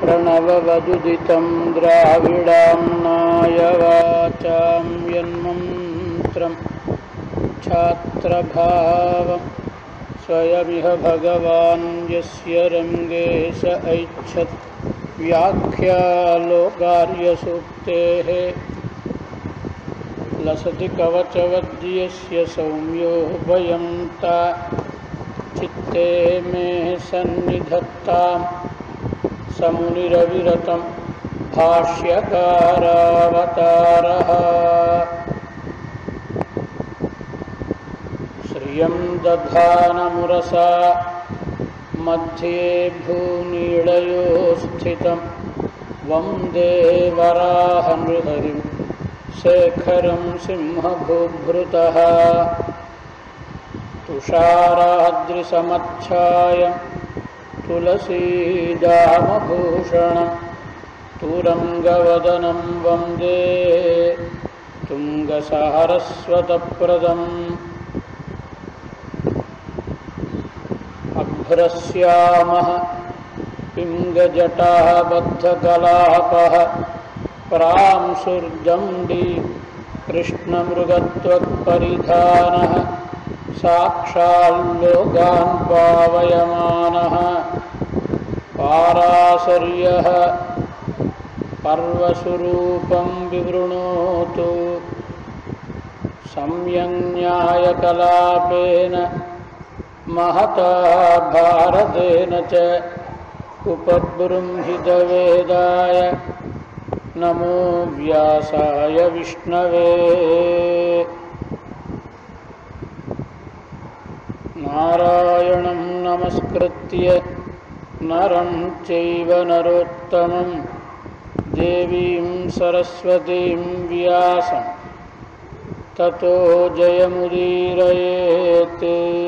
प्रणववदुदितं द्राविडाम्नाय वाचां यन्मन्त्रं छात्रभावं स्वयमिह भगवान् यस्य रङ्गे स ऐच्छत् व्याख्यालोकार्यसूक्तेः लसति कवचवद्यस्य सौम्यो भयं ता चित्ते मे सन्निधत्तां समुनिरविरतं भाष्यकारावतारः श्रियं दधानमुरसा मध्ये भूनीळयो स्थितं वन्दे वराहनृहरिं शेखरं सिंहभूभृतः तुषाराद्रिसमच्छायं तुलसीदामभूषणं तुरङ्गवदनं वन्दे तुङ्गसहरस्वतप्रदम् अभ्रस्यामः पिङ्गजटाः बद्धकलापः प्रांसुर्दण्डी कृष्णमृगत्वत्परिधानः साक्षाल्लोकान् पावयमानः पाराशर्यः पर्वस्वरूपं विवृणोतु सम्यङ्न्यायकलापेन महता भारतेन च उपबृंहितवेदाय नमो व्यासाय विष्णवे नारायणं नमस्कृत्य नरं चैव नरोत्तमं देवीं सरस्वतीं व्यासं ततो जयमुदीरयेत्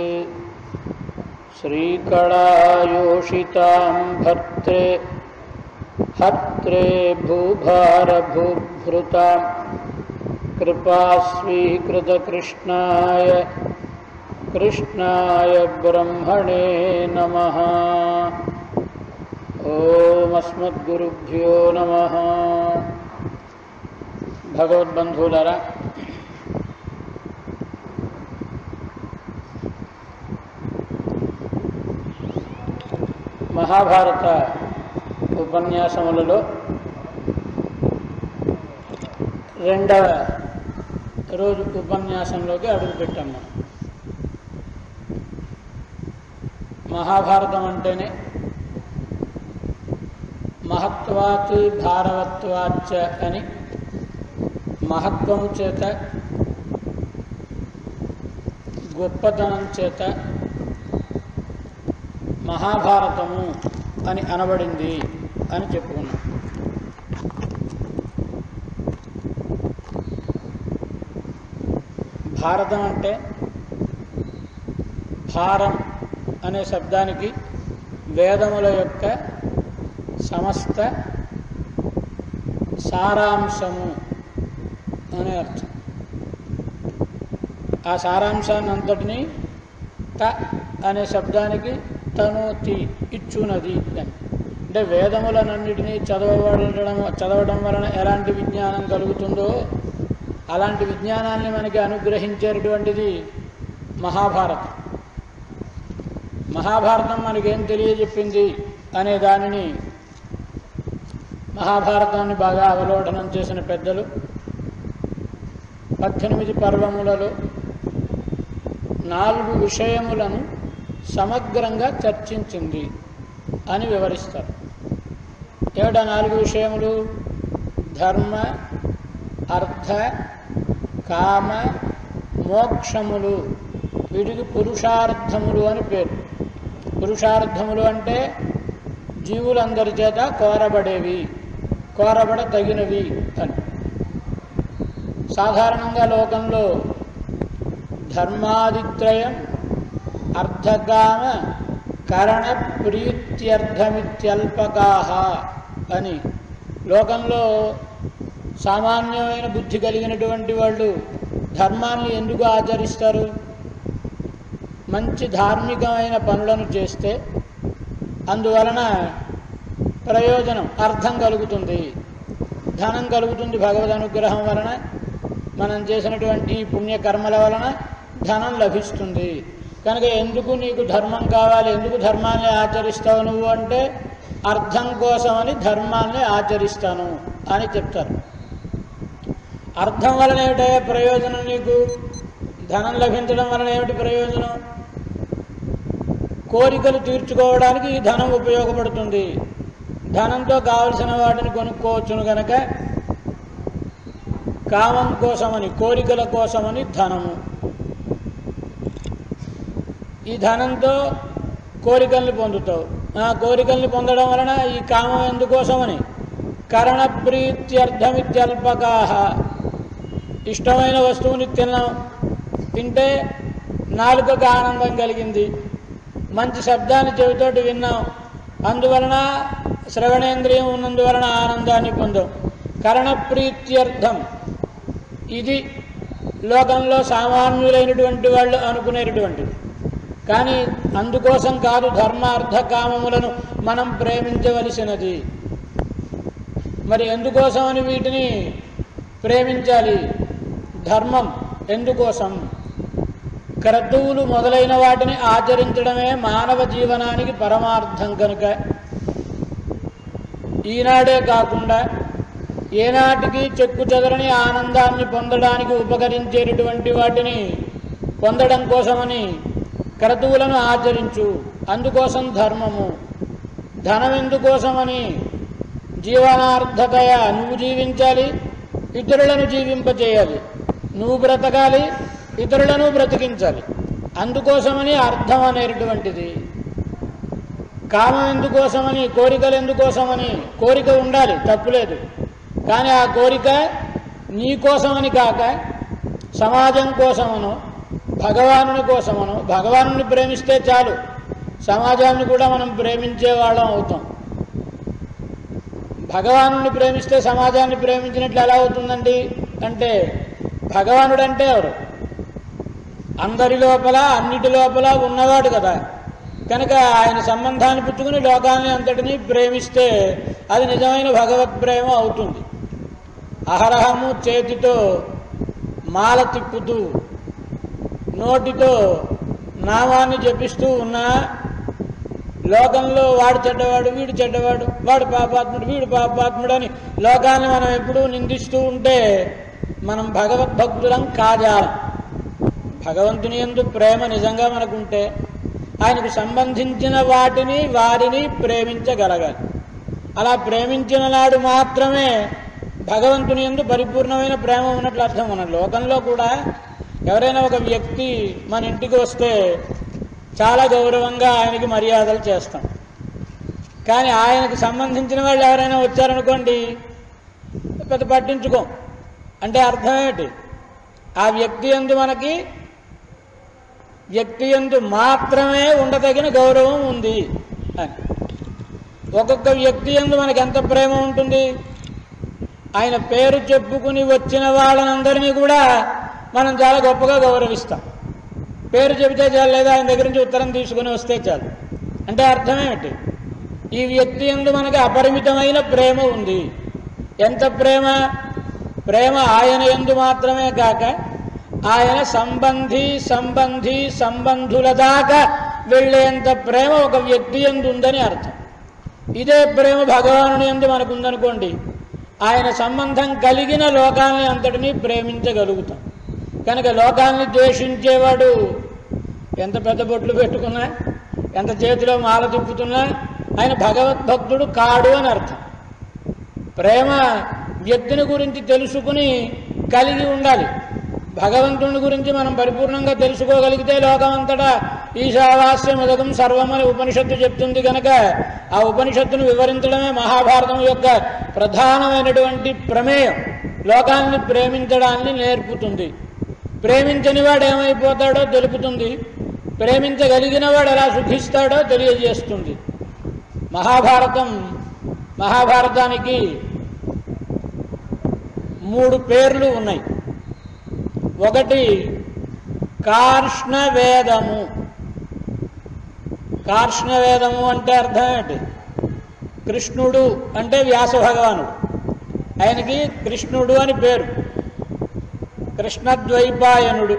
श्रीकडायोषितां भर्त्रे हत्रे भूभारभूभृतां कृपास्वीकृतकृष्णाय कृष्णाय ब्रह्मणे नमः ఓమస్మద్గురుభ్యో నమ భగవద్బంధువులరా మహాభారత ఉపన్యాసములలో రెండవ రోజు ఉపన్యాసంలోకి అడుగుపెట్టాం మనం మహాభారతం అంటేనే మహత్వాత్ భారవత్వాచ అని మహత్వము చేత గొప్పతనం చేత మహాభారతము అని అనబడింది అని చెప్పుకున్నాం భారతం అంటే భారం అనే శబ్దానికి వేదముల యొక్క సమస్త సారాంశము అనే అర్థం ఆ సారాంశాన్ని అంతటిని త అనే శబ్దానికి తనోతి ఇచ్చునది అని అంటే వేదములనన్నిటినీ చదవబడడం చదవడం వలన ఎలాంటి విజ్ఞానం కలుగుతుందో అలాంటి విజ్ఞానాన్ని మనకి అనుగ్రహించేటటువంటిది మహాభారతం మహాభారతం మనకేం తెలియజెప్పింది అనే దానిని మహాభారతాన్ని బాగా అవలోకనం చేసిన పెద్దలు పద్దెనిమిది పర్వములలో నాలుగు విషయములను సమగ్రంగా చర్చించింది అని వివరిస్తారు ఏమిటా నాలుగు విషయములు ధర్మ అర్థ కామ మోక్షములు వీటికి పురుషార్థములు అని పేరు పురుషార్థములు అంటే జీవులందరి చేత కోరబడేవి కోరబడ తగినవి అని సాధారణంగా లోకంలో ధర్మాదిత్రయం అర్థకామ కరణ ప్రీత్యర్థమిత్యల్పకాహ అని లోకంలో సామాన్యమైన బుద్ధి కలిగినటువంటి వాళ్ళు ధర్మాన్ని ఎందుకు ఆచరిస్తారు మంచి ధార్మికమైన పనులను చేస్తే అందువలన ప్రయోజనం అర్థం కలుగుతుంది ధనం కలుగుతుంది భగవద్ అనుగ్రహం వలన మనం చేసినటువంటి ఈ పుణ్యకర్మల వలన ధనం లభిస్తుంది కనుక ఎందుకు నీకు ధర్మం కావాలి ఎందుకు ధర్మాన్ని ఆచరిస్తావు నువ్వు అంటే అర్థం కోసమని ధర్మాన్ని ఆచరిస్తాను అని చెప్తారు అర్థం వలన ఏమిటయ్యా ప్రయోజనం నీకు ధనం లభించడం వలన ఏమిటి ప్రయోజనం కోరికలు తీర్చుకోవడానికి ఈ ధనం ఉపయోగపడుతుంది ధనంతో కావలసిన వాటిని కొనుక్కోవచ్చును కనుక కామం కోసమని కోరికల కోసమని ధనము ఈ ధనంతో కోరికల్ని పొందుతావు ఆ కోరికల్ని పొందడం వలన ఈ కామం ఎందుకోసమని కరణప్రీత్యర్థమిత్యల్పకాహ ఇష్టమైన వస్తువుని తిన్నాం తింటే నాలుకకు ఆనందం కలిగింది మంచి శబ్దాన్ని చెవితోటి విన్నాం అందువలన శ్రవణేంద్రియం ఉన్నందువలన ఆనందాన్ని పొందాం కరణప్రీత్యర్థం ఇది లోకంలో సామాన్యులైనటువంటి వాళ్ళు అనుకునేటటువంటిది కానీ అందుకోసం కాదు ధర్మ అర్థ కామములను మనం ప్రేమించవలసినది మరి ఎందుకోసమని వీటిని ప్రేమించాలి ధర్మం ఎందుకోసం క్రతువులు మొదలైన వాటిని ఆచరించడమే మానవ జీవనానికి పరమార్థం కనుక ఈనాడే కాకుండా ఏనాటికి చెక్కు చెదరని ఆనందాన్ని పొందడానికి ఉపకరించేటటువంటి వాటిని పొందడం కోసమని క్రతువులను ఆచరించు అందుకోసం ధర్మము ధనం ఎందుకోసమని జీవనార్థతయ నువ్వు జీవించాలి ఇతరులను జీవింపచేయాలి నువ్వు బ్రతకాలి ఇతరులను బ్రతికించాలి అందుకోసమని అర్థం అనేటటువంటిది కామం ఎందుకోసమని కోరికలు ఎందుకోసమని కోరిక ఉండాలి తప్పులేదు కానీ ఆ కోరిక నీ కోసమని కాక సమాజం కోసమనో భగవానుని కోసమనో భగవానుని ప్రేమిస్తే చాలు సమాజాన్ని కూడా మనం ప్రేమించే వాళ్ళం అవుతాం భగవానుని ప్రేమిస్తే సమాజాన్ని ప్రేమించినట్లు ఎలా అవుతుందండి అంటే భగవానుడు అంటే ఎవరు అందరి లోపల అన్నిటి లోపల ఉన్నవాడు కదా కనుక ఆయన సంబంధాన్ని పుచ్చుకుని లోకాన్ని అంతటినీ ప్రేమిస్తే అది నిజమైన భగవత్ ప్రేమ అవుతుంది అహరహము చేతితో మాల తిప్పుతూ నోటితో నామాన్ని జపిస్తూ ఉన్నా లోకంలో వాడు చెడ్డవాడు వీడు చెడ్డవాడు వాడు పాపాత్ముడు వీడు పాపాత్ముడు అని లోకాన్ని మనం ఎప్పుడూ నిందిస్తూ ఉంటే మనం భగవద్భక్తులం కాజాలం భగవంతుని ఎందు ప్రేమ నిజంగా మనకుంటే ఆయనకు సంబంధించిన వాటిని వారిని ప్రేమించగలగాలి అలా ప్రేమించిన నాడు మాత్రమే భగవంతుని ఎందు పరిపూర్ణమైన ప్రేమ ఉన్నట్లు అర్థం మన లోకంలో కూడా ఎవరైనా ఒక వ్యక్తి మన ఇంటికి వస్తే చాలా గౌరవంగా ఆయనకి మర్యాదలు చేస్తాం కానీ ఆయనకు సంబంధించిన వాళ్ళు ఎవరైనా వచ్చారనుకోండి పెద్ద పట్టించుకోం అంటే అర్థం ఏమిటి ఆ వ్యక్తి ఎందు మనకి వ్యక్తి ఎందు మాత్రమే ఉండదగిన గౌరవం ఉంది అని ఒక్కొక్క వ్యక్తి ఎందు మనకి ఎంత ప్రేమ ఉంటుంది ఆయన పేరు చెప్పుకుని వచ్చిన వాళ్ళనందరినీ కూడా మనం చాలా గొప్పగా గౌరవిస్తాం పేరు చెబితే చాలు లేదా ఆయన దగ్గర నుంచి ఉత్తరం తీసుకుని వస్తే చాలు అంటే అర్థమేమిటి ఈ వ్యక్తి ఎందు మనకి అపరిమితమైన ప్రేమ ఉంది ఎంత ప్రేమ ప్రేమ ఆయన ఎందు మాత్రమే కాక ఆయన సంబంధి సంబంధి సంబంధుల దాకా వెళ్ళేంత ప్రేమ ఒక వ్యక్తి ఎందు ఉందని అర్థం ఇదే ప్రేమ భగవానుని ఎందు మనకు ఉందనుకోండి ఆయన సంబంధం కలిగిన లోకాల్ని అంతటినీ ప్రేమించగలుగుతాం కనుక లోకాల్ని ద్వేషించేవాడు ఎంత పెద్ద బొట్లు పెట్టుకున్నా ఎంత చేతిలో మాల తిప్పుతున్నా ఆయన భగవద్భక్తుడు కాడు అని అర్థం ప్రేమ వ్యక్తిని గురించి తెలుసుకుని కలిగి ఉండాలి భగవంతుని గురించి మనం పరిపూర్ణంగా తెలుసుకోగలిగితే లోకమంతటా ఈశావాస్యముదకం సర్వం అని ఉపనిషత్తు చెప్తుంది కనుక ఆ ఉపనిషత్తును వివరించడమే మహాభారతం యొక్క ప్రధానమైనటువంటి ప్రమేయం లోకాన్ని ప్రేమించడాన్ని నేర్పుతుంది ప్రేమించని వాడు ఏమైపోతాడో తెలుపుతుంది ప్రేమించగలిగిన వాడు ఎలా సుఖిస్తాడో తెలియజేస్తుంది మహాభారతం మహాభారతానికి మూడు పేర్లు ఉన్నాయి ఒకటి కార్ష్ణవేదము కార్ష్ణవేదము అంటే అర్థం ఏంటి కృష్ణుడు అంటే వ్యాస భగవానుడు ఆయనకి కృష్ణుడు అని పేరు కృష్ణద్వైపాయనుడు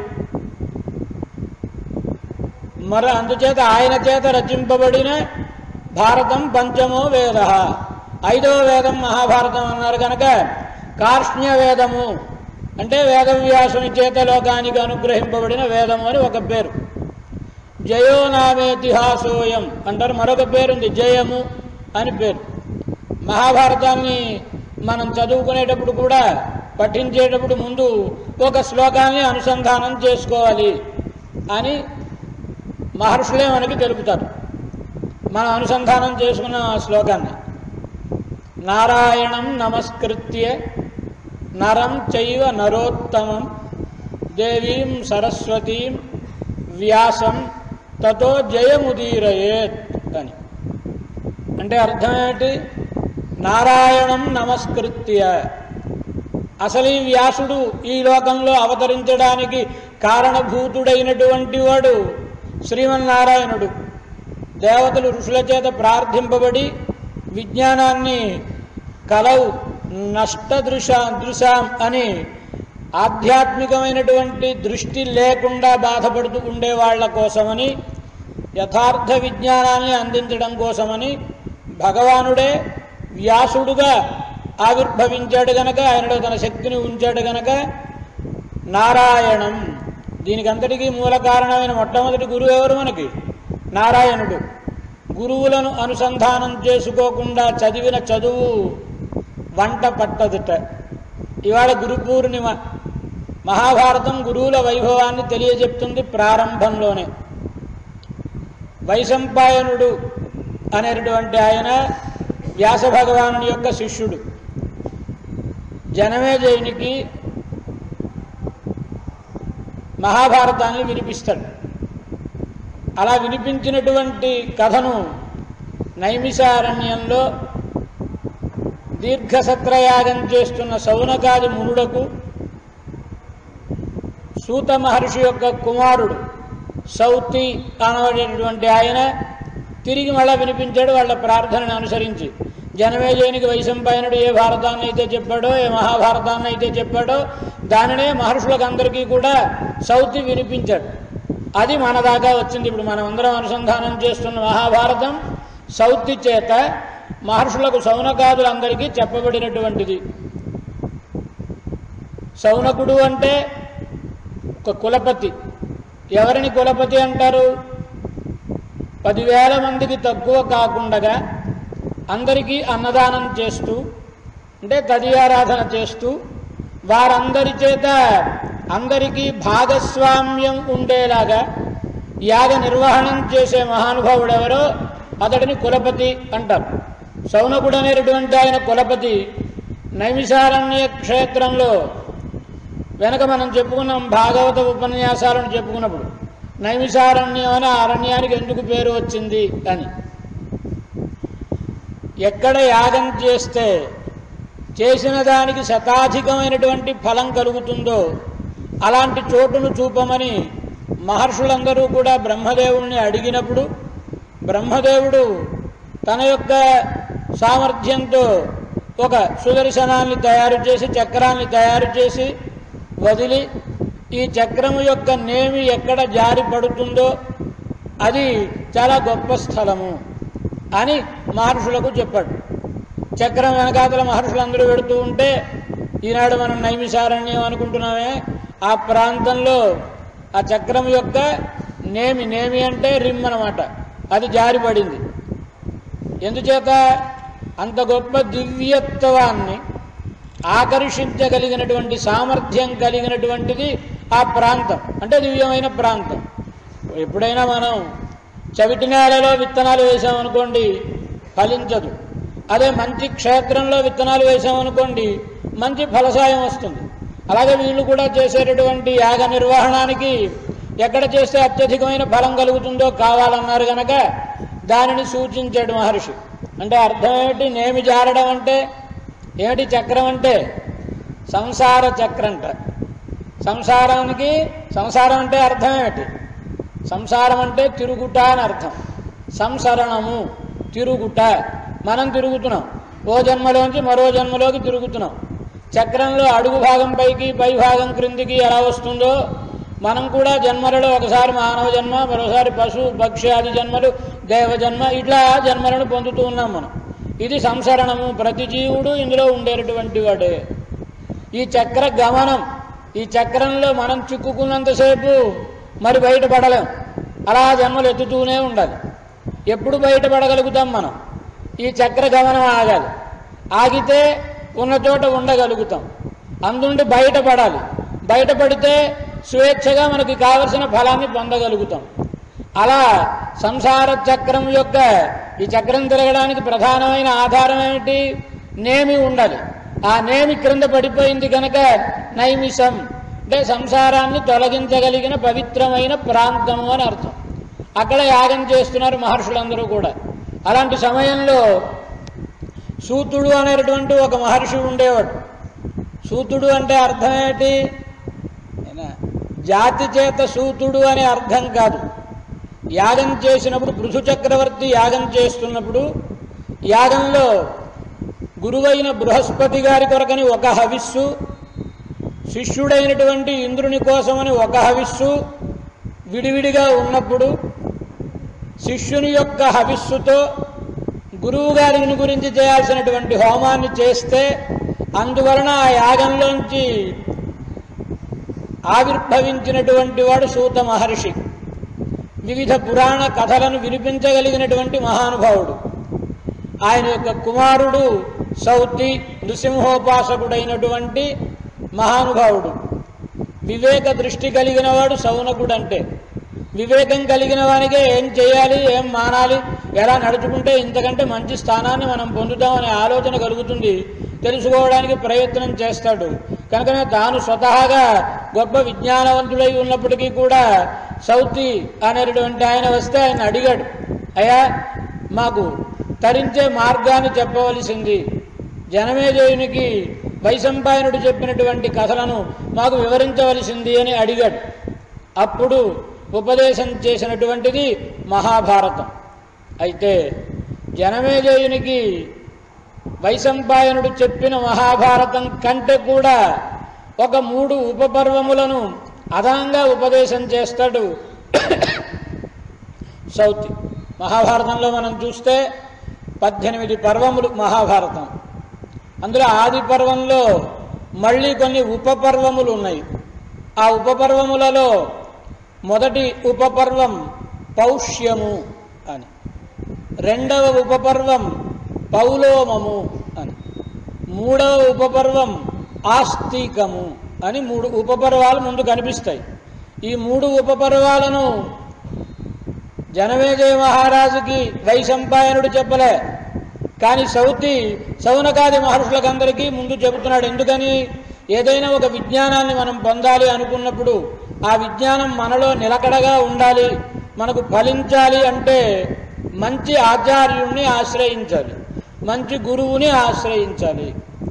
మరి అందుచేత ఆయన చేత రచింపబడిన భారతం పంచమో వేద ఐదవ వేదం మహాభారతం అన్నారు కనుక కార్ష్ణ్య వేదము అంటే వేదవ్యాసుని చేత లోకానికి అనుగ్రహింపబడిన వేదము అని ఒక పేరు జయో నామేతిహాసోయం అంటారు మరొక పేరుంది జయము అని పేరు మహాభారతాన్ని మనం చదువుకునేటప్పుడు కూడా పఠించేటప్పుడు ముందు ఒక శ్లోకాన్ని అనుసంధానం చేసుకోవాలి అని మహర్షులే మనకి తెలుపుతారు మనం అనుసంధానం చేసుకున్న ఆ శ్లోకాన్ని నారాయణం నమస్కృత్య నరం చైవ నరోత్తమం దేవీం సరస్వతీం వ్యాసం తతో జయముదీరయేత్ అని అంటే అర్థం ఏమిటి నారాయణం నమస్కృత్య అసలు ఈ వ్యాసుడు ఈ లోకంలో అవతరించడానికి కారణభూతుడైనటువంటి వాడు శ్రీమన్నారాయణుడు దేవతలు ఋషుల చేత ప్రార్థింపబడి విజ్ఞానాన్ని కలవు నష్టదృశ దృశాం అని ఆధ్యాత్మికమైనటువంటి దృష్టి లేకుండా బాధపడుతూ ఉండే వాళ్ళ కోసమని యథార్థ విజ్ఞానాన్ని అందించడం కోసమని భగవానుడే వ్యాసుడుగా ఆవిర్భవించాడు గనక ఆయనలో తన శక్తిని ఉంచాడు గనక నారాయణం దీనికంతటికీ మూల కారణమైన మొట్టమొదటి గురువు ఎవరు మనకి నారాయణుడు గురువులను అనుసంధానం చేసుకోకుండా చదివిన చదువు వంట పట్టదుట ఇవాళ గురు పూర్ణిమ మహాభారతం గురువుల వైభవాన్ని తెలియజెప్తుంది ప్రారంభంలోనే వైశంపాయనుడు అనేటువంటి ఆయన వ్యాస భగవానుని యొక్క శిష్యుడు జనమేజయునికి మహాభారతాన్ని వినిపిస్తాడు అలా వినిపించినటువంటి కథను నైమిషారణ్యంలో దీర్ఘసత్రయాగం చేస్తున్న సౌనకాది మునుడకు సూత మహర్షి యొక్క కుమారుడు సౌతి అనబడేటటువంటి ఆయన తిరిగి మళ్ళా వినిపించాడు వాళ్ళ ప్రార్థనను అనుసరించి జనమేజయునికి వైశంపాయనుడు ఏ భారతాన్ని అయితే చెప్పాడో ఏ మహాభారతాన్ని అయితే చెప్పాడో దానినే మహర్షులకు అందరికీ కూడా సౌతి వినిపించాడు అది మన దాకా వచ్చింది ఇప్పుడు మనం అందరం అనుసంధానం చేస్తున్న మహాభారతం సౌతి చేత మహర్షులకు సౌనకాదులందరికీ చెప్పబడినటువంటిది సౌనకుడు అంటే ఒక కులపతి ఎవరిని కులపతి అంటారు పదివేల మందికి తక్కువ కాకుండా అందరికీ అన్నదానం చేస్తూ అంటే తదియారాధన చేస్తూ వారందరి చేత అందరికీ భాగస్వామ్యం ఉండేలాగా యాగ నిర్వహణం చేసే మహానుభావుడు ఎవరో అతడిని కులపతి అంటారు సౌనకుడు అనేటటువంటి ఆయన కులపతి నైమిషారణ్య క్షేత్రంలో వెనక మనం చెప్పుకున్నాం భాగవత ఉపన్యాసాలను చెప్పుకున్నప్పుడు నైమిషారణ్యం అని ఆ అరణ్యానికి ఎందుకు పేరు వచ్చింది అని ఎక్కడ యాగం చేస్తే చేసిన దానికి శతాధికమైనటువంటి ఫలం కలుగుతుందో అలాంటి చోటును చూపమని మహర్షులందరూ కూడా బ్రహ్మదేవుణ్ణి అడిగినప్పుడు బ్రహ్మదేవుడు తన యొక్క సామర్థ్యంతో ఒక సుదర్శనాన్ని తయారు చేసి చక్రాన్ని తయారు చేసి వదిలి ఈ చక్రము యొక్క నేమి ఎక్కడ జారి పడుతుందో అది చాలా గొప్ప స్థలము అని మహర్షులకు చెప్పాడు చక్రం వెనకాతల మహర్షులందరూ పెడుతూ ఉంటే ఈనాడు మనం నైమిషారణ్యం అనుకుంటున్నామే ఆ ప్రాంతంలో ఆ చక్రం యొక్క నేమి నేమి అంటే రిమ్ అనమాట అది జారిపడింది ఎందుచేత అంత గొప్ప దివ్యత్వాన్ని ఆకర్షించగలిగినటువంటి సామర్థ్యం కలిగినటువంటిది ఆ ప్రాంతం అంటే దివ్యమైన ప్రాంతం ఎప్పుడైనా మనం చవిటి నేలలో విత్తనాలు వేసామనుకోండి ఫలించదు అదే మంచి క్షేత్రంలో విత్తనాలు వేసామనుకోండి మంచి ఫలసాయం వస్తుంది అలాగే వీళ్ళు కూడా చేసేటటువంటి యాగ నిర్వహణానికి ఎక్కడ చేస్తే అత్యధికమైన ఫలం కలుగుతుందో కావాలన్నారు గనక దానిని సూచించాడు మహర్షి అంటే అర్థం ఏమిటి నేమి జారడం అంటే ఏమిటి చక్రం అంటే సంసార చక్రంట సంసారానికి సంసారం అంటే అర్థం ఏమిటి సంసారం అంటే తిరుగుట అని అర్థం సంసరణము తిరుగుట మనం తిరుగుతున్నాం ఓ జన్మలోంచి మరో జన్మలోకి తిరుగుతున్నాం చక్రంలో అడుగు భాగం పైకి పై భాగం క్రిందికి ఎలా వస్తుందో మనం కూడా జన్మలలో ఒకసారి మానవ జన్మ మరోసారి పశు పక్షి ఆది జన్మలు దేవ జన్మ ఇట్లా జన్మలను పొందుతూ ఉన్నాం మనం ఇది సంసరణము ప్రతి జీవుడు ఇందులో ఉండేటటువంటి వాడే ఈ చక్ర గమనం ఈ చక్రంలో మనం చిక్కుకున్నంతసేపు మరి బయటపడలేం అలా జన్మలు ఎత్తుతూనే ఉండాలి ఎప్పుడు బయటపడగలుగుతాం మనం ఈ చక్ర గమనం ఆగాలి ఆగితే ఉన్న చోట ఉండగలుగుతాం అందుండి బయటపడాలి బయటపడితే స్వేచ్ఛగా మనకి కావలసిన ఫలాన్ని పొందగలుగుతాం అలా సంసార చక్రం యొక్క ఈ చక్రం తిరగడానికి ప్రధానమైన ఆధారం ఏమిటి నేమి ఉండాలి ఆ నేమి క్రింద పడిపోయింది కనుక నైమిషం అంటే సంసారాన్ని తొలగించగలిగిన పవిత్రమైన ప్రాంతము అని అర్థం అక్కడ యాగం చేస్తున్నారు మహర్షులందరూ కూడా అలాంటి సమయంలో సూతుడు అనేటువంటి ఒక మహర్షి ఉండేవాడు సూతుడు అంటే అర్థం ఏంటి ఏనా? జాతి చేత సూతుడు అనే అర్థం కాదు యాగం చేసినప్పుడు పృథు చక్రవర్తి యాగం చేస్తున్నప్పుడు యాగంలో గురువైన బృహస్పతి గారి కొరకని ఒక హవిస్సు శిష్యుడైనటువంటి ఇంద్రుని కోసమని ఒక హవిస్సు విడివిడిగా ఉన్నప్పుడు శిష్యుని యొక్క హవిస్సుతో గురువు గారిని గురించి చేయాల్సినటువంటి హోమాన్ని చేస్తే అందువలన ఆ యాగంలోంచి ఆవిర్భవించినటువంటి వాడు సూత మహర్షి వివిధ పురాణ కథలను వినిపించగలిగినటువంటి మహానుభావుడు ఆయన యొక్క కుమారుడు సౌతి నృసింహోపాసకుడైనటువంటి మహానుభావుడు వివేక దృష్టి కలిగిన వాడు సౌనకుడు అంటే వివేకం కలిగిన వానికే ఏం చేయాలి ఏం మానాలి ఎలా నడుచుకుంటే ఇంతకంటే మంచి స్థానాన్ని మనం పొందుతామనే ఆలోచన కలుగుతుంది తెలుసుకోవడానికి ప్రయత్నం చేస్తాడు కనుకనే తాను స్వతహాగా గొప్ప విజ్ఞానవంతుడై ఉన్నప్పటికీ కూడా సౌతి అనేటటువంటి ఆయన వస్తే ఆయన అడిగాడు అయ్యా మాకు తరించే మార్గాన్ని చెప్పవలసింది జనమేజయునికి వైశంపాయనుడు చెప్పినటువంటి కథలను మాకు వివరించవలసింది అని అడిగాడు అప్పుడు ఉపదేశం చేసినటువంటిది మహాభారతం అయితే జనమేజయునికి వైశంపాయనుడు చెప్పిన మహాభారతం కంటే కూడా ఒక మూడు ఉపపర్వములను అదనంగా ఉపదేశం చేస్తాడు సౌతి మహాభారతంలో మనం చూస్తే పద్దెనిమిది పర్వములు మహాభారతం అందులో ఆది పర్వంలో మళ్ళీ కొన్ని ఉపపర్వములు ఉన్నాయి ఆ ఉపపర్వములలో మొదటి ఉపపర్వం పౌష్యము అని రెండవ ఉపపర్వం పౌలోమము అని మూడవ ఉపపర్వం ఆస్తికము అని మూడు ఉపపర్వాలు ముందు కనిపిస్తాయి ఈ మూడు ఉపపర్వాలను జనమేజయ మహారాజుకి వైశంపాయనుడు చెప్పలే కానీ సౌతి సౌనకాది మహర్షులకందరికీ ముందు చెబుతున్నాడు ఎందుకని ఏదైనా ఒక విజ్ఞానాన్ని మనం పొందాలి అనుకున్నప్పుడు ఆ విజ్ఞానం మనలో నిలకడగా ఉండాలి మనకు ఫలించాలి అంటే మంచి ఆచార్యుణ్ణి ఆశ్రయించాలి మంచి గురువుని ఆశ్రయించాలి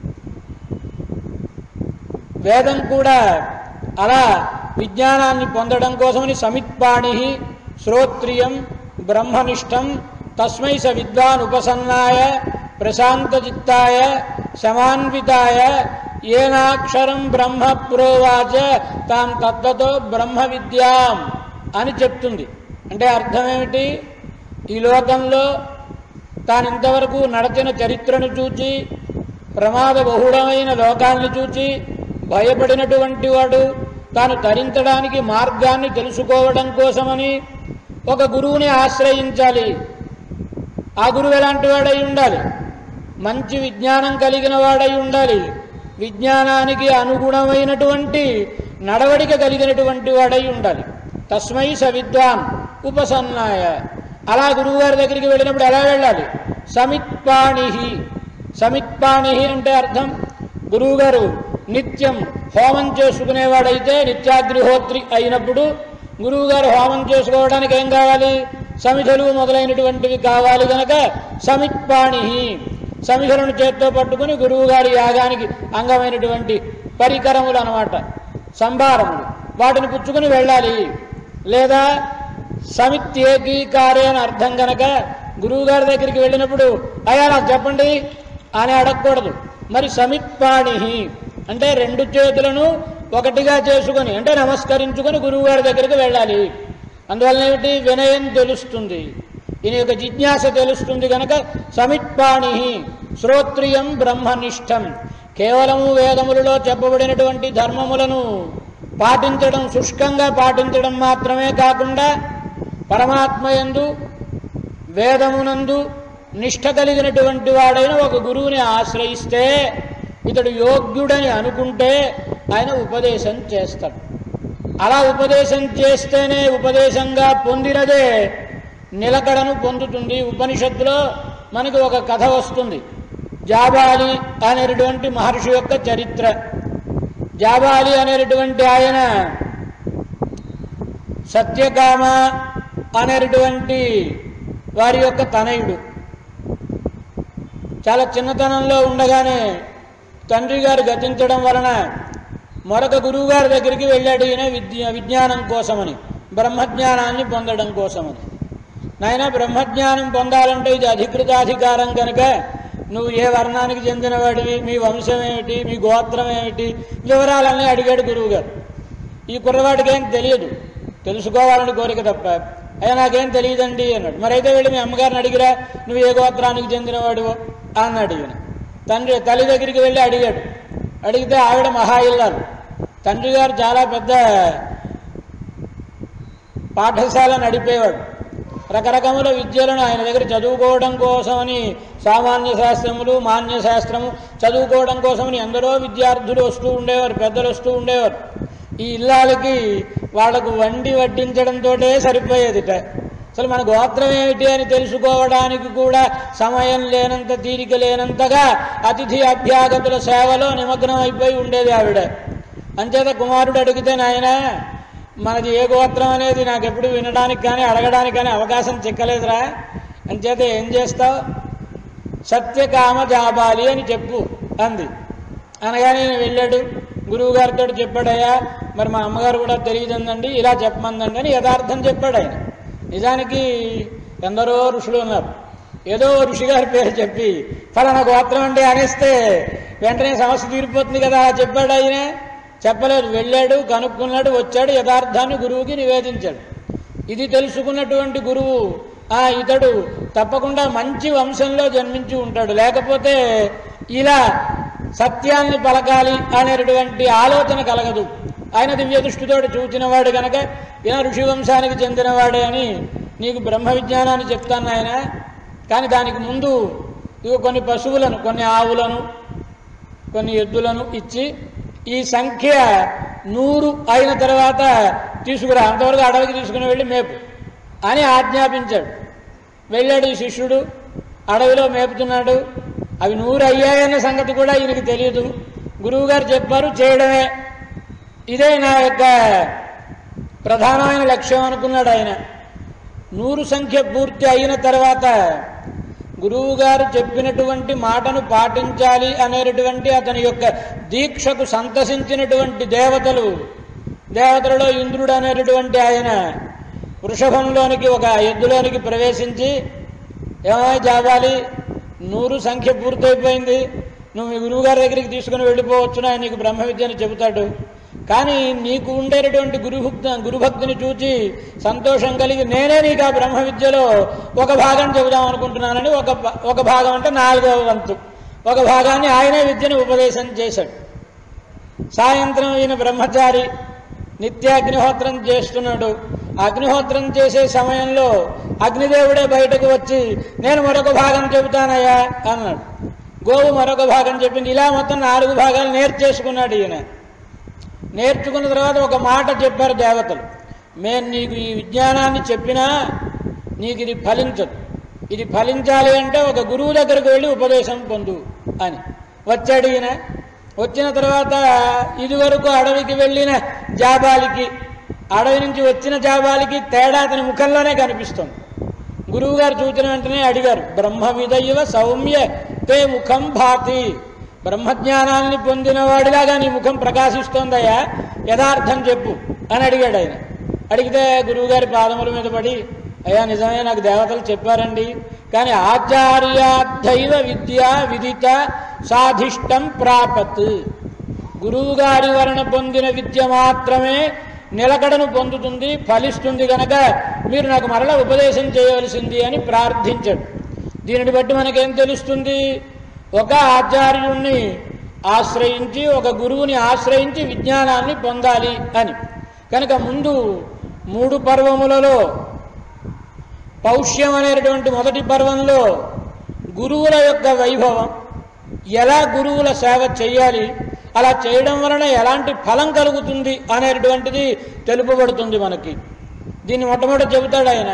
వేదం కూడా అలా విజ్ఞానాన్ని పొందడం కోసమని సమిత్పాణి శ్రోత్రియం బ్రహ్మనిష్టం తస్మై స విద్వాన్ ఉపసన్నాయ ప్రశాంతచిత్తాయ శమాన్వితాయ ఏనాక్షరం బ్రహ్మ ప్రోవాచ తాం తత్వతో బ్రహ్మ విద్యాం అని చెప్తుంది అంటే అర్థం ఏమిటి ఈ లోకంలో తాను ఇంతవరకు నడచిన చరిత్రను చూచి ప్రమాద బహుళమైన లోకాన్ని చూచి భయపడినటువంటి వాడు తాను తరించడానికి మార్గాన్ని తెలుసుకోవడం కోసమని ఒక గురువుని ఆశ్రయించాలి ఆ గురువు ఎలాంటి వాడై ఉండాలి మంచి విజ్ఞానం కలిగిన వాడై ఉండాలి విజ్ఞానానికి అనుగుణమైనటువంటి నడవడిక కలిగినటువంటి వాడై ఉండాలి తస్మై స విద్వాన్ ఉపసన్నాయ అలా గురువుగారి దగ్గరికి వెళ్ళినప్పుడు ఎలా వెళ్ళాలి సమిత్పాణి సమిత్పాణి అంటే అర్థం గురువుగారు నిత్యం హోమం చేసుకునేవాడైతే నిత్యాగ్నిహోత్రి అయినప్పుడు గురువుగారు హోమం చేసుకోవడానికి ఏం కావాలి సమిధలు మొదలైనటువంటివి కావాలి గనక సమిత్పాణి సమిధలను చేత్తో పట్టుకుని గురువుగారి యాగానికి అంగమైనటువంటి పరికరములు అన్నమాట సంభారములు వాటిని పుచ్చుకుని వెళ్ళాలి లేదా సమిత్యేకీకారే అని అర్థం గనక గురువు గారి దగ్గరికి వెళ్ళినప్పుడు అయ్యా నాకు చెప్పండి అని అడగకూడదు మరి సమిత్పాణి అంటే రెండు చేతులను ఒకటిగా చేసుకొని అంటే నమస్కరించుకొని గురువు గారి దగ్గరికి వెళ్ళాలి అందువలన ఏమిటి వినయం తెలుస్తుంది ఈయన యొక్క జిజ్ఞాస తెలుస్తుంది కనుక సమిత్పాణి శ్రోత్రియం బ్రహ్మనిష్టం కేవలము వేదములలో చెప్పబడినటువంటి ధర్మములను పాటించడం శుష్కంగా పాటించడం మాత్రమే కాకుండా పరమాత్మయందు వేదమునందు నిష్ట కలిగినటువంటి వాడైన ఒక గురువుని ఆశ్రయిస్తే ఇతడు యోగ్యుడని అనుకుంటే ఆయన ఉపదేశం చేస్తాడు అలా ఉపదేశం చేస్తేనే ఉపదేశంగా పొందినదే నిలకడను పొందుతుంది ఉపనిషత్తులో మనకి ఒక కథ వస్తుంది జాబాలి అనేటటువంటి మహర్షి యొక్క చరిత్ర జాబాలి అనేటటువంటి ఆయన సత్యకామ అనేటటువంటి వారి యొక్క తనయుడు చాలా చిన్నతనంలో ఉండగానే తండ్రి గారు గతించడం వలన మరొక గురువు గారి దగ్గరికి వెళ్ళాడు ఈయన విద్య విజ్ఞానం కోసమని బ్రహ్మజ్ఞానాన్ని పొందడం కోసమని నాయన బ్రహ్మజ్ఞానం పొందాలంటే ఇది అధికృతాధికారం కనుక నువ్వు ఏ వర్ణానికి చెందినవాడివి మీ వంశం ఏమిటి మీ గోత్రం ఏమిటి వివరాలన్నీ అడిగాడు గురువుగారు ఈ కుర్రవాడికి ఏం తెలియదు తెలుసుకోవాలని కోరిక తప్ప అయ్యా నాకేం తెలియదండి అన్నాడు మరైతే వెళ్ళి మీ అమ్మగారిని అడిగిరా నువ్వు ఏ గోత్రానికి చెందినవాడివో అన్నాడు ఈయన తండ్రి తల్లి దగ్గరికి వెళ్ళి అడిగాడు అడిగితే ఆవిడ మహా ఇల్లాలు తండ్రి గారు చాలా పెద్ద పాఠశాల నడిపేవాడు రకరకముల విద్యలను ఆయన దగ్గర చదువుకోవడం కోసమని సామాన్య శాస్త్రములు మాన్య శాస్త్రము చదువుకోవడం కోసమని ఎందరో విద్యార్థులు వస్తూ ఉండేవారు పెద్దలు వస్తూ ఉండేవారు ఈ ఇల్లాలకి వాళ్లకు వండి వడ్డించడంతో సరిపోయేదిట అసలు మన గోత్రం ఏమిటి అని తెలుసుకోవడానికి కూడా సమయం లేనంత తీరిక లేనంతగా అతిథి అభ్యాగతుల సేవలో నిమగ్నం అయిపోయి ఉండేది ఆవిడ అంచేత కుమారుడు అడిగితే నాయన మనది ఏ గోత్రం అనేది నాకు ఎప్పుడు వినడానికి కానీ అడగడానికి కానీ అవకాశం చిక్కలేదురా అంచేత ఏం చేస్తావు సత్యకామ జాబాలి అని చెప్పు అంది అనగానే ఈయన వెళ్ళాడు గురువు గారితో చెప్పాడయ్యా మరి మా అమ్మగారు కూడా తెలియదండి ఇలా చెప్పమందండి అని యథార్థం చెప్పాడు ఆయన నిజానికి ఎందరో ఋషులు ఉన్నారు ఏదో ఋషి గారి పేరు చెప్పి ఫలానా గోత్రం అంటే అనేస్తే వెంటనే సమస్య తీరిపోతుంది కదా అలా చెప్పాడు ఆయన చెప్పలేదు వెళ్ళాడు కనుక్కున్నాడు వచ్చాడు యథార్థాన్ని గురువుకి నివేదించాడు ఇది తెలుసుకున్నటువంటి గురువు ఆ ఇతడు తప్పకుండా మంచి వంశంలో జన్మించి ఉంటాడు లేకపోతే ఇలా సత్యాన్ని పలకాలి అనేటటువంటి ఆలోచన కలగదు ఆయన దివ్య దృష్టితో చూచినవాడు గనక ఈయన ఋషి వంశానికి చెందినవాడే అని నీకు బ్రహ్మ విజ్ఞానాన్ని చెప్తాను ఆయన కానీ దానికి ముందు ఇవి కొన్ని పశువులను కొన్ని ఆవులను కొన్ని ఎద్దులను ఇచ్చి ఈ సంఖ్య నూరు అయిన తర్వాత తీసుకురా అంతవరకు అడవికి తీసుకుని వెళ్ళి మేపు అని ఆజ్ఞాపించాడు వెళ్ళాడు ఈ శిష్యుడు అడవిలో మేపుతున్నాడు అవి నూరు అయ్యాయన్న సంగతి కూడా ఈయనకి తెలియదు గురువుగారు చెప్పారు చేయడమే ఇదే నా యొక్క ప్రధానమైన లక్ష్యం అనుకున్నాడు ఆయన నూరు సంఖ్య పూర్తి అయిన తర్వాత గురువుగారు చెప్పినటువంటి మాటను పాటించాలి అనేటటువంటి అతని యొక్క దీక్షకు సంతసించినటువంటి దేవతలు దేవతలలో ఇంద్రుడు అనేటటువంటి ఆయన వృషభంలోనికి ఒక ఎద్దులోనికి ప్రవేశించి ఏమై జాబాలి నూరు సంఖ్య పూర్తయిపోయింది నువ్వు మీ గురువుగారి దగ్గరికి తీసుకుని వెళ్ళిపోవచ్చునా ఆయన నీకు బ్రహ్మ విద్యను చెబుతాడు కానీ నీకు ఉండేటటువంటి గురుభక్త గురుభక్తిని చూచి సంతోషం కలిగి నేనే నీకు ఆ బ్రహ్మ విద్యలో ఒక భాగం చెబుదాం అనుకుంటున్నానని ఒక భా- ఒక భాగం అంటే నాలుగవ వంతు ఒక భాగాన్ని ఆయనే విద్యను ఉపదేశం చేశాడు సాయంత్రం ఈయన బ్రహ్మచారి నిత్యాగ్నిహోత్రం చేస్తున్నాడు అగ్నిహోత్రం చేసే సమయంలో అగ్నిదేవుడే బయటకు వచ్చి నేను మరొక భాగం చెబుతానయ్యా అన్నాడు గోవు మరొక భాగం చెప్పింది ఇలా మొత్తం నాలుగు భాగాలు నేర్చేసుకున్నాడు ఈయన నేర్చుకున్న తర్వాత ఒక మాట చెప్పారు దేవతలు మేము నీకు ఈ విజ్ఞానాన్ని చెప్పినా నీకు ఇది ఫలించదు ఇది ఫలించాలి అంటే ఒక గురువు దగ్గరకు వెళ్ళి ఉపదేశం పొందు అని వచ్చాడు ఈయన వచ్చిన తర్వాత ఇదివరకు అడవికి వెళ్ళిన జాబాలికి అడవి నుంచి వచ్చిన జాబాలికి తేడా అతని ముఖంలోనే కనిపిస్తుంది గురువు గారు చూసిన వెంటనే అడిగారు బ్రహ్మ విదయవ సౌమ్య తే ముఖం భాతి బ్రహ్మజ్ఞానాన్ని పొందిన వాడిలాగా నీ ముఖం ప్రకాశిస్తోందయ్యా యథార్థం చెప్పు అని అడిగాడు ఆయన అడిగితే గురువుగారి పాదముల మీద పడి అయ్యా నిజమే నాకు దేవతలు చెప్పారండి కానీ ఆచార్యార్థైవ విద్య విదిత సాధిష్టం ప్రాపత్ గురువుగారి వలన పొందిన విద్య మాత్రమే నిలకడను పొందుతుంది ఫలిస్తుంది గనక మీరు నాకు మరల ఉపదేశం చేయవలసింది అని ప్రార్థించాడు దీనిని బట్టి మనకేం తెలుస్తుంది ఒక ఆచార్యుణ్ణి ఆశ్రయించి ఒక గురువుని ఆశ్రయించి విజ్ఞానాన్ని పొందాలి అని కనుక ముందు మూడు పర్వములలో పౌష్యం అనేటువంటి మొదటి పర్వంలో గురువుల యొక్క వైభవం ఎలా గురువుల సేవ చేయాలి అలా చేయడం వలన ఎలాంటి ఫలం కలుగుతుంది అనేటువంటిది తెలుపబడుతుంది మనకి దీన్ని మొట్టమొదటి చెబుతాడు ఆయన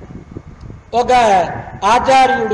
ఒక ఆచార్యుడు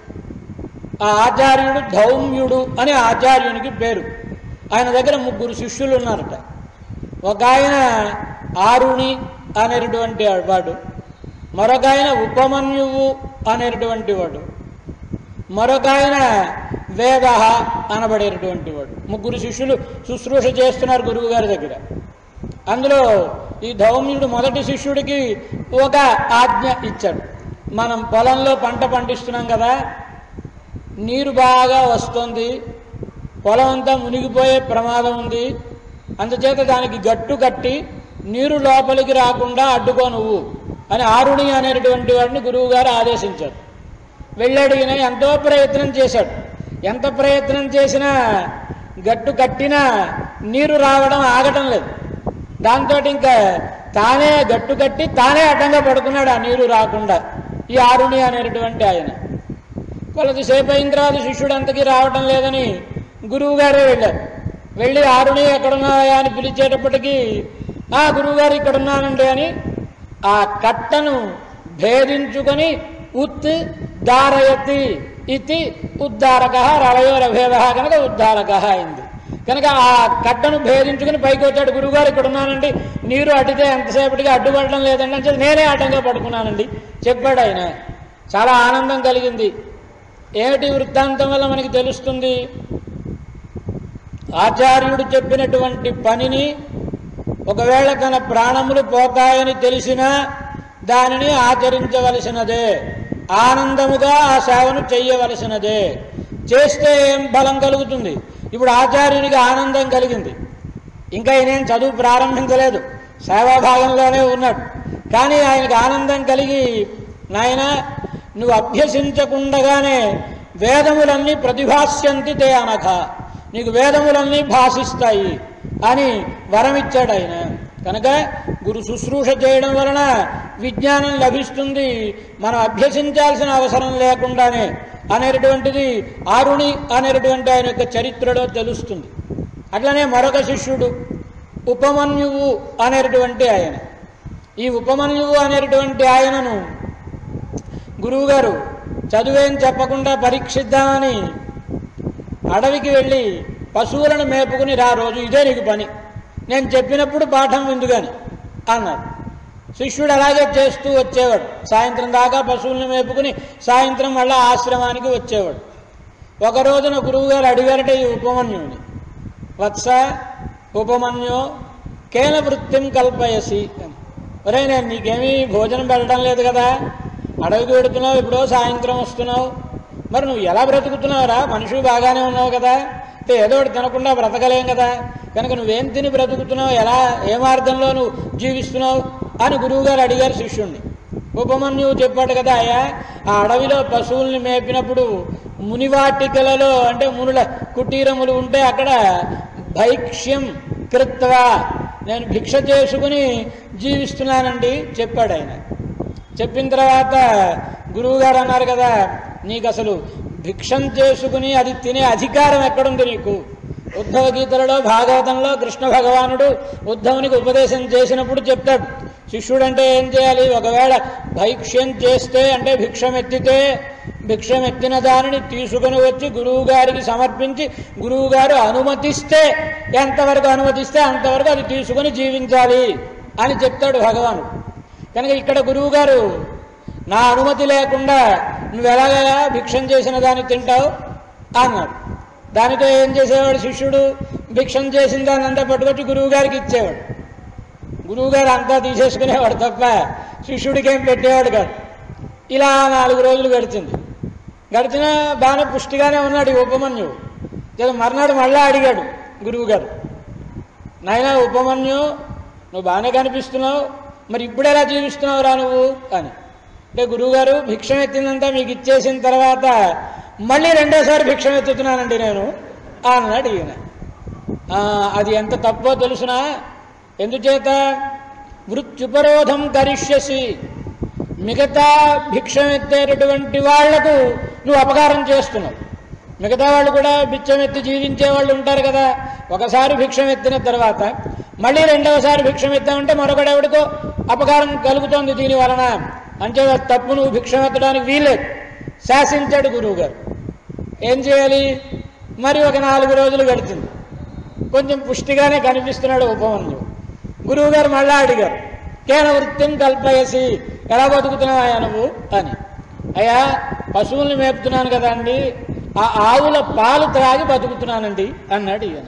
ఆ ఆచార్యుడు ధౌమ్యుడు అనే ఆచార్యునికి పేరు ఆయన దగ్గర ముగ్గురు శిష్యులు ఉన్నారట ఒక ఆయన ఆరుణి అనేటటువంటి వాడు మరొక ఆయన ఉపమన్యువు అనేటటువంటి వాడు మరొక ఆయన వేద అనబడేటటువంటి వాడు ముగ్గురు శిష్యులు శుశ్రూష చేస్తున్నారు గురువు గారి దగ్గర అందులో ఈ ధౌమ్యుడు మొదటి శిష్యుడికి ఒక ఆజ్ఞ ఇచ్చాడు మనం పొలంలో పంట పండిస్తున్నాం కదా నీరు బాగా వస్తుంది పొలం అంతా మునిగిపోయే ప్రమాదం ఉంది అందుచేత దానికి గట్టు కట్టి నీరు లోపలికి రాకుండా అడ్డుకో నువ్వు అని ఆరుణి అనేటటువంటి వాడిని గురువు గారు ఆదేశించారు వెళ్ళాడు ఈయన ఎంతో ప్రయత్నం చేశాడు ఎంత ప్రయత్నం చేసినా గట్టు కట్టినా నీరు రావడం ఆగటం లేదు దాంతో ఇంకా తానే గట్టు కట్టి తానే అడ్డంగా పడుకున్నాడు ఆ నీరు రాకుండా ఈ ఆరుణి అనేటటువంటి ఆయన కొలదిసేపు అయిన తర్వాత శిష్యుడు అంతకీ రావటం లేదని గురువు గారే వెళ్ళారు వెళ్ళి ఆరుణి ఎక్కడున్నాయా అని పిలిచేటప్పటికీ ఆ గురువు గారు ఇక్కడ ఉన్నానండి అని ఆ కట్టను భేదించుకొని ఉత్ దారయతి ఇది ఉద్దారక రవయోరభేద కనుక ఉద్దారక అయింది కనుక ఆ కట్టను భేదించుకుని పైకి వచ్చాడు గురువుగారు ఇక్కడ ఉన్నానండి నీరు అడితే ఎంతసేపటికి అడ్డుపడడం లేదండి అని చెప్పి నేనే అడ్డంగా పడుకున్నానండి చెప్పాడు ఆయన చాలా ఆనందం కలిగింది ఏమిటి వృత్తాంతం వల్ల మనకి తెలుస్తుంది ఆచార్యుడు చెప్పినటువంటి పనిని ఒకవేళ తన ప్రాణములు పోతాయని తెలిసినా దానిని ఆచరించవలసినదే ఆనందముగా ఆ సేవను చెయ్యవలసినదే చేస్తే ఏం బలం కలుగుతుంది ఇప్పుడు ఆచార్యునికి ఆనందం కలిగింది ఇంకా ఈయనేం చదువు ప్రారంభించలేదు సేవాభాగంలోనే ఉన్నాడు కానీ ఆయనకు ఆనందం కలిగి నాయన నువ్వు అభ్యసించకుండగానే వేదములన్నీ ప్రతిభాస్యంతి తే అనఘ నీకు వేదములన్నీ భాషిస్తాయి అని వరమిచ్చాడు ఆయన కనుక గురు శుశ్రూష చేయడం వలన విజ్ఞానం లభిస్తుంది మనం అభ్యసించాల్సిన అవసరం లేకుండానే అనేటటువంటిది ఆరుణి అనేటటువంటి ఆయన యొక్క చరిత్రలో తెలుస్తుంది అట్లనే మరొక శిష్యుడు ఉపమన్యువు అనేటటువంటి ఆయన ఈ ఉపమన్యువు అనేటటువంటి ఆయనను గురువుగారు చదువేం చెప్పకుండా పరీక్షిద్దామని అడవికి వెళ్ళి పశువులను మేపుకుని రా రోజు ఇదే నీకు పని నేను చెప్పినప్పుడు పాఠం విందుగాని అన్నారు శిష్యుడు అలాగే చేస్తూ వచ్చేవాడు సాయంత్రం దాకా పశువులను మేపుకుని సాయంత్రం మళ్ళా ఆశ్రమానికి వచ్చేవాడు ఒక రోజున గురువుగారు అడిగారట ఈ ఉపమన్యుని వత్స ఉపమన్యు కేన వృత్తిం కల్పయసి అని ఒరే నేను నీకేమీ భోజనం పెట్టడం లేదు కదా అడవికి పెడుతున్నావు ఇప్పుడు సాయంత్రం వస్తున్నావు మరి నువ్వు ఎలా బ్రతుకుతున్నావురా మనిషి బాగానే ఉన్నావు కదా అంటే ఏదో ఒకటి తినకుండా బ్రతకలేం కదా కనుక నువ్వేం తిని బ్రతుకుతున్నావు ఎలా ఏ మార్గంలో నువ్వు జీవిస్తున్నావు అని గురువుగారు అడిగారు శిష్యుణ్ణి ఉపమన్యువు చెప్పాడు కదా అయ్యా ఆ అడవిలో పశువుల్ని మేపినప్పుడు మునివాటికలలో అంటే మునుల కుటీరములు ఉంటే అక్కడ భైక్ష్యం కృత్వా నేను భిక్ష చేసుకుని జీవిస్తున్నానండి చెప్పాడు ఆయన చెప్పిన తర్వాత గురువుగారు అన్నారు కదా నీకు అసలు భిక్షం చేసుకుని అది తినే అధికారం ఎక్కడుంది నీకు ఉద్ధవ గీతలలో భాగవతంలో కృష్ణ భగవానుడు ఉద్ధవునికి ఉపదేశం చేసినప్పుడు చెప్తాడు శిష్యుడంటే ఏం చేయాలి ఒకవేళ భైక్ష్యం చేస్తే అంటే భిక్షం ఎత్తితే భిక్షం ఎత్తిన దానిని తీసుకుని వచ్చి గురువు గారికి సమర్పించి గురువు గారు అనుమతిస్తే ఎంతవరకు అనుమతిస్తే అంతవరకు అది తీసుకుని జీవించాలి అని చెప్తాడు భగవానుడు కనుక ఇక్కడ గురువు గారు నా అనుమతి లేకుండా నువ్వు ఎలాగలా భిక్షం చేసిన దాన్ని తింటావు అన్నాడు దానితో ఏం చేసేవాడు శిష్యుడు భిక్షం చేసిన దాన్ని అంతా పట్టుకొచ్చి గురువు గారికి ఇచ్చేవాడు గురువు గారు అంతా తీసేసుకునేవాడు తప్ప శిష్యుడికి ఏం పెట్టేవాడు కాదు ఇలా నాలుగు రోజులు గడిచింది గడిచిన బాగానే పుష్టిగానే ఉన్నాడు ఈ ఉపమన్యువు జర మర్నాడు మళ్ళా అడిగాడు గురువు గారు నాయన ఉపమన్యు నువ్వు బాగానే కనిపిస్తున్నావు మరి ఇప్పుడు ఎలా జీవిస్తున్నావు రా నువ్వు అని అంటే గురువుగారు భిక్షం ఎత్తిందంతా మీకు ఇచ్చేసిన తర్వాత మళ్ళీ రెండోసారి భిక్షం ఎత్తుతున్నానండి నేను అన్నాడు ఈయన ఆ, అది ఎంత తప్పో తెలుసునా ఎందుచేత వృత్యుపరోధం కరిష్యసి మిగతా భిక్షం ఎత్తేటటువంటి వాళ్లకు నువ్వు అపకారం చేస్తున్నావు మిగతా వాళ్ళు కూడా భిక్షం ఎత్తి జీవించే వాళ్ళు ఉంటారు కదా ఒకసారి భిక్షం ఎత్తిన తర్వాత మళ్ళీ రెండవసారి భిక్షం ఎత్తామంటే మరొకడెవడికో అపకారం కలుగుతోంది దీని వలన అంచేత తప్పు నువ్వు భిక్షం ఎత్తడానికి వీలేదు శాసించాడు గురువు గారు ఏం చేయాలి మరి ఒక నాలుగు రోజులు గడిచింది కొంచెం పుష్టిగానే కనిపిస్తున్నాడు ఉపమన్యు గురువు గారు మళ్ళా అడిగారు కేన వృత్తిం కల్పయసి ఎలా బతుకుతున్నావా నువ్వు అని అయ్యా పశువుల్ని మేపుతున్నాను కదా అండి ఆ ఆవుల పాలు త్రాగి బతుకుతున్నానండి అన్నాడు ఈయన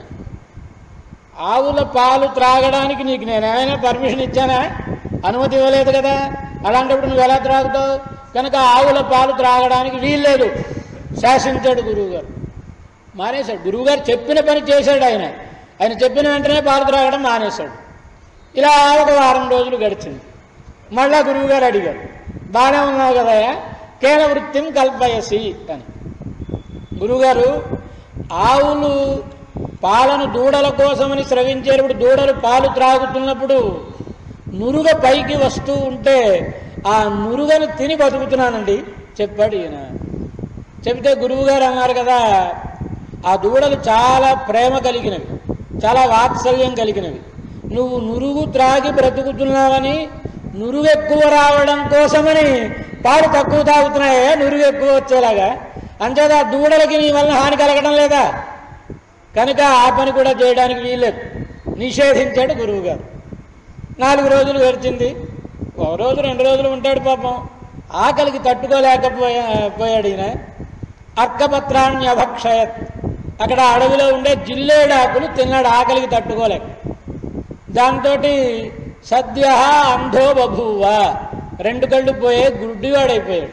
ఆవుల పాలు త్రాగడానికి నీకు నేను ఏమైనా పర్మిషన్ ఇచ్చానా అనుమతి ఇవ్వలేదు కదా అలాంటప్పుడు నువ్వు ఎలా త్రాగుతావు కనుక ఆవుల పాలు త్రాగడానికి వీల్లేదు శాసించాడు గురువుగారు మానేశాడు గురువుగారు చెప్పిన పని చేశాడు ఆయన ఆయన చెప్పిన వెంటనే పాలు త్రాగడం మానేశాడు ఇలా ఒక వారం రోజులు గడిచింది మళ్ళా గురువుగారు అడిగారు బాగానే ఉన్నావు కదయ్యా కేన వృత్తిం కల్పయసి అని గురువుగారు ఆవులు పాలను దూడల కోసమని స్రవించేటప్పుడు దూడలు పాలు త్రాగుతున్నప్పుడు నురుగ పైకి వస్తూ ఉంటే ఆ నురుగను తిని బతుకుతున్నానండి చెప్పాడు ఈయన చెబితే గురువుగారు అన్నారు కదా ఆ దూడలు చాలా ప్రేమ కలిగినవి చాలా వాత్సల్యం కలిగినవి నువ్వు నురుగు త్రాగి బ్రతుకుతున్నావని నురుగు ఎక్కువ రావడం కోసమని పాలు తక్కువ తాగుతున్నాయా నురుగు ఎక్కువ వచ్చేలాగా అంతేదా ఆ దూడలకి నీ వలన హాని కలగడం లేదా కనుక ఆ పని కూడా చేయడానికి వీల్లేదు నిషేధించాడు గురువుగారు నాలుగు రోజులు గడిచింది ఒక రోజు రెండు రోజులు ఉంటాడు పాపం ఆకలికి తట్టుకోలేకపోయా పోయాడు ఈయన అర్కపత్రాన్ని అభక్షయత్ అక్కడ అడవిలో ఉండే జిల్లేడాకులు తిన్నాడు ఆకలికి తట్టుకోలేక దాంతో సద్య అంధో బభూవ రెండు కళ్ళు పోయే గుడ్డివాడైపోయాడు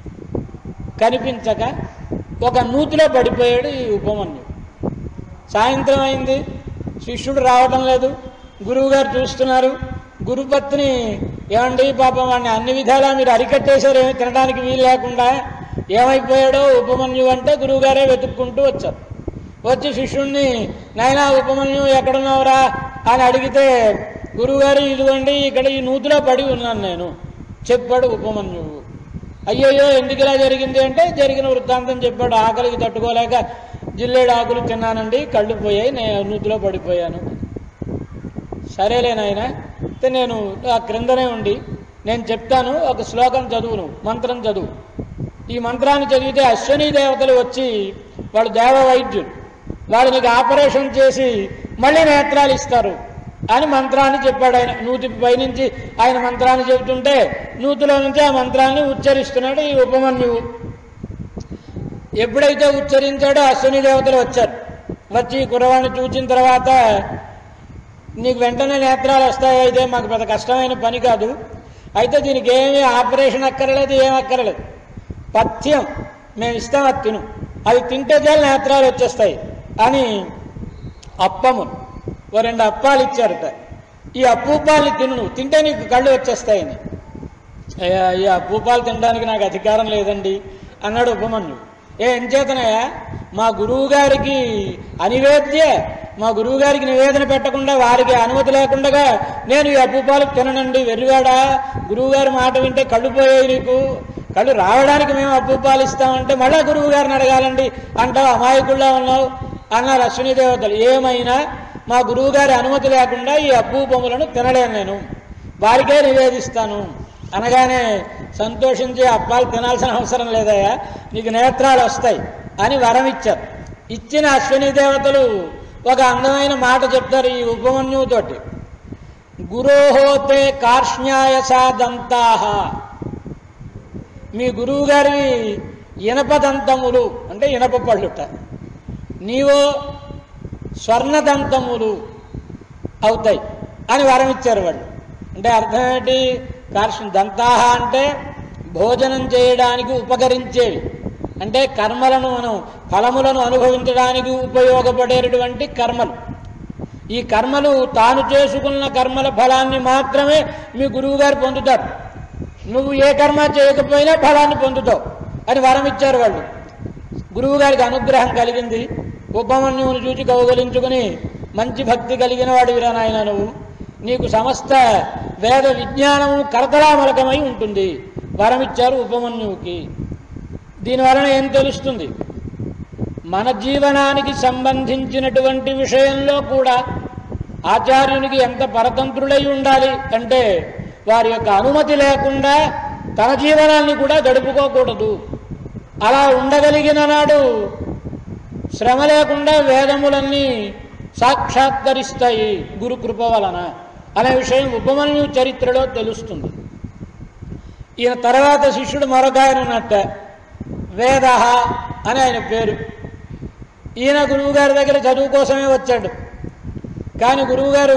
కనిపించక ఒక నూతిలో పడిపోయాడు ఈ ఉపమన్యు సాయంత్రం అయింది శిష్యుడు రావటం లేదు గురువుగారు చూస్తున్నారు గురుపత్ని ఏమండి పాపం వాడిని అన్ని విధాలా మీరు అరికట్టేశారు ఏమి తినడానికి వీలు లేకుండా ఏమైపోయాడో ఉపమన్యు అంటే గురువుగారే వెతుక్కుంటూ వచ్చారు వచ్చి శిష్యుణ్ణి నాయనా ఉపమన్యు ఎక్కడున్నావురా అని అడిగితే గురువుగారు ఇదిగోండి ఇక్కడ ఈ నూతిలో పడి ఉన్నాను నేను చెప్పాడు ఉపమన్యువు అయ్యయ్యో ఎందుకు ఇలా జరిగింది అంటే జరిగిన వృత్తాంతం చెప్పాడు ఆకలికి తట్టుకోలేక జిల్లేడు ఆకులు తిన్నానండి కళ్ళు పోయాయి నేను నూతిలో పడిపోయాను సరేలే నాయన అయితే నేను ఆ క్రిందనే ఉండి నేను చెప్తాను ఒక శ్లోకం చదువు నువ్వు మంత్రం చదువు ఈ మంత్రాన్ని చదివితే అశ్వనీ దేవతలు వచ్చి వాళ్ళు దేవ వైద్యులు వాళ్ళు నీకు ఆపరేషన్ చేసి మళ్ళీ నేత్రాలు ఇస్తారు అని మంత్రాన్ని చెప్పాడు ఆయన నూతి పైనుంచి ఆయన మంత్రాన్ని చెబుతుంటే నూతిలో నుంచి ఆ మంత్రాన్ని ఉచ్చరిస్తున్నాడు ఈ ఉపమన్యువు ఎప్పుడైతే ఉచ్చరించాడో అశ్విని దేవతలు వచ్చారు వచ్చి ఈ కుర్రవాణ్ణి చూచిన తర్వాత నీకు వెంటనే నేత్రాలు వస్తాయి అయితే మాకు పెద్ద కష్టమైన పని కాదు అయితే దీనికి ఏమీ ఆపరేషన్ అక్కర్లేదు ఏం అక్కర్లేదు పథ్యం మేము ఇస్తాం అది తిను అది తింటే చాలు నేత్రాలు వచ్చేస్తాయి అని అప్పము ఓ రెండు అప్పాలు ఇచ్చారట ఈ అప్పూపాలని తిను నువ్వు తింటే నీకు కళ్ళు వచ్చేస్తాయని అయ్యా ఈ అప్పూపాలు తినడానికి నాకు అధికారం లేదండి అన్నాడు ఉపమన్యు ఏ ఎంచేతనయ్యా మా గురువు గారికి అనివేద్య మా గురువు గారికి నివేదన పెట్టకుండా వారికి అనుమతి లేకుండా నేను ఈ అప్పుపాలు తిననండి వెర్రివాడా గురువుగారి మాట వింటే కళ్ళు పోయాయి నీకు కళ్ళు రావడానికి మేము అప్పుపాలు ఇస్తామంటే మళ్ళా గురువు గారిని అడగాలండి అంటావు అమాయకుల్లా ఉన్నావు అన్నారు అశ్విని దేవతలు ఏమైనా మా గురువు గారి అనుమతి లేకుండా ఈ అప్పు బొమ్మలను తినలేను నేను వారికే నివేదిస్తాను అనగానే సంతోషించి అప్పాలు తినాల్సిన అవసరం లేదయ్యా నీకు నేత్రాలు వస్తాయి అని వరం ఇచ్చారు ఇచ్చిన అశ్విని దేవతలు ఒక అందమైన మాట చెప్తారు ఈ ఉపమన్యువుతోటి గురోహోతే కార్ష్ణ్యాయసా దంతాహ మీ గురువు గారి ఇనప దంతములు అంటే ఇనప పళ్ళుట నీవో స్వర్ణదంతములు అవుతాయి అని వరం ఇచ్చారు వాళ్ళు అంటే అర్థం ఏంటి కార్షణ దంతాహ అంటే భోజనం చేయడానికి ఉపకరించేవి అంటే కర్మలను మనం ఫలములను అనుభవించడానికి ఉపయోగపడేటటువంటి కర్మలు ఈ కర్మలు తాను చేసుకున్న కర్మల ఫలాన్ని మాత్రమే మీ గురువు గారు పొందుతారు నువ్వు ఏ కర్మ చేయకపోయినా ఫలాన్ని పొందుతావు అని వరం ఇచ్చారు వాళ్ళు గురువు గారికి అనుగ్రహం కలిగింది ఉపమన్యువుని చూచి కౌగలించుకుని మంచి భక్తి కలిగిన వాడు నాయన నువ్వు నీకు సమస్త వేద విజ్ఞానము కరతలామలకమై ఉంటుంది వరమిచ్చారు ఉపమన్యువుకి దీనివలన ఏం తెలుస్తుంది మన జీవనానికి సంబంధించినటువంటి విషయంలో కూడా ఆచార్యునికి ఎంత పరతంత్రుడై ఉండాలి అంటే వారి యొక్క అనుమతి లేకుండా తన జీవనాన్ని కూడా గడుపుకోకూడదు అలా ఉండగలిగిన నాడు శ్రమ లేకుండా వేదములన్నీ సాక్షాత్కరిస్తాయి గురు కృప వలన అనే విషయం ఉపమన్యు చరిత్రలో తెలుస్తుంది ఈయన తర్వాత శిష్యుడు మరొక ఆయన ఉన్నట్ట వేద అని ఆయన పేరు ఈయన గురువుగారి దగ్గర చదువు కోసమే వచ్చాడు కానీ గురువుగారు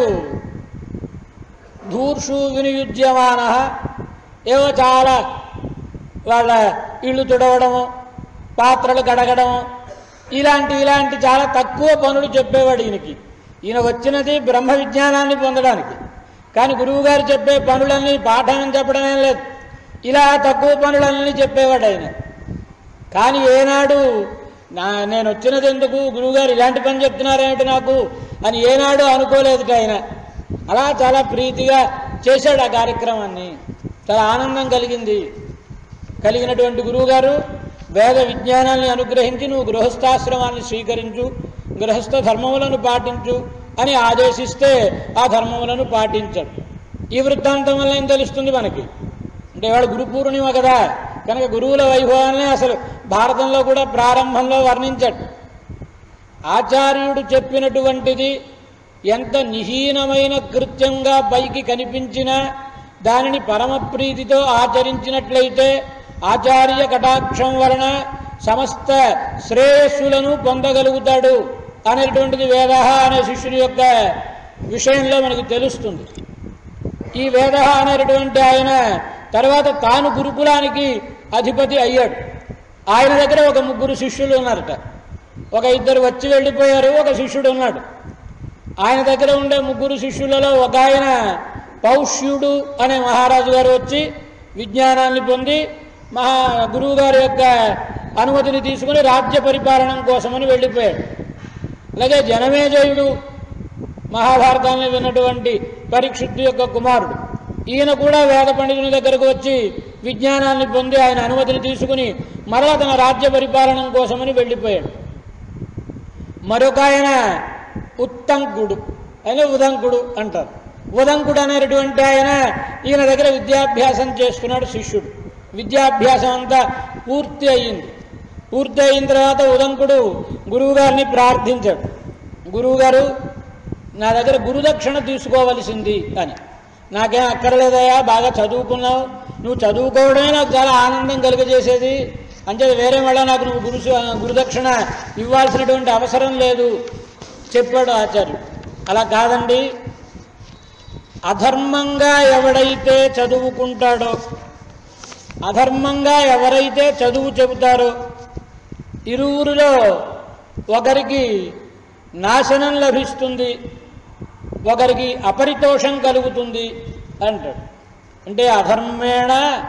ధూర్షు వినియుజ్యమాన ఏవో చాలా వాళ్ళ ఇళ్ళు తుడవడము పాత్రలు కడగడము ఇలాంటి ఇలాంటి చాలా తక్కువ పనులు చెప్పేవాడు ఈయనకి ఈయన వచ్చినది బ్రహ్మ విజ్ఞానాన్ని పొందడానికి కానీ గురువుగారు చెప్పే పనులన్నీ పాఠం చెప్పడమే లేదు ఇలా తక్కువ పనులన్నీ చెప్పేవాడు ఆయన కానీ ఏనాడు నా నేను వచ్చినది ఎందుకు గురువుగారు ఇలాంటి పని చెప్తున్నారేమిటి నాకు అని ఏనాడు అనుకోలేదు ఆయన అలా చాలా ప్రీతిగా చేశాడు ఆ కార్యక్రమాన్ని చాలా ఆనందం కలిగింది కలిగినటువంటి గురువుగారు వేద విజ్ఞానాన్ని అనుగ్రహించి నువ్వు గృహస్థాశ్రమాన్ని స్వీకరించు గృహస్థ ధర్మములను పాటించు అని ఆదేశిస్తే ఆ ధర్మములను పాటించాడు ఈ వృత్తాంతం వల్ల ఏం తెలుస్తుంది మనకి అంటే వాడు గురు పూర్ణిమ కదా కనుక గురువుల వైభవాన్ని అసలు భారతంలో కూడా ప్రారంభంలో వర్ణించాడు ఆచార్యుడు చెప్పినటువంటిది ఎంత నిహీనమైన కృత్యంగా పైకి కనిపించినా దానిని పరమప్రీతితో ఆచరించినట్లయితే ఆచార్య కటాక్షం వలన సమస్త శ్రేయస్సులను పొందగలుగుతాడు అనేటువంటిది వేద అనే శిష్యుని యొక్క విషయంలో మనకు తెలుస్తుంది ఈ వేద అనేటువంటి ఆయన తర్వాత తాను గురుకులానికి అధిపతి అయ్యాడు ఆయన దగ్గర ఒక ముగ్గురు శిష్యులు ఉన్నారట ఒక ఇద్దరు వచ్చి వెళ్ళిపోయారు ఒక శిష్యుడు ఉన్నాడు ఆయన దగ్గర ఉండే ముగ్గురు శిష్యులలో ఒక ఆయన పౌష్యుడు అనే మహారాజు గారు వచ్చి విజ్ఞానాన్ని పొంది మహా గురువు గారి యొక్క అనుమతిని తీసుకుని రాజ్య పరిపాలనం కోసమని వెళ్ళిపోయాడు అలాగే జనమేజయుడు మహాభారతాన్ని విన్నటువంటి పరీక్షిత్తు యొక్క కుమారుడు ఈయన కూడా వేద పండితుని దగ్గరకు వచ్చి విజ్ఞానాన్ని పొంది ఆయన అనుమతిని తీసుకుని మరలా తన రాజ్య పరిపాలనం కోసమని వెళ్ళిపోయాడు మరొక ఆయన ఉత్తంకుడు ఆయన ఉదంకుడు అంటారు ఉదంకుడు అనేటటువంటి ఆయన ఈయన దగ్గర విద్యాభ్యాసం చేస్తున్నాడు శిష్యుడు విద్యాభ్యాసం అంతా పూర్తి అయ్యింది పూర్తి అయిన తర్వాత ఉదంకుడు గురువుగారిని ప్రార్థించాడు గురువుగారు నా దగ్గర గురుదక్షిణ తీసుకోవలసింది అని నాకేం అక్కర్లేదయ్యా బాగా చదువుకున్నావు నువ్వు చదువుకోవడమే నాకు చాలా ఆనందం కలుగజేసేది అంటే వేరే మళ్ళా నాకు నువ్వు గురు గురుదక్షిణ ఇవ్వాల్సినటువంటి అవసరం లేదు చెప్పాడు ఆచార్యుడు అలా కాదండి అధర్మంగా ఎవడైతే చదువుకుంటాడో అధర్మంగా ఎవరైతే చదువు చెబుతారో ఇరువురిలో ఒకరికి నాశనం లభిస్తుంది ఒకరికి అపరితోషం కలుగుతుంది అంటాడు అంటే అధర్మేణ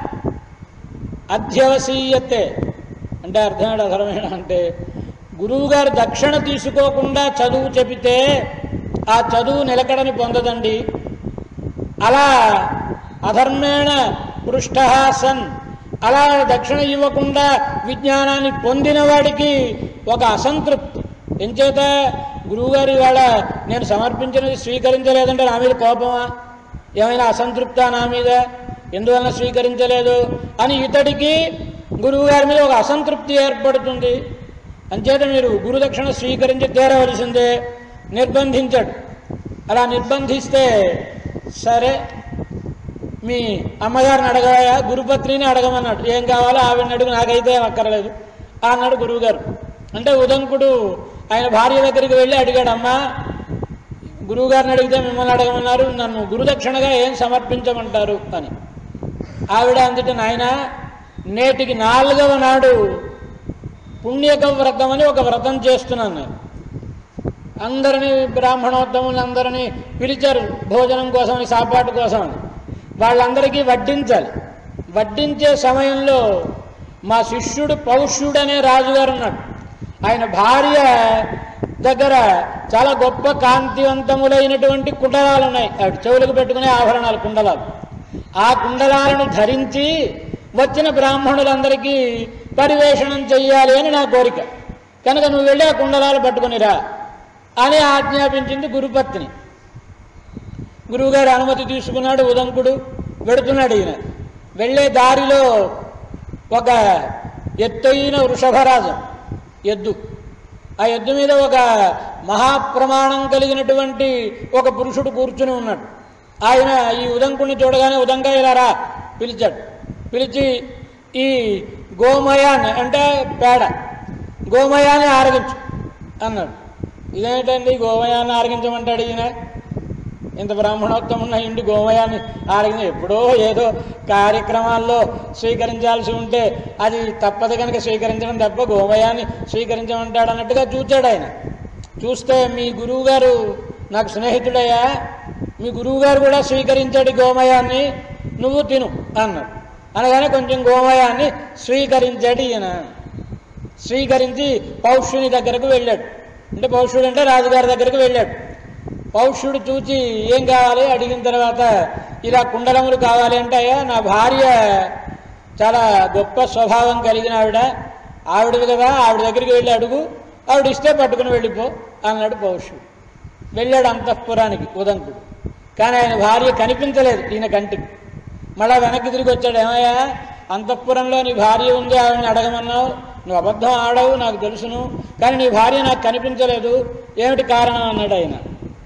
అధ్యవసీయతే అంటే అర్థమేంటి అధర్మేణ అంటే గురువుగారు దక్షిణ తీసుకోకుండా చదువు చెబితే ఆ చదువు నిలకడని పొందదండి అలా అధర్మేణ పృష్ఠ సన్ అలా దక్షిణ ఇవ్వకుండా విజ్ఞానాన్ని పొందిన వాడికి ఒక అసంతృప్తి ఎంచేత గురువుగారు ఇవాళ నేను సమర్పించినది స్వీకరించలేదంటే నా మీద కోపమా ఏమైనా అసంతృప్త నా మీద ఎందువలన స్వీకరించలేదు అని ఇతడికి గురువుగారి మీద ఒక అసంతృప్తి ఏర్పడుతుంది అంచేత మీరు గురుదక్షిణ స్వీకరించి తీరవలసిందే నిర్బంధించాడు అలా నిర్బంధిస్తే సరే మీ అమ్మగారిని అడగవా గురుపత్రిని అడగమన్నాడు ఏం కావాలో ఆవిడని అడుగు నాకైతే ఏం అక్కర్లేదు అన్నాడు గురువుగారు అంటే ఉదంకుడు ఆయన భార్య దగ్గరికి వెళ్ళి అడిగాడు అమ్మా గురువుగారిని అడిగితే మిమ్మల్ని అడగమన్నారు నన్ను గురుదక్షిణగా ఏం సమర్పించమంటారు అని ఆవిడ అందుట నాయన నేటికి నాలుగవ నాడు పుణ్యక వ్రతం అని ఒక వ్రతం చేస్తున్నాను నేను అందరినీ బ్రాహ్మణోత్తములందరినీ పిలిచారు భోజనం కోసమని సాపాటు కోసమని వాళ్ళందరికీ వడ్డించాలి వడ్డించే సమయంలో మా శిష్యుడు పౌష్యుడు అనే రాజుగారు ఉన్నాడు ఆయన భార్య దగ్గర చాలా గొప్ప కాంతివంతములైనటువంటి కుండలాలు ఉన్నాయి ఆవిడ చెవులకు పెట్టుకునే ఆభరణాలు కుండలాలు ఆ కుండలాలను ధరించి వచ్చిన బ్రాహ్మణులందరికీ పరివేషణం చెయ్యాలి అని నా కోరిక కనుక నువ్వు వెళ్ళి ఆ కుండలాలు పట్టుకునిరా అని ఆజ్ఞాపించింది గురుపత్ని గురువుగారు అనుమతి తీసుకున్నాడు ఉదంకుడు వెడుతున్నాడు ఈయన వెళ్ళే దారిలో ఒక ఎత్తైన వృషభరాజం ఎద్దు ఆ ఎద్దు మీద ఒక మహాప్రమాణం కలిగినటువంటి ఒక పురుషుడు కూర్చుని ఉన్నాడు ఆయన ఈ ఉదంకుడిని చూడగానే ఉదంగా ఇలా రా పిలిచాడు పిలిచి ఈ గోమయాన్ని అంటే పేడ గోమయాన్ని ఆరగించు అన్నాడు ఇదేంటండి గోమయాన్ని ఆరగించమంటాడు ఈయన ఇంత బ్రాహ్మణోత్తమున్న ఇంటి గోమయాన్ని ఆరగించ ఎప్పుడో ఏదో కార్యక్రమాల్లో స్వీకరించాల్సి ఉంటే అది తప్పదు కనుక స్వీకరించడం తప్ప గోమయాన్ని స్వీకరించమంటాడు అన్నట్టుగా చూచాడు ఆయన చూస్తే మీ గురువుగారు నాకు స్నేహితుడయ్యా మీ గురువుగారు కూడా స్వీకరించాడు ఈ గోమయాన్ని నువ్వు తిను అన్నాడు అనగానే కొంచెం గోమయాన్ని స్వీకరించాడు ఈయన స్వీకరించి పౌష్యుని దగ్గరకు వెళ్ళాడు అంటే పౌష్యుడు అంటే రాజుగారి దగ్గరకు వెళ్ళాడు పౌష్యుడు చూచి ఏం కావాలి అడిగిన తర్వాత ఇలా కుండలములు కావాలి అంటే అయ్యా నా భార్య చాలా గొప్ప స్వభావం కలిగిన ఆవిడ ఆవిడది కదా ఆవిడ దగ్గరికి వెళ్ళి అడుగు ఆవిడ ఇస్తే పట్టుకుని వెళ్ళిపో అన్నాడు పౌష్యుడు వెళ్ళాడు అంతఃపురానికి ఉదంకుడు కానీ ఆయన భార్య కనిపించలేదు ఈయన కంటికి మళ్ళా వెనక్కి తిరిగి వచ్చాడు ఏమయ్యా అంతఃపురంలో నీ భార్య ఉంది ఆవిడని అడగమన్నావు నువ్వు అబద్ధం ఆడవు నాకు తెలుసును కానీ నీ భార్య నాకు కనిపించలేదు ఏమిటి కారణం అన్నాడు ఆయన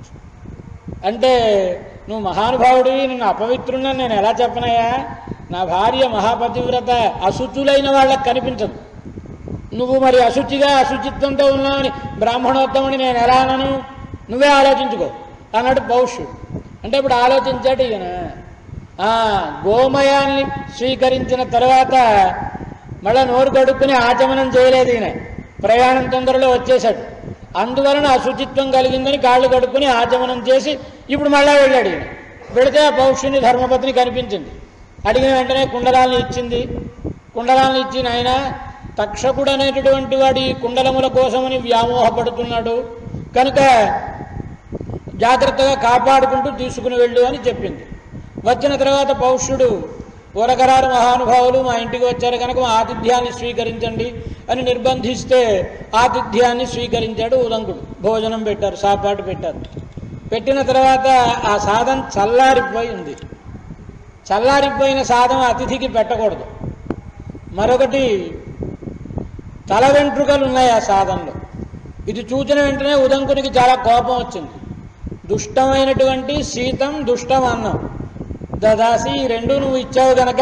అంటే నువ్వు మహానుభావుడివి నిన్ను అపవిత్రున్నా నేను ఎలా చెప్పనయ్యా నా భార్య మహాపతివ్రత అశుచులైన వాళ్ళకి కనిపించదు నువ్వు మరి అశుచిగా అశుచిత్వంతో ఉన్నావని బ్రాహ్మణోత్తముని నేను ఎలా అనను నువ్వే ఆలోచించుకో అన్నాడు పౌష్యుడు అంటే ఇప్పుడు ఆలోచించాడు ఈయన ఆ, గోమయాన్ని స్వీకరించిన తర్వాత మళ్ళా నోరు కడుక్కుని ఆచమనం చేయలేదు ఈయన ప్రయాణం తొందరలో వచ్చేశాడు అందువలన అశుచిత్వం కలిగిందని కాళ్ళు కడుక్కుని ఆచమనం చేసి ఇప్పుడు మళ్ళా వెళ్ళాడు ఈయన వెళితే ఆ పౌష్యుని ధర్మపత్ని కనిపించింది అడిగిన వెంటనే కుండలాలను ఇచ్చింది కుండలాలను ఇచ్చిన ఆయన తక్షకుడు అనేటటువంటి వాడు ఈ కుండలముల కోసమని వ్యామోహపడుతున్నాడు కనుక జాగ్రత్తగా కాపాడుకుంటూ తీసుకుని వెళ్ళు అని చెప్పింది వచ్చిన తర్వాత పౌష్యుడు ఊరకరారు మహానుభావులు మా ఇంటికి వచ్చారు కనుక మా ఆతిథ్యాన్ని స్వీకరించండి అని నిర్బంధిస్తే ఆతిథ్యాన్ని స్వీకరించాడు ఉదంకుడు భోజనం పెట్టారు సాపాటు పెట్టారు పెట్టిన తర్వాత ఆ సాధం చల్లారిపోయి ఉంది చల్లారిపోయిన సాధం అతిథికి పెట్టకూడదు మరొకటి తల వెంట్రుకలు ఉన్నాయి ఆ సాధనలో ఇది చూచిన వెంటనే ఉదంకునికి చాలా కోపం వచ్చింది దుష్టమైనటువంటి శీతం దుష్టం అన్నం దదాసి ఈ రెండు నువ్వు ఇచ్చావు గనక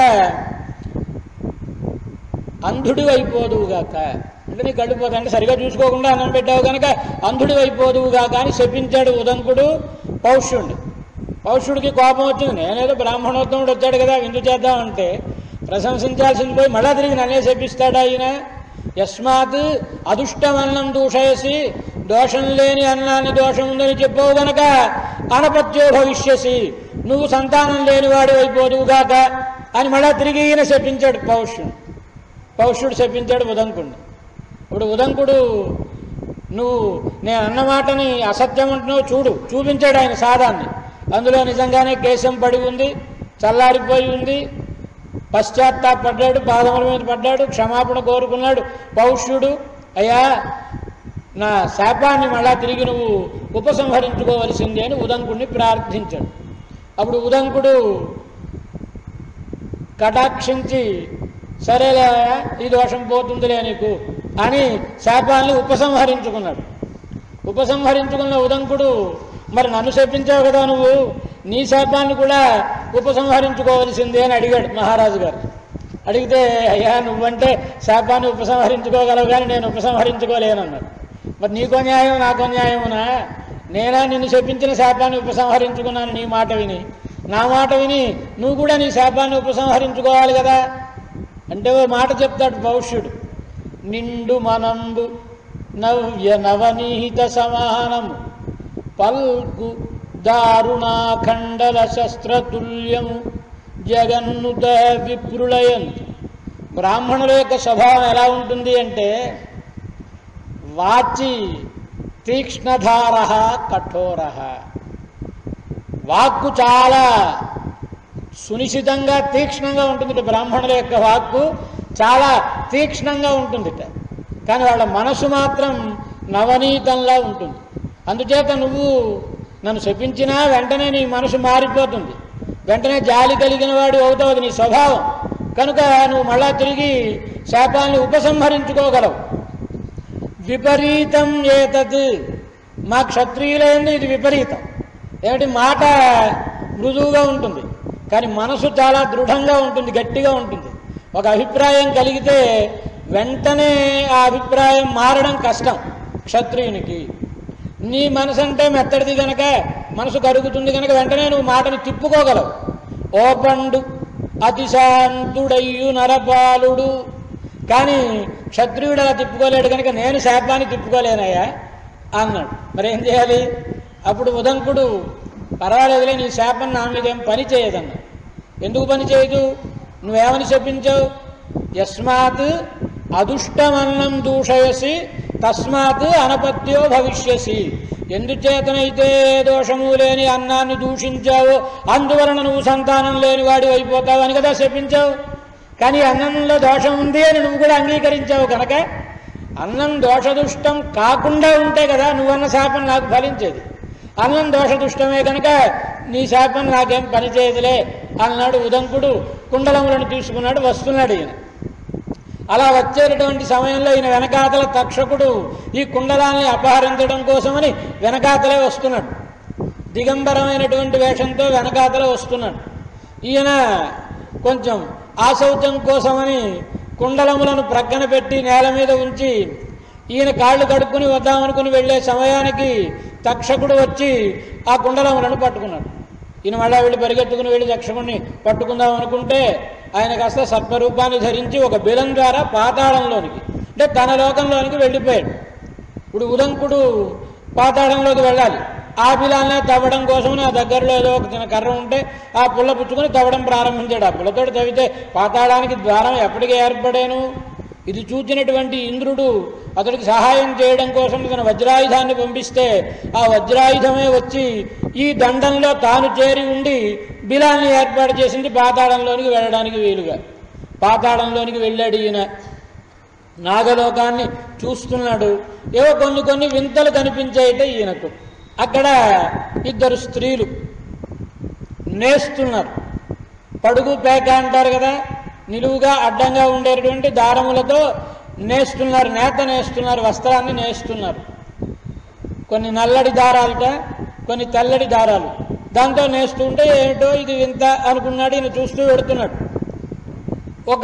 అంధుడి అయిపోదువుగాక అంటే నీ కళ్ళు పోతా అంటే సరిగా చూసుకోకుండా అన్నం పెట్టావు కనుక అంధుడి అయిపోదువుగాక అని శపించాడు ఉదంకుడు పౌష్యుణ్ణి పౌష్యుడికి కోపం వచ్చింది నేనేదో బ్రాహ్మణోత్తముడు వచ్చాడు కదా విందు చేద్దామంటే ప్రశంసించాల్సింది పోయి మళ్ళా తిరిగి నన్నే శపిస్తాడా ఆయన యస్మాత్ అదుష్టమన్నం దూషయసి దోషం లేని అన్నాన్ని దోషం ఉందని చెప్పావు గనక అనపత్యో భవిష్యసి నువ్వు సంతానం లేనివాడు అయిపోదువుగాక అని మళ్ళా తిరిగి ఈయన శపించాడు పౌష్యుడు పౌష్యుడు శపించాడు ఉదంకుడిని ఇప్పుడు ఉదంకుడు నువ్వు నేను అన్న మాటని అసత్యం అంటున్నావు చూడు చూపించాడు ఆయన సాదాన్ని అందులో నిజంగానే కేశం పడి ఉంది చల్లారిపోయి ఉంది పశ్చాత్తాపడ్డాడు పాదముల మీద పడ్డాడు క్షమాపణ కోరుకున్నాడు పౌష్యుడు అయ్యా నా శాపాన్ని మళ్ళా తిరిగి నువ్వు ఉపసంహరించుకోవలసింది అని ఉదంకుడిని ప్రార్థించాడు అప్పుడు ఉదంకుడు కటాక్షించి సరేలే ఈ దోషం పోతుందిలే నీకు అని శాపాన్ని ఉపసంహరించుకున్నాడు ఉపసంహరించుకున్న ఉదంకుడు మరి నన్ను శపించావు కదా నువ్వు నీ శాపాన్ని కూడా ఉపసంహరించుకోవలసిందే అని అడిగాడు మహారాజు గారు అడిగితే అయ్యా నువ్వంటే శాపాన్ని ఉపసంహరించుకోగలవు కానీ నేను ఉపసంహరించుకోలేనన్నాడు మరి నీకో న్యాయం నాకో న్యాయమునా నేనా నిన్ను శపించిన శాపాన్ని ఉపసంహరించుకున్నాను నీ మాట విని నా మాట విని నువ్వు కూడా నీ శాపాన్ని ఉపసంహరించుకోవాలి కదా అంటే ఓ మాట చెప్తాడు పౌష్యుడు నిండు మనంబు నవ్య నవనీత సమానము పల్కు దారుణాఖండల శస్త్రతుల్యము జగన్నుత విప్రులయంతు బ్రాహ్మణుల యొక్క స్వభావం ఎలా ఉంటుంది అంటే వాచి తీక్ష్ణధార కఠోర వాక్కు చాలా సునిశ్చితంగా తీక్ష్ణంగా ఉంటుంది బ్రాహ్మణుల యొక్క వాక్కు చాలా తీక్ష్ణంగా ఉంటుంది కానీ వాళ్ళ మనసు మాత్రం నవనీతంలా ఉంటుంది అందుచేత నువ్వు నన్ను శపించినా వెంటనే నీ మనసు మారిపోతుంది వెంటనే జాలి కలిగిన వాడు అవుతావు అది నీ స్వభావం కనుక నువ్వు మళ్ళా తిరిగి శాపాన్ని ఉపసంహరించుకోగలవు విపరీతం ఏతత్ మా క్షత్రియులందు ఇది విపరీతం ఏమిటి మాట మృదువుగా ఉంటుంది కానీ మనసు చాలా దృఢంగా ఉంటుంది గట్టిగా ఉంటుంది ఒక అభిప్రాయం కలిగితే వెంటనే ఆ అభిప్రాయం మారడం కష్టం క్షత్రియునికి నీ మనసు అంటే మెత్తడిది గనక మనసు కరుగుతుంది గనక వెంటనే నువ్వు మాటని తిప్పుకోగలవు ఓపండు అతిశాంతుడయ్యు నరపాలుడు కానీ క్షత్రియుడు అలా తిప్పుకోలేడు కనుక నేను శాపాన్ని తిప్పుకోలేనయ్యా అన్నాడు మరి ఏం చేయాలి అప్పుడు ఉదంకుడు పర్వాలేదులే నీ శాపం నా మీద ఏం పని చేయదన్న ఎందుకు పని చేయదు నువ్వేమని చెప్పించావు యస్మాత్ అదుష్టమన్నం దూషయసి తస్మాత్ అనపత్యో భవిష్యసి ఎందుచేతనైతే దోషము లేని అన్నాన్ని దూషించావో అందువలన నువ్వు సంతానం లేని వాడి అయిపోతావు అని కదా చెప్పించావు కానీ అన్నంలో దోషం ఉంది అని నువ్వు కూడా అంగీకరించావు కనుక అన్నం దోషదుష్టం కాకుండా ఉంటే కదా నువ్వన్న శాపం నాకు ఫలించేది అన్నం దోషదుష్టమే కనుక నీ శాపం నాకేం పని చేయదులే అన్నాడు ఉదంకుడు కుండలములను తీసుకున్నాడు వస్తున్నాడు ఈయన అలా వచ్చేటటువంటి సమయంలో ఈయన వెనకాతల తక్షకుడు ఈ కుండలాన్ని అపహరించడం కోసమని వెనకాతలే వస్తున్నాడు దిగంబరమైనటువంటి వేషంతో వెనకాతల వస్తున్నాడు ఈయన కొంచెం ఆశౌచం కోసమని కుండలములను ప్రక్కన పెట్టి నేల మీద ఉంచి ఈయన కాళ్ళు కడుక్కుని వద్దామనుకుని వెళ్ళే సమయానికి తక్షకుడు వచ్చి ఆ కుండలములను పట్టుకున్నాడు ఈయన మళ్ళా వెళ్ళి పరిగెత్తుకుని వెళ్ళి తక్షకుడిని పట్టుకుందాం అనుకుంటే ఆయన కాస్త సర్పరూపాన్ని ధరించి ఒక బిలం ద్వారా పాతాళంలోనికి అంటే తన లోకంలోనికి వెళ్ళిపోయాడు ఇప్పుడు ఉదంకుడు పాతాళంలోకి వెళ్ళాలి ఆ బిలాన్నే తవ్వడం కోసం నా దగ్గరలో ఏదో ఒక చిన్న కర్ర ఉంటే ఆ పుల్ల పుచ్చుకొని తవ్వడం ప్రారంభించాడు ఆ పుల్లతోటి తవ్వితే పాతాళానికి ద్వారం ఎప్పటికీ ఏర్పడాను ఇది చూచినటువంటి ఇంద్రుడు అతడికి సహాయం చేయడం కోసం తన వజ్రాయుధాన్ని పంపిస్తే ఆ వజ్రాయుధమే వచ్చి ఈ దండంలో తాను చేరి ఉండి బిలాన్ని ఏర్పాటు చేసింది పాతాళంలోనికి వెళ్ళడానికి వీలుగా పాతాళంలోనికి వెళ్ళాడు ఈయన నాగలోకాన్ని చూస్తున్నాడు ఏవో కొన్ని కొన్ని వింతలు కనిపించాయిట ఈయనకు అక్కడ ఇద్దరు స్త్రీలు నేస్తున్నారు పడుగు పేక అంటారు కదా నిలువుగా అడ్డంగా ఉండేటటువంటి దారములతో నేస్తున్నారు నేత నేస్తున్నారు వస్త్రాన్ని నేస్తున్నారు కొన్ని నల్లడి దారాలట కొన్ని తెల్లడి దారాలు దాంతో నేస్తుంటే ఏమిటో ఇది వింత అనుకున్నాడు ఈయన చూస్తూ పెడుతున్నాడు ఒక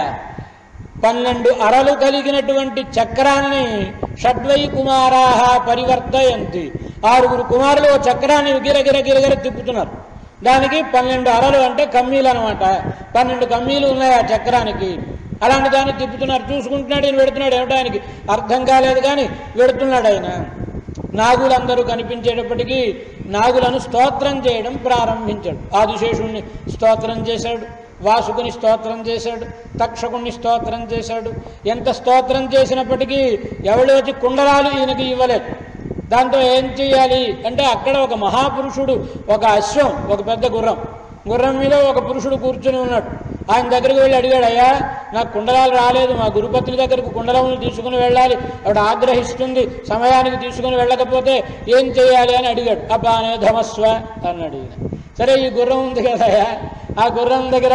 పన్నెండు అరలు కలిగినటువంటి చక్రాన్ని షడ్వై కుమారాహ పరివర్తయంతి ఆరుగురు కుమారులు ఓ చక్రాన్ని గిరగిర గిరగిర తిప్పుతున్నారు దానికి పన్నెండు అరలు అంటే కమ్మీలు అనమాట పన్నెండు కమ్మీలు ఉన్నాయి ఆ చక్రానికి అలాంటి దాన్ని తిప్పుతున్నారు చూసుకుంటున్నాడు ఈయన పెడుతున్నాడు ఏమిటో ఆయనకి అర్థం కాలేదు కానీ పెడుతున్నాడు ఆయన నాగులందరూ కనిపించేటప్పటికీ నాగులను స్తోత్రం చేయడం ప్రారంభించాడు ఆదిశేషుణ్ణి స్తోత్రం చేశాడు వాసుకుని స్తోత్రం చేశాడు తక్షకుణ్ణి స్తోత్రం చేశాడు ఎంత స్తోత్రం చేసినప్పటికీ ఎవడు వచ్చి కుండలాలు ఈయనకి ఇవ్వలేదు దాంతో ఏం చెయ్యాలి అంటే అక్కడ ఒక మహాపురుషుడు ఒక అశ్వం ఒక పెద్ద గుర్రం గుర్రం మీద ఒక పురుషుడు కూర్చుని ఉన్నాడు ఆయన దగ్గరికి వెళ్ళి అడిగాడు అయ్యా నాకు కుండలాలు రాలేదు మా గురుపత్ని దగ్గరకు కుండలములు తీసుకుని వెళ్ళాలి ఆవిడ ఆగ్రహిస్తుంది సమయానికి తీసుకుని వెళ్ళకపోతే ఏం చేయాలి అని అడిగాడు అపానే ధమస్వ అన్నాడు ఈయన సరే ఈ గుర్రం ఉంది కదయ్యా ఆ గుర్రం దగ్గర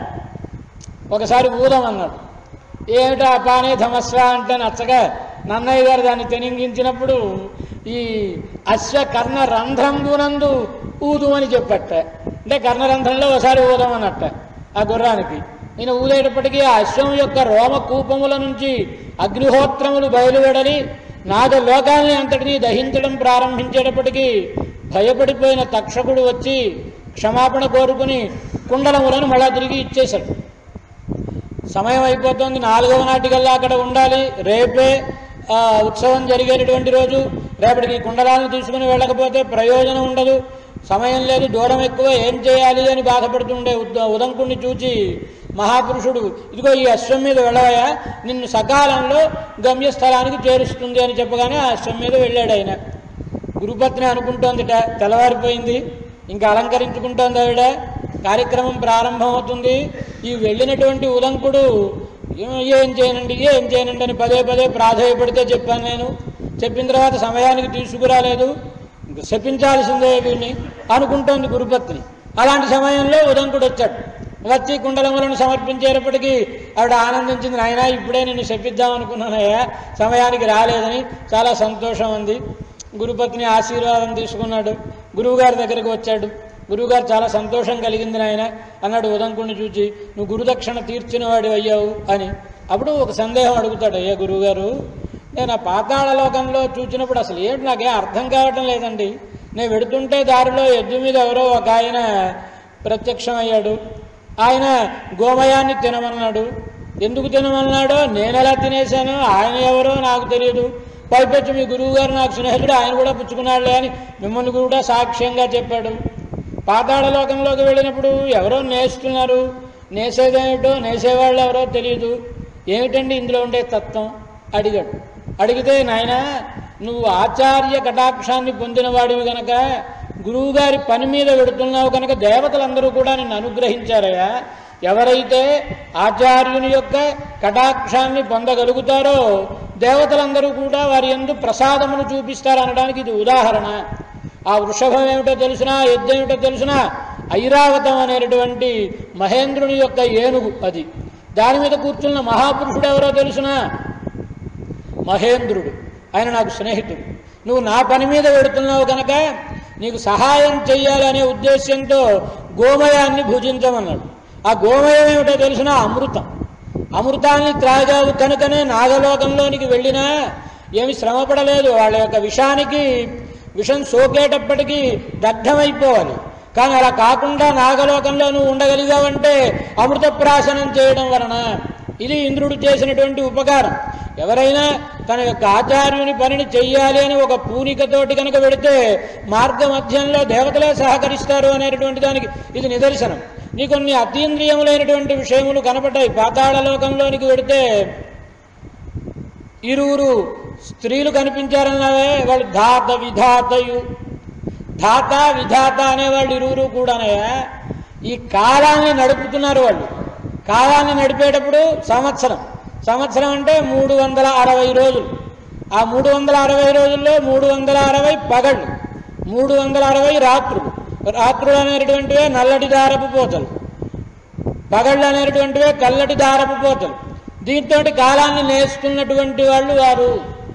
ఒకసారి ఊదం అన్నాడు ఏమిటో అపానే ధమస్వ అంటే నచ్చగా నన్నయ్య గారు దాన్ని తెనింగించినప్పుడు ఈ అశ్వ కర్ణ రంధ్రంబునందు ఊదు అని చెప్పట అంటే కర్ణరంధ్రంలో ఒకసారి ఊదమన్నట్ట ఆ గుర్రానికి నేను ఊదేటప్పటికీ ఆ అశ్వం యొక్క రోమ కూపముల నుంచి అగ్నిహోత్రములు బయలువెడలి నాగలోకాల్ని అంతటినీ దహించడం ప్రారంభించేటప్పటికీ భయపడిపోయిన తక్షకుడు వచ్చి క్షమాపణ కోరుకుని కుండలములను మళ్ళా తిరిగి ఇచ్చేశాడు సమయం అయిపోతుంది నాలుగవ నాటికల్లా అక్కడ ఉండాలి రేపే ఆ, ఉత్సవం జరిగేటటువంటి రోజు రేపటికి ఈ కుండలాలను తీసుకుని వెళ్ళకపోతే ప్రయోజనం ఉండదు సమయం లేదు దూరం ఎక్కువ ఏం చేయాలి అని బాధపడుతుండే ఉద- ఉదంకుణ్ణి చూచి మహాపురుషుడు ఇదిగో ఈ అశ్వం మీద వెళ్ళవయా నిన్ను సకాలంలో గమ్యస్థలానికి చేరుస్తుంది అని చెప్పగానే ఆ అశ్వం మీద వెళ్ళాడు ఆయన గురుపత్ని అనుకుంటోందిట తెల్లవారిపోయింది ఇంకా అలంకరించుకుంటోంది ఆవిడ కార్యక్రమం ప్రారంభమవుతుంది ఈ వెళ్ళినటువంటి ఉదంకుడు "ఏ- ఏం చేయనండి ఏం చేయనండి అని పదే పదే ప్రాధేయపడితే చెప్పాను నేను చెప్పిన తర్వాత సమయానికి తీసుకురాలేదు ఇంకా శపించాల్సిందే వీడిని అనుకుంటోంది గురుపత్ని అలాంటి సమయంలో ఉదంకుడు వచ్చాడు వచ్చి కుండలములను సమర్పించేటప్పటికీ ఆవిడ ఆనందించింది నాయన ఇప్పుడే నిన్ను శపిద్దాం అనుకున్నానయ్యా సమయానికి రాలేదని చాలా సంతోషం ఉంది గురుపత్ని ఆశీర్వాదం తీసుకున్నాడు గురువుగారి దగ్గరికి వచ్చాడు గురువుగారు చాలా సంతోషం కలిగింది నాయన అన్నాడు ఉదంకుడిని చూచి నువ్వు గురుదక్షిణ తీర్చిన వాడి అయ్యావు అని అప్పుడు ఒక సందేహం అడుగుతాడు అయ్యా గురువుగారు నేను ఆ పాతాళ లోకంలో చూసినప్పుడు అసలు ఏంటి నాకేం అర్థం కావటం లేదండి నేను వెడుతుంటే దారిలో ఎద్దు మీద ఎవరో ఒక ఆయన ప్రత్యక్షమయ్యాడు ఆయన గోమయాన్ని తినమన్నాడు ఎందుకు తినమన్నాడో నేను ఎలా తినేశానో ఆయన ఎవరో నాకు తెలియదు పైపెచ్చి మీ గురువు గారు నాకు స్నేహితుడు ఆయన కూడా పుచ్చుకున్నాడులే అని మిమ్మల్ని కూడా సాక్ష్యంగా చెప్పాడు పాతాళ లోకంలోకి వెళ్ళినప్పుడు ఎవరో నేస్తున్నారు నేసేదేమిటో నేసేవాళ్ళు ఎవరో తెలియదు ఏమిటండి ఇందులో ఉండే తత్వం అడిగాడు అడిగితే నాయన నువ్వు ఆచార్య కటాక్షాన్ని పొందినవాడివి గనక గురువుగారి పని మీద పెడుతున్నావు కనుక దేవతలందరూ కూడా నిన్ను అనుగ్రహించారయ్యా ఎవరైతే ఆచార్యుని యొక్క కటాక్షాన్ని పొందగలుగుతారో దేవతలందరూ కూడా వారి ఎందు ప్రసాదమును చూపిస్తారు అనడానికి ఇది ఉదాహరణ ఆ వృషభం ఏమిటో తెలిసినా ఎద్దు ఏమిటో తెలిసినా ఐరావతం అనేటటువంటి మహేంద్రుని యొక్క ఏనుగు అది దాని మీద కూర్చున్న మహాపురుషుడు ఎవరో తెలిసినా మహేంద్రుడు ఆయన నాకు స్నేహితుడు నువ్వు నా పని మీద పెడుతున్నావు కనుక నీకు సహాయం చెయ్యాలనే ఉద్దేశ్యంతో గోమయాన్ని భుజించమన్నాడు ఆ గోమయం ఏమిటో తెలిసిన అమృతం అమృతాన్ని త్రాగావు కనుకనే నాగలోకంలోనికి వెళ్ళినా ఏమి శ్రమపడలేదు వాళ్ళ యొక్క విషానికి విషం సోకేటప్పటికీ దగ్ధమైపోవాలి కానీ అలా కాకుండా నాగలోకంలో నువ్వు ఉండగలిగావంటే అమృతప్రాశనం చేయడం వలన ఇది ఇంద్రుడు చేసినటువంటి ఉపకారం ఎవరైనా తన యొక్క ఆచార్యుని పనిని చెయ్యాలి అని ఒక పూనికతోటి కనుక పెడితే మార్గ మధ్యంలో దేవతలే సహకరిస్తారు అనేటటువంటి దానికి ఇది నిదర్శనం నీ కొన్ని అతీంద్రియములైనటువంటి విషయములు కనపడ్డాయి పాతాళ లోకంలోనికి వెడితే ఇరువురు స్త్రీలు కనిపించారన్నావే వాళ్ళు ధాత విధాతయు ధాత విధాత అనేవాళ్ళు ఇరువురు కూడానయ్యా ఈ కాలాన్ని నడుపుతున్నారు వాళ్ళు కాలాన్ని నడిపేటప్పుడు సంవత్సరం సంవత్సరం అంటే మూడు వందల అరవై రోజులు ఆ మూడు వందల అరవై రోజుల్లో మూడు వందల అరవై పగళ్ళు మూడు వందల అరవై రాత్రులు రాత్రులు అనేటువంటివే నల్లటి దారపు పోతలు పగళ్ళు అనేటువంటివే తెల్లటి దారపు పోతలు దీంతో కాలాన్ని నేస్తున్నటువంటి వాళ్ళు వారు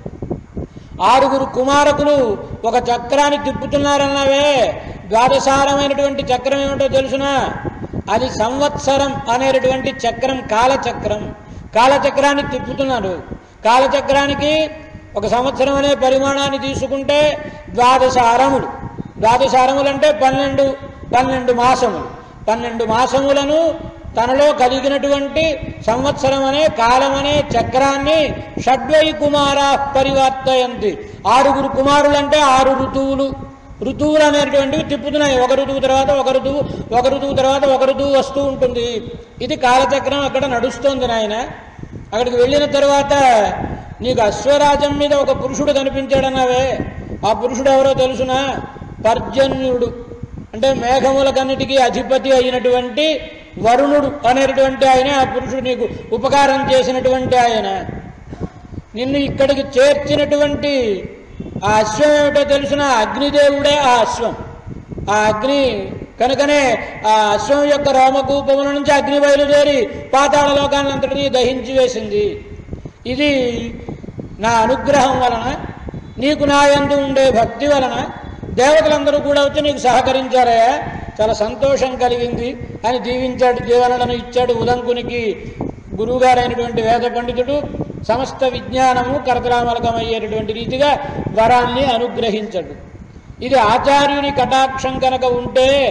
ఆరుగురు కుమారకులు ఒక చక్రాన్ని తిప్పుతున్నారన్నవే ద్వాదసారమైనటువంటి చక్రం ఏమిటో తెలుసునా అది సంవత్సరం అనేటటువంటి చక్రం కాలచక్రం కాలచక్రాన్ని తిప్పుతున్నారు కాలచక్రానికి ఒక సంవత్సరం అనే పరిమాణాన్ని తీసుకుంటే ద్వాదశ అరములు ద్వాదశ అరములు అంటే పన్నెండు పన్నెండు మాసములు పన్నెండు మాసములను తనలో కలిగినటువంటి సంవత్సరం అనే కాలం అనే చక్రాన్ని షడ్వై కుమారా పరివర్తయంతి ఆరుగురు కుమారులంటే ఆరు ఋతువులు ఋతువులు అనేటువంటివి తిప్పుతున్నాయి ఒక ఋతువు తర్వాత ఒక ఋతువు ఒక ఋతువు తర్వాత ఒక ఋతువు వస్తూ ఉంటుంది ఇది కాలచక్రం అక్కడ నడుస్తోంది నాయన అక్కడికి వెళ్ళిన తర్వాత నీకు అశ్వరాజం మీద ఒక పురుషుడు కనిపించాడన్నావే ఆ పురుషుడు ఎవరో తెలుసునా పర్జన్యుడు అంటే మేఘములకన్నిటికీ అధిపతి అయినటువంటి వరుణుడు అనేటువంటి ఆయన ఆ పురుషుడు నీకు ఉపకారం చేసినటువంటి ఆయన నిన్ను ఇక్కడికి చేర్చినటువంటి ఆ అశ్వం ఏమిటో తెలిసిన అగ్నిదేవుడే ఆ అశ్వం ఆ అగ్ని కనుకనే ఆ అశ్వం యొక్క రోమకూపముల నుంచి అగ్ని బయలుదేరి పాతాళ లోకాన్నంతటినీ దహించి వేసింది ఇది నా అనుగ్రహం వలన నీకు నా యందు ఉండే భక్తి వలన దేవతలందరూ కూడా వచ్చి నీకు సహకరించారయ్యా చాలా సంతోషం కలిగింది అని దీవించాడు దీవెనలను ఇచ్చాడు ఉదంకునికి గురువుగారైనటువంటి వేద పండితుడు సమస్త విజ్ఞానము కరతలామలకమయ్యేటటువంటి రీతిగా వరాన్ని అనుగ్రహించడు ఇది ఆచార్యుని కటాక్షం కనుక ఉంటే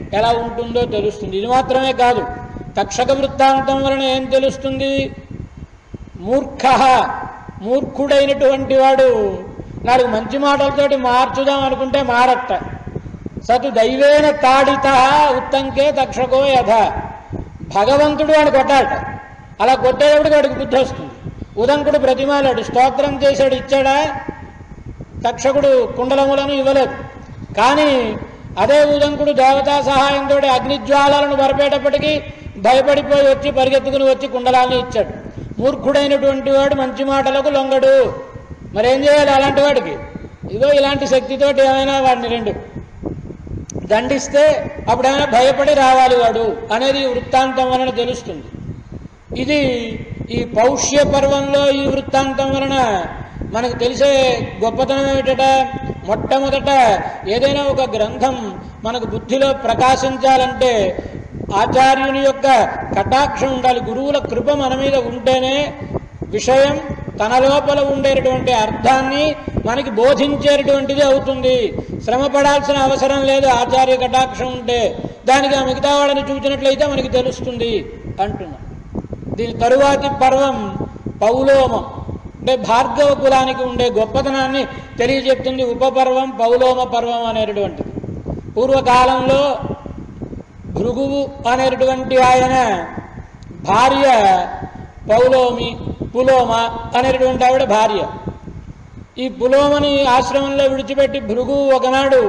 ఎలా ఉంటుందో తెలుస్తుంది ఇది మాత్రమే కాదు తక్షక వృత్తాంతం వలన ఏం తెలుస్తుంది మూర్ఖ మూర్ఖుడైనటువంటి వాడు నాలుగు మంచి మాటలతోటి మార్చుదాం అనుకుంటే మారట్ట సతు దైవేన తాడిత ఉత్తంకే తక్షకో యథ భగవంతుడు వాడు కొట్టాడట అలా కొట్టేటప్పుడు వాడికి బుద్ధి వస్తుంది ఉదంకుడు ప్రతిమాలాడు స్తోత్రం చేశాడు ఇచ్చాడా తక్షకుడు కుండలములను ఇవ్వలేదు కానీ అదే ఉదంకుడు దేవతా సహాయంతో అగ్నిజ్వాలను బరపేటప్పటికీ భయపడిపోయి వచ్చి పరిగెత్తుకుని వచ్చి కుండలాన్ని ఇచ్చాడు మూర్ఖుడైనటువంటి వాడు మంచి మాటలకు లొంగడు మరేం చేయాలి అలాంటి వాడికి ఇదో ఇలాంటి శక్తితోటి ఏమైనా వాడిని రెండు దండిస్తే అప్పుడేమైనా భయపడి రావాలి వాడు అనేది ఈ వృత్తాంతం వలన తెలుస్తుంది ఇది ఈ పౌష్య పర్వంలో ఈ వృత్తాంతం వలన మనకు తెలిసే గొప్పతనం ఏమిటట మొట్టమొదట ఏదైనా ఒక గ్రంథం మనకు బుద్ధిలో ప్రకాశించాలంటే ఆచార్యుని యొక్క కటాక్షం ఉండాలి గురువుల కృప మన మీద ఉంటేనే విషయం తన లోపల ఉండేటటువంటి అర్థాన్ని మనకి బోధించేటటువంటిది అవుతుంది శ్రమ పడాల్సిన అవసరం లేదు ఆచార్య కటాక్షం ఉంటే దానికి ఆ మిగతా వాళ్ళని చూసినట్లయితే మనకి తెలుస్తుంది అంటున్నాం దీని తరువాతి పర్వం పౌలోమం అంటే భార్గవ కులానికి ఉండే గొప్పతనాన్ని తెలియజెప్తుంది ఉపపర్వం పౌలోమ పర్వం అనేటటువంటిది పూర్వకాలంలో భృగువు అనేటటువంటి ఆయన భార్య పౌలోమి పులోమ అనేటటువంటి ఆవిడ భార్య ఈ పులోమని ఆశ్రమంలో విడిచిపెట్టి భృగువు ఒకనాడు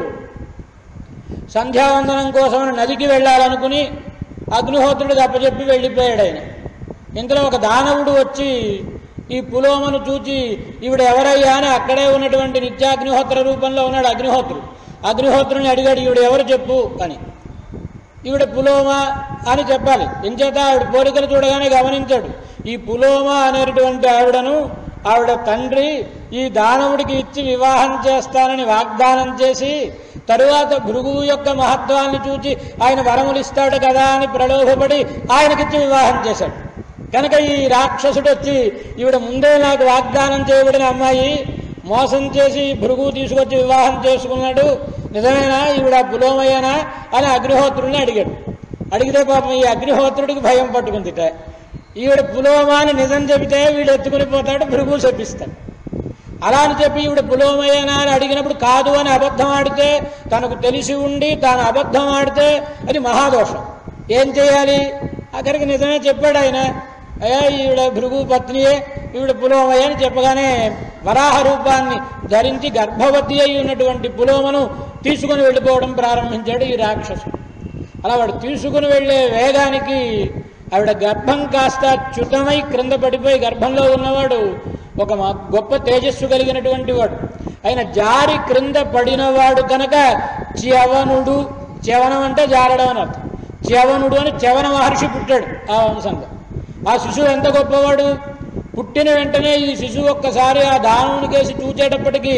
సంధ్యావందనం కోసం నదికి వెళ్ళాలనుకుని అగ్నిహోత్రుడికి అప్పచెప్పి వెళ్ళిపోయాడు ఆయన ఇంతలో ఒక దానవుడు వచ్చి ఈ పులోమను చూచి ఈవిడ ఎవరయ్యా అని అక్కడే ఉన్నటువంటి నిత్యాగ్నిహోత్ర రూపంలో ఉన్నాడు అగ్నిహోత్రుడు అగ్నిహోత్రుని అడిగాడు ఈవిడ ఎవరు చెప్పు అని ఈవిడ పులోమ అని చెప్పాలి ఎంచేత ఆవిడ పోలికలు చూడగానే గమనించాడు ఈ పులోమ అనేటువంటి ఆవిడను ఆవిడ తండ్రి ఈ దానవుడికి ఇచ్చి వివాహం చేస్తానని వాగ్దానం చేసి తరువాత భృగువు యొక్క మహత్వాన్ని చూచి ఆయన వరములు ఇస్తాడు కదా అని ప్రలోభపడి ఆయనకిచ్చి వివాహం చేశాడు కనుక ఈ రాక్షసుడు వచ్చి ఈవిడ ముందే నాకు వాగ్దానం చేయబడిన అమ్మాయి మోసం చేసి భృగువు తీసుకొచ్చి వివాహం చేసుకున్నాడు నిజమేనా ఈవిడ పులోమయ్యనా అని అగ్నిహోత్రుడిని అడిగాడు అడిగితే పాపం ఈ అగ్నిహోత్రుడికి భయం పట్టుకుందిట ఈవిడ పులోమా అని నిజం చెబితే వీడు ఎత్తుకుని పోతాడు భృగువు చెప్పిస్తాడు అలా అని చెప్పి ఈవిడ పులోమయ్యనా అని అడిగినప్పుడు కాదు అని అబద్ధం ఆడితే తనకు తెలిసి ఉండి తాను అబద్ధం ఆడితే అది మహాదోషం ఏం చేయాలి అక్కడికి నిజమే చెప్పాడు ఆయన అయ్యా ఈవిడ భృగు పత్నియే ఈవిడ పులోమయ్య అని చెప్పగానే వరాహ రూపాన్ని ధరించి గర్భవతి అయి ఉన్నటువంటి పులోమను తీసుకుని వెళ్ళిపోవడం ప్రారంభించాడు ఈ రాక్షసుడు అలా వాడు తీసుకుని వెళ్ళే వేగానికి ఆవిడ గర్భం కాస్త చ్యుతమై క్రింద పడిపోయి గర్భంలో ఉన్నవాడు ఒక మ- గొప్ప తేజస్సు కలిగినటువంటి వాడు ఆయన జారి క్రింద పడినవాడు కనుక చ్యవనుడు చ్యవనం అంటే జారడం అని అర్థం చ్యవనుడు అని చ్యవన మహర్షి పుట్టాడు ఆ వంశంలో ఆ శిశువు ఎంత గొప్పవాడు పుట్టిన వెంటనే ఈ శిశువు ఒక్కసారి ఆ దానవునికేసి చూచేటప్పటికీ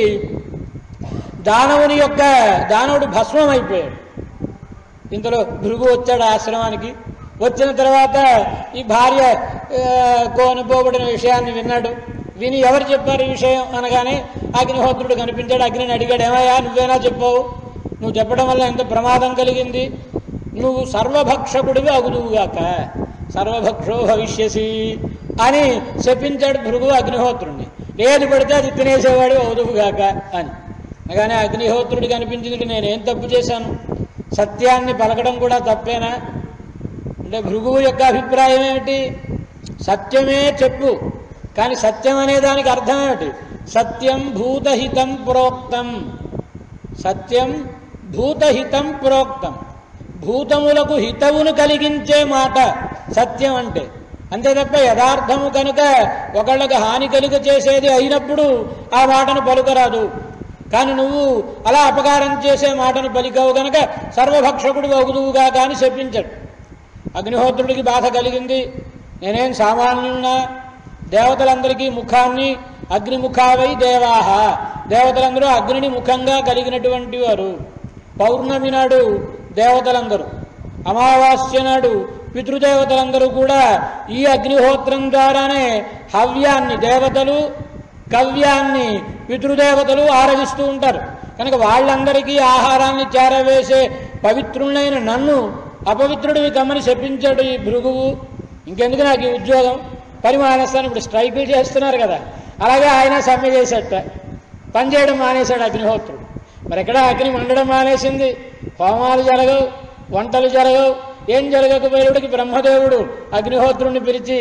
దానవుని యొక్క దానవుడు భస్మం అయిపోయాడు ఇంతలో భృగు వచ్చాడు ఆశ్రమానికి వచ్చిన తర్వాత ఈ భార్య ఆ, కోనుపోబడిన విషయాన్ని విన్నాడు విని ఎవరు చెప్పారు ఈ విషయం అనగానే అగ్నిహోత్రుడు కనిపించాడు అగ్నిని అడిగాడు ఏమయ్యా నువ్వేనా చెప్పావు నువ్వు చెప్పడం వల్ల ఎంత ప్రమాదం కలిగింది నువ్వు సర్వభక్షకుడివి అగుదువుగాక సర్వభక్షో భవిష్యసి అని చెప్పించాడు భృగు అగ్నిహోత్రుడిని లేదు పడితే అది తినేసేవాడు అవుదువుగాక అని అనగానే అగ్నిహోత్రుడు కనిపించింది నేనేం తప్పు చేశాను సత్యాన్ని పలకడం కూడా తప్పేనా అంటే భృగువు యొక్క అభిప్రాయం ఏమిటి సత్యమే చెప్పు కానీ సత్యం అనే దానికి అర్థం ఏమిటి సత్యం భూతహితం ప్రోక్తం సత్యం భూతహితం ప్రోక్తం భూతములకు హితవును కలిగించే మాట సత్యం అంటే అంతే తప్ప యథార్థము కనుక ఒకళ్ళకి హాని కలుగ చేసేది అయినప్పుడు ఆ మాటను పలుకరాదు కానీ నువ్వు అలా అపకారం చేసే మాటను పలికావు గనక సర్వభక్షకుడు అవుదువుగా కానీ చెప్పించాడు అగ్నిహోత్రుడికి బాధ కలిగింది నేనేం సామాన్యున్నా దేవతలందరికీ ముఖాన్ని అగ్నిముఖావై దేవాహ దేవతలందరూ అగ్నిని ముఖంగా కలిగినటువంటి వారు పౌర్ణమి నాడు దేవతలందరూ అమావాస్య నాడు పితృదేవతలందరూ కూడా ఈ అగ్నిహోత్రం ద్వారానే హవ్యాన్ని దేవతలు కవ్యాన్ని పితృదేవతలు ఆరగిస్తూ ఉంటారు కనుక వాళ్ళందరికీ ఆహారాన్ని చేరవేసే పవిత్రులైన నన్ను అపవిత్రుడివి కమ్మని చెప్పించాడు ఈ భృగువు ఇంకెందుకు నాకు ఈ ఉద్యోగం పని మానేస్తాను ఇప్పుడు స్ట్రైకులు చేస్తున్నారు కదా అలాగే ఆయన సమ్మె చేసేట పని చేయడం మానేశాడు అగ్నిహోత్రుడు మరి ఎక్కడ అగ్ని మండడం మానేసింది హోమాలు జరగవు వంటలు జరగవు ఏం జరగకపోయేటికి బ్రహ్మదేవుడు అగ్నిహోత్రుడిని పిలిచి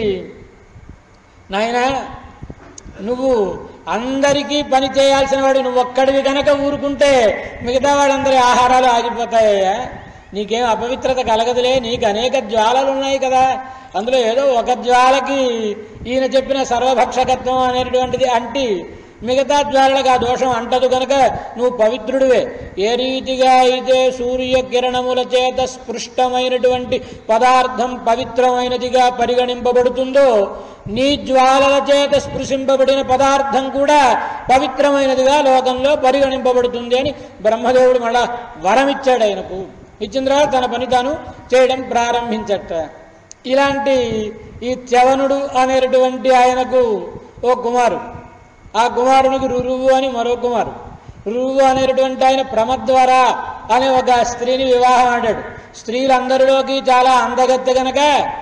నాయనా నువ్వు అందరికీ పని చేయాల్సిన వాడు నువ్వు ఒక్కడివి కనుక ఊరుకుంటే మిగతా వాళ్ళందరి ఆహారాలు ఆగిపోతాయ్యా నీకేం అపవిత్రత కలగదులే నీకు అనేక జ్వాలలు ఉన్నాయి కదా అందులో ఏదో ఒక జ్వాలకి ఈయన చెప్పిన సర్వభక్షకత్వం అనేటువంటిది అంటి మిగతా జ్వాలలకు ఆ దోషం అంటదు కనుక నువ్వు పవిత్రుడివే ఏ రీతిగా అయితే సూర్య కిరణముల చేత స్పృష్టమైనటువంటి పదార్థం పవిత్రమైనదిగా పరిగణింపబడుతుందో నీ జ్వాలల చేత స్పృశింపబడిన పదార్థం కూడా పవిత్రమైనదిగా లోకంలో పరిగణింపబడుతుంది అని బ్రహ్మదేవుడు మళ్ళా వరం ఇచ్చాడు ఆయనకు ఇచ్చిన తర్వాత తన పని తాను చేయడం ప్రారంభించట ఇలాంటి ఈ త్యవనుడు అనేటటువంటి ఆయనకు ఓ కుమారుడు ఆ కుమారునికి రురువు అని మరో కుమారుడు రురువు అనేటటువంటి ఆయన ప్రమద్వర అనే ఒక స్త్రీని వివాహం ఆడాడు స్త్రీలందరిలోకి చాలా అందగత్తె గనక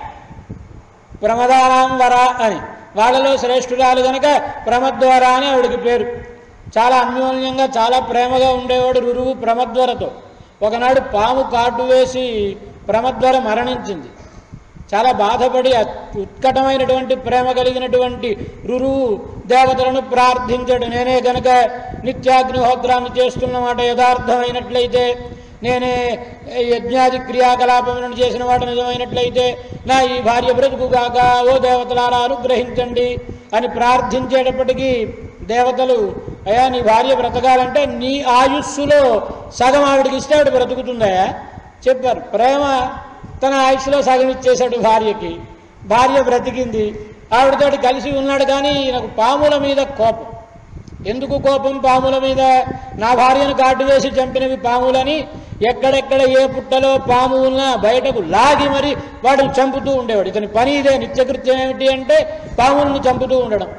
ప్రమదానాం వర అని వాళ్ళలో శ్రేష్ఠురాలు గనక ప్రమద్వర అని ఆవిడికి పేరు చాలా అన్యోన్యంగా చాలా ప్రేమగా ఉండేవాడు రురువు ప్రమద్వరతో ఒకనాడు పాము కాటు వేసి ప్రమద్వర మరణించింది చాలా బాధపడి అత్- ఉత్కటమైనటువంటి ప్రేమ కలిగినటువంటి రురువు దేవతలను ప్రార్థించాడు నేనే గనక నిత్యాగ్నిహోత్రాన్ని చేస్తున్నమాట యథార్థమైనట్లయితే నేనే యజ్ఞాది క్రియాకలాపములను చేసిన వాడు నిజమైనట్లయితే నా ఈ భార్య బ్రతుకుగాక ఓ దేవతలారా అనుగ్రహించండి అని ప్రార్థించేటప్పటికీ దేవతలు అయ్యా నీ భార్య బ్రతకాలంటే నీ ఆయుస్సులో సగం ఆవిడికి ఇస్తే ఆవిడ బ్రతుకుతుందయా చెప్పారు ప్రేమ తన ఆయుష్లో సగం ఇచ్చేశాడు భార్యకి భార్య బ్రతికింది ఆవిడతోటి కలిసి ఉన్నాడు కానీ నాకు పాముల మీద కోపం ఎందుకు కోపం పాముల మీద నా భార్యను కాటు వేసి చంపినవి పాములని ఎక్కడెక్కడ ఏ పుట్టలో పాము ఉన్నా బయటకు లాగి మరి వాటిని చంపుతూ ఉండేవాడు ఇతని పని ఇదే నిత్యకృత్యం ఏమిటి అంటే పాములను చంపుతూ ఉండడం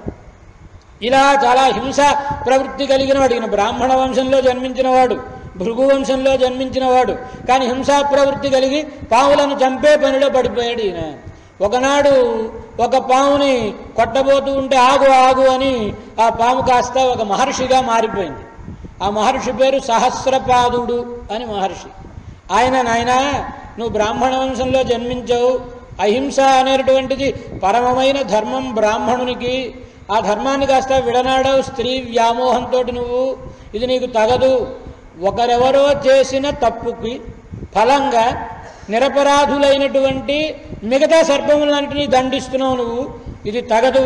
ఇలా చాలా హింస ప్రవృత్తి కలిగిన వాడు ఈయన బ్రాహ్మణ వంశంలో జన్మించినవాడు భృగు వంశంలో జన్మించినవాడు కానీ హింసా ప్రవృత్తి కలిగి పాములను చంపే పనిలో పడిపోయాడు ఈయన ఒకనాడు ఒక పాముని కొట్టబోతూ ఉంటే ఆగు ఆగు అని ఆ పాము కాస్త ఒక మహర్షిగా మారిపోయింది ఆ మహర్షి పేరు సహస్రపాదుడు అని మహర్షి ఆయన నాయన నువ్వు బ్రాహ్మణ వంశంలో జన్మించావు అహింస అనేటువంటిది పరమమైన ధర్మం బ్రాహ్మణునికి ఆ ధర్మాన్ని కాస్త విడనాడవు స్త్రీ వ్యామోహంతో నువ్వు ఇది నీకు తగదు ఒకరెవరో చేసిన తప్పుకి ఫలంగా నిరపరాధులైనటువంటి మిగతా సర్పములన్నింటినీ దండిస్తున్నావు నువ్వు ఇది తగదు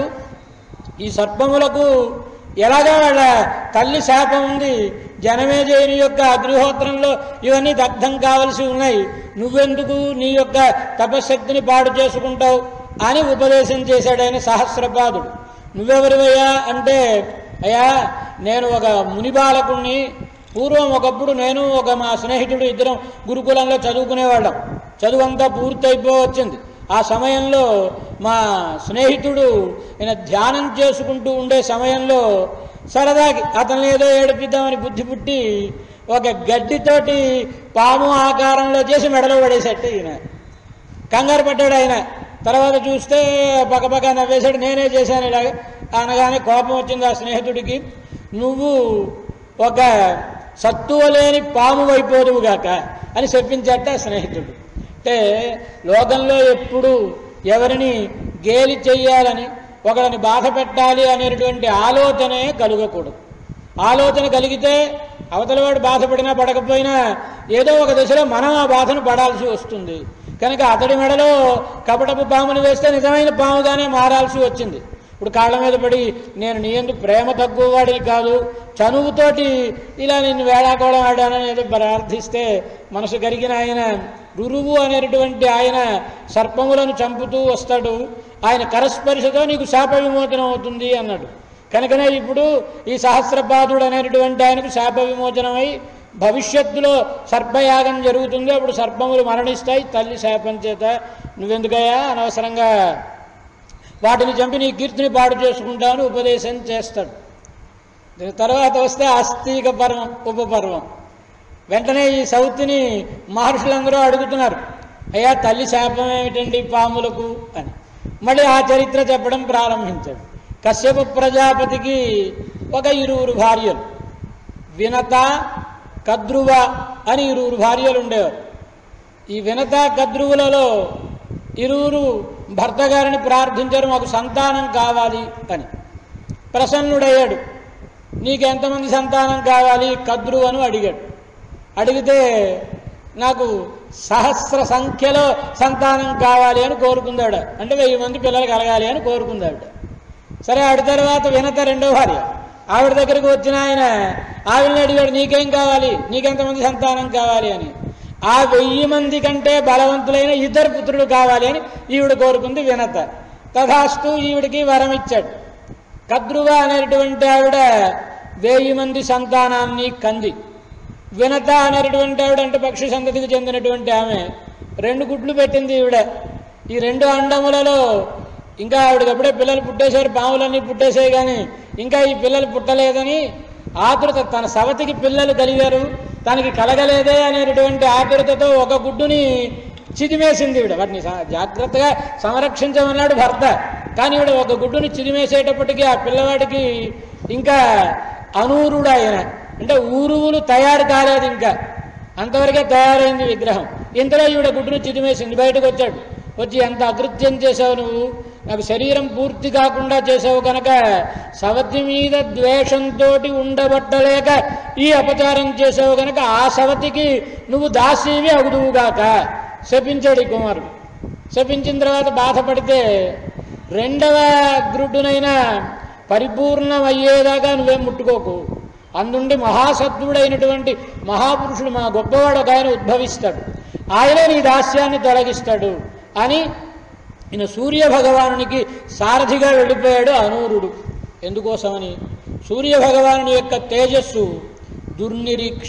ఈ సర్పములకు ఎలాగా వాళ్ళ తల్లి శాపం ఉంది జనమేజయుని యొక్క అగ్నిహోత్రంలో ఇవన్నీ దగ్ధం కావలసి ఉన్నాయి నువ్వెందుకు నీ యొక్క తపశక్తిని పాడు చేసుకుంటావు అని ఉపదేశం చేశాడు ఆయన సహస్రపాదుడు నువ్వెవరివయ్యా అంటే అయ్యా నేను ఒక ముని బాలకుణ్ణి పూర్వం ఒకప్పుడు నేను ఒక మా స్నేహితుడు ఇద్దరం గురుకులంలో చదువుకునేవాళ్ళం చదువంతా పూర్తయిపో వచ్చింది ఆ సమయంలో మా స్నేహితుడు ఈయన ధ్యానం చేసుకుంటూ ఉండే సమయంలో సరదాకి అతన్ని ఏదో ఏడిపిద్దామని బుద్ధి పుట్టి ఒక గడ్డితోటి పాము ఆకారంలో చేసి మెడలో పడేసట్టు ఈయన కంగారు పడ్డాడు ఆయన తర్వాత చూస్తే పక్కపక్క నవ్వేశాడు నేనే చేశాను ఇలాగ అనగానే కోపం వచ్చింది ఆ స్నేహితుడికి నువ్వు ఒక సత్తువ లేని పాము అయిపోదువుగాక అని చెప్పించట ఆ స్నేహితుడు అంటే లోకంలో ఎప్పుడు ఎవరిని గేలి చెయ్యాలని ఒకరిని బాధ పెట్టాలి అనేటువంటి ఆలోచనే కలుగకూడదు ఆలోచన కలిగితే అవతలవాడు బాధపడినా పడకపోయినా ఏదో ఒక దశలో మనం ఆ బాధను పడాల్సి వస్తుంది కనుక అతడి మెడలో కపటపు పాముని వేస్తే నిజమైన పాముగానే మారాల్సి వచ్చింది ఇప్పుడు కాళ్ళ మీద పడి నేను నీ ఎందు ప్రేమ తక్కువ వాడిని కాదు చనువుతోటి ఇలా నిన్ను వేళాకోళం ఆడానని ఏదో ప్రార్థిస్తే మనసు కరిగిన ఆయన రురువు అనేటటువంటి ఆయన సర్పములను చంపుతూ వస్తాడు ఆయన కరస్పర్శతో నీకు శాప విమోచనం అవుతుంది అన్నాడు కనుకనే ఇప్పుడు ఈ సహస్రపాదుడు అనేటటువంటి ఆయనకు శాప విమోచనమై భవిష్యత్తులో సర్పయాగం జరుగుతుంది అప్పుడు సర్పములు మరణిస్తాయి తల్లి శాపం చేత నువ్వెందుకయ్యా అనవసరంగా వాటిని చంపి నీ కీర్తిని పాడు చేసుకుంటాను ఉపదేశం చేస్తాడు దీని తర్వాత వస్తే ఆస్తిక పర్వం ఉపపర్వం వెంటనే ఈ సౌత్ని మహర్షులందరూ అడుగుతున్నారు అయ్యా తల్లి శాపం ఏమిటండి పాములకు అని మళ్ళీ ఆ చరిత్ర చెప్పడం ప్రారంభించాడు కశ్యప ప్రజాపతికి ఒక ఇరువురు భార్యలు వినత కద్రువ అని ఇరువురు భార్యలు ఉండేవారు ఈ వినత కద్రువులలో ఇరువురు భర్త గారిని ప్రార్థించారు మాకు సంతానం కావాలి అని ప్రసన్నుడయ్యాడు నీకెంతమంది సంతానం కావాలి కద్రు అని అడిగాడు అడిగితే నాకు సహస్ర సంఖ్యలో సంతానం కావాలి అని కోరుకుందాడు అంటే వెయ్యి మంది పిల్లలు కలగాలి అని కోరుకుందాడు సరే ఆడి తర్వాత వినత రెండో భార్య ఆవిడ దగ్గరికి వచ్చిన ఆయన ఆవిడని అడిగాడు నీకేం కావాలి నీకెంతమంది సంతానం కావాలి అని ఆ వెయ్యి మంది కంటే బలవంతులైన ఇద్దరు పుత్రుడు కావాలి అని ఈవిడ కోరుకుంది వినత తథాస్తు ఈవిడికి వరం ఇచ్చాడు కద్రువ అనేటువంటి ఆవిడ వెయ్యి మంది సంతానాన్ని కంది వినత అనేటువంటి ఆవిడ అంటే పక్షి సంతతికి చెందినటువంటి ఆమె రెండు గుడ్లు పెట్టింది ఈవిడ ఈ రెండు అండములలో ఇంకా ఆవిడకి అప్పుడే పిల్లలు పుట్టేశారు పాములన్నీ పుట్టేసాయి కానీ ఇంకా ఈ పిల్లలు పుట్టలేదని ఆతురత తన సవతికి పిల్లలు కలిగారు తనకి కలగలేదే అనేటువంటి ఆతురతతో ఒక గుడ్డుని చిదిమేసింది ఈవిడ వాటిని సా- జాగ్రత్తగా సంరక్షించమన్నాడు భర్త కానీ ఈవిడ ఒక గుడ్డుని చిదిమేసేటప్పటికీ ఆ పిల్లవాడికి ఇంకా అనూరుడు ఆయన అంటే ఊరువులు తయారు కాలేదు ఇంకా అంతవరకే తయారైంది విగ్రహం ఇంతలో ఈవిడ గుడ్డును చిదిమేసింది బయటకు వచ్చాడు వచ్చి ఎంత అకృత్యం చేసావు నువ్వు నాకు శరీరం పూర్తి కాకుండా చేసావు కనుక సవతి మీద ద్వేషంతో ఉండబట్టలేక ఈ అపచారం చేసావు కనుక ఆ సవతికి నువ్వు దాసీవి అగుదువుగాక శపించాడు ఈ కుమారుడు శపించిన తర్వాత బాధపడితే రెండవ గ్రుడ్డునైనా పరిపూర్ణం అయ్యేదాకా నువ్వేం ముట్టుకోకు అందుండి మహాసత్వుడైనటువంటి మహాపురుషుడు మా గొప్పవాడు ఒక ఆయన ఉద్భవిస్తాడు ఆయనే నీ దాస్యాన్ని తొలగిస్తాడు అని ఈయన సూర్య భగవానునికి సారథిగా వెళ్ళిపోయాడు అనూరుడు ఎందుకోసమని సూర్య భగవానుని యొక్క తేజస్సు దుర్నిరీక్ష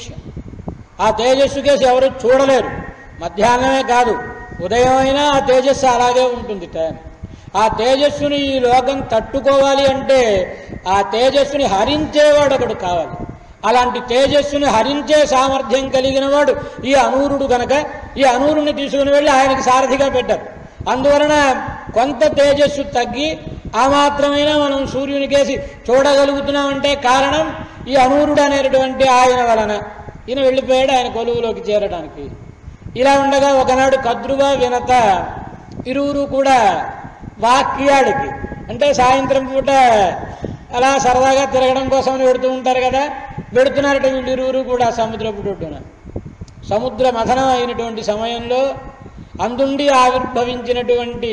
ఆ తేజస్సు కేసి ఎవరు చూడలేరు మధ్యాహ్నమే కాదు ఉదయం అయినా ఆ తేజస్సు అలాగే ఉంటుంది టైం ఆ తేజస్సుని ఈ లోకం తట్టుకోవాలి అంటే ఆ తేజస్సుని హరించేవాడు ఒకడు కావాలి అలాంటి తేజస్సుని హరించే సామర్థ్యం కలిగిన వాడు ఈ అనూరుడు గనక ఈ అనూరుని తీసుకుని వెళ్ళి ఆయనకి సారథిగా పెట్టారు అందువలన కొంత తేజస్సు తగ్గి ఆ మాత్రమైనా మనం సూర్యునికేసి చూడగలుగుతున్నామంటే కారణం ఈ అనూరుడు అనేటువంటి ఆయన వలన ఈయన వెళ్ళిపోయాడు ఆయన కొలువులోకి చేరడానికి ఇలా ఉండగా ఒకనాడు కద్రువ వినత ఇరువురు కూడా వాక్యాడికి అంటే సాయంత్రం పూట అలా సరదాగా తిరగడం కోసం వెడుతూ ఉంటారు కదా వెడుతున్నారట వీళ్ళు ఇరువురు కూడా సముద్రపు ఒడ్డున సముద్ర మథనం అయినటువంటి సమయంలో అందుండి ఆవిర్భవించినటువంటి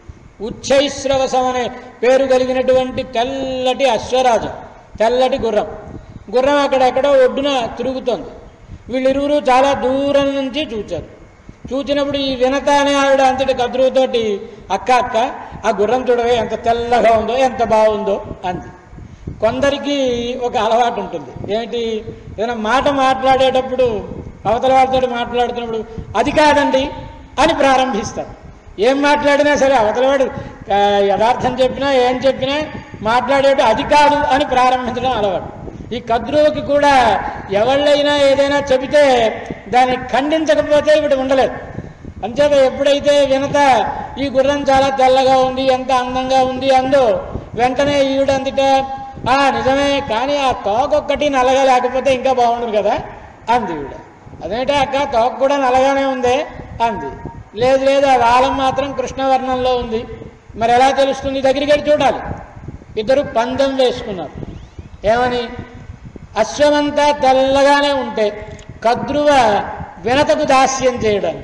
ఉచ్చైశ్రవసం అనే పేరు కలిగినటువంటి తెల్లటి అశ్వరాజు తెల్లటి గుర్రం గుర్రం అక్కడెక్కడో ఒడ్డున తిరుగుతోంది వీళ్ళిరువురు చాలా దూరం నుంచి చూచారు చూచినప్పుడు ఈ వినత అనే ఆవిడ అంతటి కద్రువుతోటి అక్క అక్క ఆ గుర్రం చూడవే ఎంత తెల్లగా ఉందో ఎంత బాగుందో అంది కొందరికి ఒక అలవాటు ఉంటుంది ఏమిటి ఏదైనా మాట మాట్లాడేటప్పుడు అవతల వాళ్ళతో మాట్లాడుతున్నప్పుడు అది కాదండి అని ప్రారంభిస్తారు ఏం మాట్లాడినా సరే అవతలవాడు ఆ, యథార్థం చెప్పినా ఏం చెప్పినా మాట్లాడేటప్పుడు అది కాదు అని ప్రారంభించడం అలవాటు ఈ కద్రువుకి కూడా ఎవళ్ళైనా ఏదైనా చెబితే దాన్ని ఖండించకపోతే ఇప్పుడు ఉండలేదు అంచేత ఎప్పుడైతే వినత ఈ గుర్రం చాలా తెల్లగా ఉంది ఎంత అందంగా ఉంది అందో వెంటనే ఈవిడందిట ఆ నిజమే కానీ ఆ తోకొక్కటి నల్లగా లేకపోతే ఇంకా బాగుండదు కదా అంది ఈవిడ అదేంటే అక్క తోక కూడా నల్లగానే ఉందే అంది లేదు లేదు ఆ వాలం మాత్రం కృష్ణవర్ణంలో ఉంది మరి ఎలా తెలుస్తుంది దగ్గరికి వెళ్ళి చూడాలి ఇద్దరు పందెం వేసుకున్నారు ఏమని అశ్వమంతా తెల్లగానే ఉంటే కద్రువ వినతకు దాస్యం చేయడానికి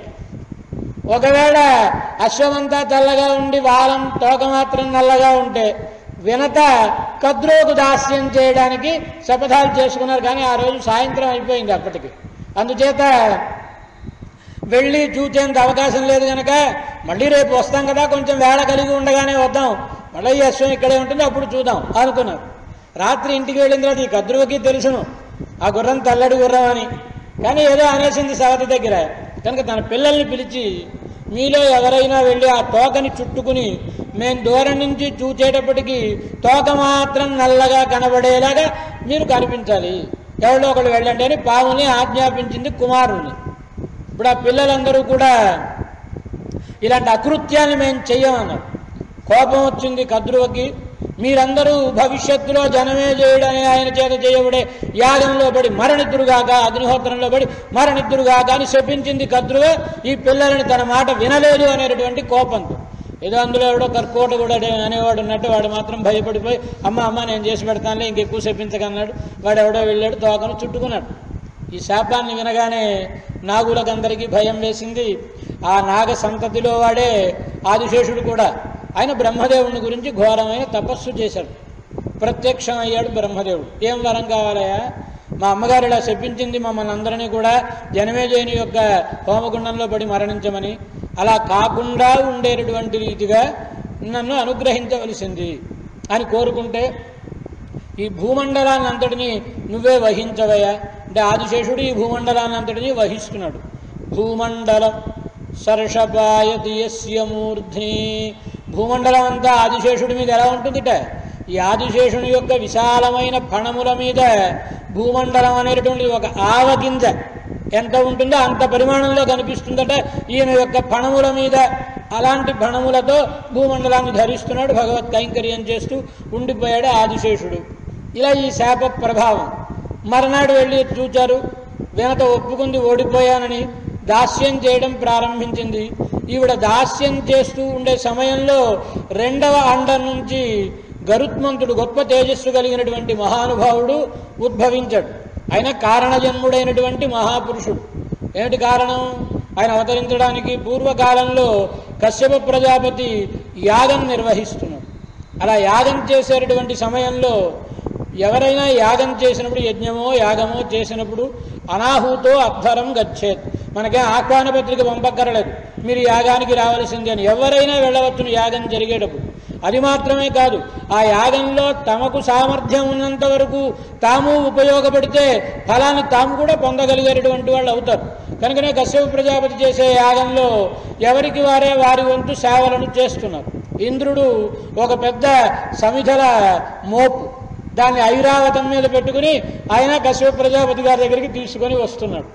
ఒకవేళ అశ్వమంతా తెల్లగా ఉండి వాలం తోక మాత్రం నల్లగా ఉంటే వినత కద్రోకు దాస్యం చేయడానికి శపథాలు చేసుకున్నారు కానీ ఆ రోజు సాయంత్రం అయిపోయింది అప్పటికి అందుచేత వెళ్ళి చూసేంత అవకాశం లేదు కనుక మళ్ళీ రేపు వస్తాం కదా కొంచెం వేళ కలిగి ఉండగానే వద్దాం మళ్ళీ ఈ అశ్వం ఇక్కడే ఉంటుంది అప్పుడు చూద్దాం అనుకున్నారు రాత్రి ఇంటికి వెళ్ళిన తర్వాత ఈ కద్రువకి తెలుసును ఆ గుర్రం తెల్లడి గుర్రం అని కానీ ఏదో అనేసింది సవతి దగ్గర కనుక తన పిల్లల్ని పిలిచి మీలో ఎవరైనా వెళ్ళి ఆ తోకని చుట్టుకుని మేము దూరం నుంచి చూచేటప్పటికి తోక మాత్రం నల్లగా కనబడేలాగా మీరు కనిపించాలి ఎవరిలో ఒకళ్ళు వెళ్ళండి అని పావుని ఆజ్ఞాపించింది కుమారుని ఇప్పుడు ఆ పిల్లలందరూ కూడా ఇలాంటి అకృత్యాన్ని మేము చెయ్యమన్నారు కోపం వచ్చింది కద్రువకి మీరందరూ భవిష్యత్తులో జనమే చేయడని ఆయన చేత చేయబడే యాగంలో పడి మరణిద్దురుగాక అగ్నిహోత్రంలో పడి మరణిద్దురుగాక అని శపించింది కద్రువ ఈ పిల్లలని తన మాట వినలేదు అనేటటువంటి కోపంతో ఏదో అందులో ఎవడో కర్కోట కూడా అనేవాడు ఉన్నట్టు వాడు మాత్రం భయపడిపోయి అమ్మ అమ్మ నేను చేసి పెడతానులే ఇంకెక్కువ శపించకన్నాడు వాడు ఎవడో వెళ్ళాడు తోకను చుట్టుకున్నాడు ఈ శాపాన్ని వినగానే నాగులకందరికీ భయం వేసింది ఆ నాగ సంతతిలో వాడే ఆదిశేషుడు కూడా ఆయన బ్రహ్మదేవుని గురించి ఘోరమైన తపస్సు చేశాడు ప్రత్యక్షం అయ్యాడు బ్రహ్మదేవుడు ఏం వరం కావాలయా మా అమ్మగారు ఇలా చెప్పించింది మమ్మల్ని అందరినీ కూడా జనమేజయుని యొక్క హోమగుండంలో పడి మరణించమని అలా కాకుండా ఉండేటటువంటి రీతిగా నన్ను అనుగ్రహించవలసింది అని కోరుకుంటే ఈ భూమండలాన్ని అంతటిని నువ్వే వహించవయ్యా అంటే ఆదిశేషుడు ఈ భూమండలాన్ని అంతటిని వహిస్తున్నాడు భూమండలం సర్షపాయతి యస్య మూర్ధ్ని భూమండలం అంతా ఆదిశేషుడి మీద ఎలా ఉంటుందిట ఈ ఆదిశేషుని యొక్క విశాలమైన ఫణముల మీద భూమండలం అనేటటువంటిది ఒక ఆవగింజ ఎంత ఉంటుందో అంత పరిమాణంలో కనిపిస్తుందట ఈయన యొక్క ఫణముల మీద అలాంటి ఫణములతో భూమండలాన్ని ధరిస్తున్నాడు భగవత్ కైంకర్యం చేస్తూ ఉండిపోయాడు ఆదిశేషుడు ఇలా ఈ శాప ప్రభావం మర్నాడు వెళ్ళి చూచారు వినత ఒప్పుకుంది ఓడిపోయానని దాస్యం చేయడం ప్రారంభించింది ఈవిడ దాస్యం చేస్తూ ఉండే సమయంలో రెండవ అండ నుంచి గరుత్మంతుడు గొప్ప తేజస్సు కలిగినటువంటి మహానుభావుడు ఉద్భవించాడు ఆయన కారణజన్ముడైనటువంటి మహాపురుషుడు ఏమిటి కారణం ఆయన అవతరించడానికి పూర్వకాలంలో కశ్యప ప్రజాపతి యాగం నిర్వహిస్తున్నాడు అలా యాగం చేసేటటువంటి సమయంలో ఎవరైనా యాగం చేసినప్పుడు యజ్ఞమో యాగమో చేసినప్పుడు అనాహూతో అధ్వరం గచ్చేత్ మనకే ఆహ్వాన పత్రిక పంపక్కరలేదు మీరు యాగానికి రావాల్సింది అని ఎవరైనా వెళ్ళవచ్చును యాగం జరిగేటప్పుడు అది మాత్రమే కాదు ఆ యాగంలో తమకు సామర్థ్యం ఉన్నంత వరకు తాము ఉపయోగపడితే ఫలాన్ని తాము కూడా పొందగలిగేటటువంటి వాళ్ళు అవుతారు కనుకనే కశ్యప ప్రజాపతి చేసే యాగంలో ఎవరికి వారే వారి వంతు సేవలను చేస్తున్నారు ఇంద్రుడు ఒక పెద్ద సమిధల మోపు దాన్ని ఐరావతం మీద పెట్టుకుని ఆయన కశ్యప ప్రజాపతి గారి దగ్గరికి తీసుకొని వస్తున్నాడు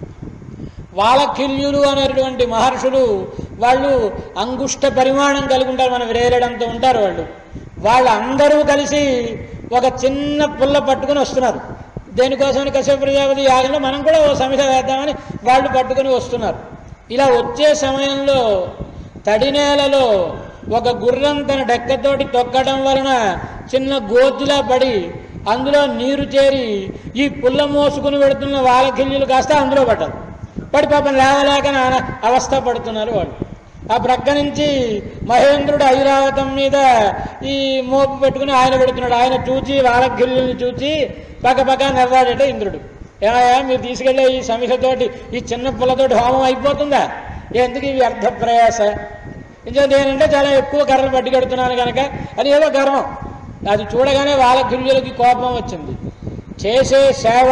వాలఖిల్యులు అనేటువంటి మహర్షులు వాళ్ళు అంగుష్ట పరిమాణం కలిగి ఉంటారు మన వేరేడంతో ఉంటారు వాళ్ళు వాళ్ళందరూ కలిసి ఒక చిన్న పుల్ల పట్టుకుని వస్తున్నారు దేనికోసమని కశ్యప ప్రజాపతి యాగంలో మనం కూడా ఓ సమిధ వేద్దామని వాళ్ళు పట్టుకుని వస్తున్నారు ఇలా వచ్చే సమయంలో తడి నేలలో ఒక గుర్రం తన డెక్కతోటి తొక్కడం వలన చిన్న గోతిలా పడి అందులో నీరు చేరి ఈ పుల్ల మోసుకుని పెడుతున్న వాలకిల్యులు కాస్త అందులో పడ్డారు పడి పాపం లేవలేక నాన్న అవస్థ పడుతున్నారు వాళ్ళు ఆ ప్రక్క నుంచి మహేంద్రుడు ఐరావతం మీద ఈ మోపు పెట్టుకుని ఆయన పెడుతున్నాడు ఆయన చూచి వాలకిల్యుల్ని చూచి పక్క పక్క నవ్వాడట ఇంద్రుడు ఏమయ్యా మీరు తీసుకెళ్లే ఈ సమిషతోటి ఈ చిన్న పుల్లతోటి హోమం అయిపోతుందా ఎందుకు ఇవి అర్థ ప్రయాస ఇంకా నేనంటే చాలా ఎక్కువ కర్రలు పట్టుకెడుతున్నాను కనుక అది ఏదో గర్వం అది చూడగానే వాళ్ళ గిల్లులకి కోపం వచ్చింది చేసే సేవ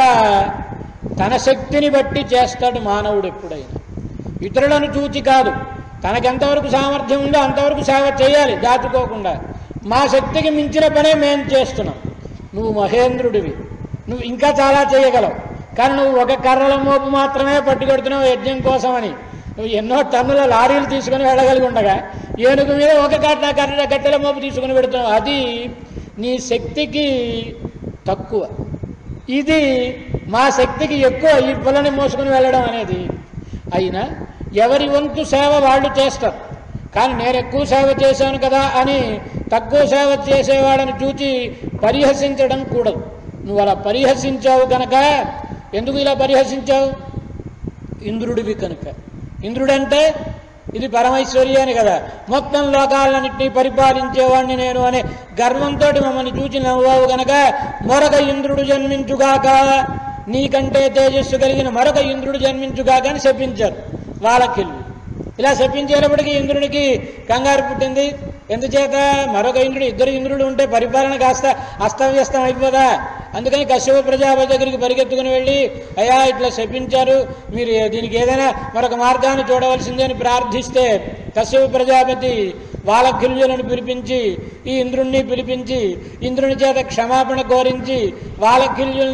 తన శక్తిని బట్టి చేస్తాడు మానవుడు ఎప్పుడైనా ఇతరులను చూచి కాదు తనకెంతవరకు సామర్థ్యం ఉందో అంతవరకు సేవ చేయాలి దాచుకోకుండా మా శక్తికి మించిన పనే మేము చేస్తున్నాం నువ్వు మహేంద్రుడివి నువ్వు ఇంకా చాలా చేయగలవు కానీ నువ్వు ఒక కర్రల మోపు మాత్రమే పట్టుకెడుతున్నావు యజ్ఞం కోసమని నువ్వు ఎన్నో టన్నుల లారీలు తీసుకుని వెళ్ళగలిగి ఉండగా ఏనుగు మీద ఒక కట్ట కర్ర కట్టెల మోపు తీసుకుని పెడుతున్నావు అది నీ శక్తికి తక్కువ ఇది మా శక్తికి ఎక్కువ ఈ పుల్లని మోసుకుని వెళ్ళడం అనేది అయినా ఎవరి వంతు సేవ వాళ్ళు చేస్తారు కానీ నేను ఎక్కువ సేవ చేశాను కదా అని తక్కువ సేవ చేసేవాడని చూచి పరిహసించడం కూడదు నువ్వు అలా పరిహసించావు కనుక ఎందుకు ఇలా పరిహసించావు ఇంద్రుడివి కనుక ఇంద్రుడంటే ఇది పరమైశ్వర్యాన్ని కదా మొత్తం లోకాలన్నింటినీ పరిపాలించేవాడిని నేను అనే గర్వంతో మమ్మల్ని చూచి నవ్వావు గనక మరొక ఇంద్రుడు జన్మించుగాక నీకంటే తేజస్సు కలిగిన మరొక ఇంద్రుడు జన్మించుగాక అని శపించారు వాళ్ళకిల్లు ఇలా శపించేటప్పటికి ఇంద్రుడికి కంగారు పుట్టింది ఎందుచేత మరొక ఇంద్రుడు ఇద్దరు ఇంద్రుడు ఉంటే పరిపాలన కాస్త అస్తవ్యస్తం అయిపోదా అందుకని కశ్యప ప్రజాపతి దగ్గరికి పరిగెత్తుకుని వెళ్ళి అయ్యా ఇట్లా శపించారు మీరు దీనికి ఏదైనా మరొక మార్గాన్ని చూడవలసిందే అని ప్రార్థిస్తే కశ్యప ప్రజాపతి వాలకిల్యులను పిలిపించి ఈ ఇంద్రుణ్ణి పిలిపించి ఇంద్రుని చేత క్షమాపణ కోరించి వాలకిల్యుల్ని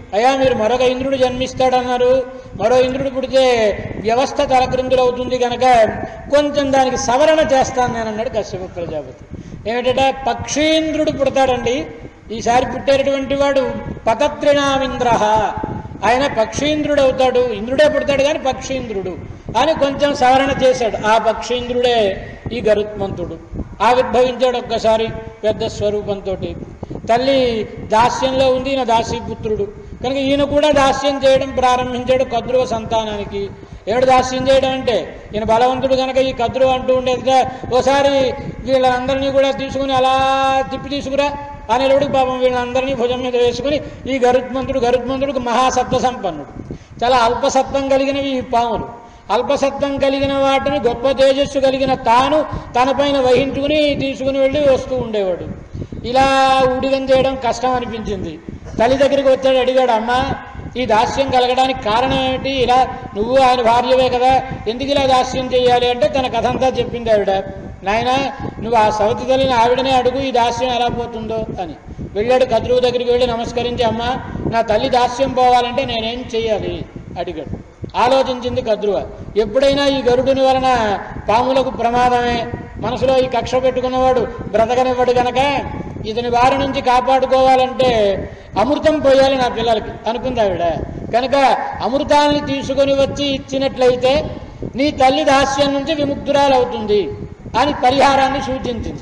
అయ్యా మీరు మరొక ఇంద్రుడు జన్మిస్తాడన్నారు మరో ఇంద్రుడు పుడితే వ్యవస్థ తలక్రిందులవుతుంది కనుక కొంచెం దానికి సవరణ చేస్తాను నేను అన్నాడు కశ్యప ప్రజాపతి ఏమిటంటే పక్షీంద్రుడు పుడతాడండి ఈసారి పుట్టేటటువంటి వాడు పతత్రిణామింద్ర ఆయన పక్షీంద్రుడు అవుతాడు ఇంద్రుడే పుడతాడు కానీ పక్షీంద్రుడు అని కొంచెం సవరణ చేశాడు ఆ పక్షీంద్రుడే ఈ గరుత్మంతుడు ఆవిర్భవించాడు ఒక్కసారి పెద్ద స్వరూపంతో తల్లి దాస్యంలో ఉంది ఈయన దాసీపుత్రుడు కనుక ఈయన కూడా దాస్యం చేయడం ప్రారంభించాడు కద్రువ సంతానానికి ఏడు దాస్యం చేయడం అంటే ఈయన బలవంతుడు కనుక ఈ కద్రువ అంటూ ఉండేదిగా ఓసారి వీళ్ళందరినీ కూడా తీసుకుని అలా తిప్పి తీసుకురా అనేటప్పుడు పాపం వీళ్ళందరినీ భుజం మీద వేసుకుని ఈ గరుత్మంతుడు గరుత్మంతుడికి మహాసత్వ సంపన్నుడు చాలా అల్పసత్వం కలిగినవి ఈ పాములు అల్పసత్వం కలిగిన వాటిని గొప్ప తేజస్సు కలిగిన తాను తన పైన వహించుకుని తీసుకుని వెళ్ళి వస్తూ ఉండేవాడు ఇలా ఊడిగం చేయడం కష్టం అనిపించింది తల్లి దగ్గరికి వచ్చాడు అడిగాడు అమ్మ ఈ దాస్యం కలగడానికి కారణం ఏమిటి ఇలా నువ్వు ఆయన భార్యవే కదా ఎందుకు ఇలా దాస్యం చేయాలి అంటే తన కథ అంతా చెప్పింది ఆవిడ నాయన నువ్వు ఆ సవతి తల్లిని ఆవిడనే అడుగు ఈ దాస్యం ఎలా పోతుందో అని వెళ్ళాడు కద్రువు దగ్గరికి వెళ్ళి నమస్కరించి అమ్మ నా తల్లి దాస్యం పోవాలంటే నేనేం చెయ్యాలి అడిగాడు ఆలోచించింది కద్రువ ఎప్పుడైనా ఈ గరుడుని వలన పాములకు ప్రమాదమే మనసులో ఈ కక్ష పెట్టుకున్నవాడు బ్రతకనివ్వడు గనక ఇతని వారి నుంచి కాపాడుకోవాలంటే అమృతం పోయాలి నా పిల్లలకి అనుకుంది ఆవిడ కనుక అమృతాన్ని తీసుకొని వచ్చి ఇచ్చినట్లయితే నీ తల్లి దాస్యం నుంచి విముక్తురాలవుతుంది అని పరిహారాన్ని సూచించింది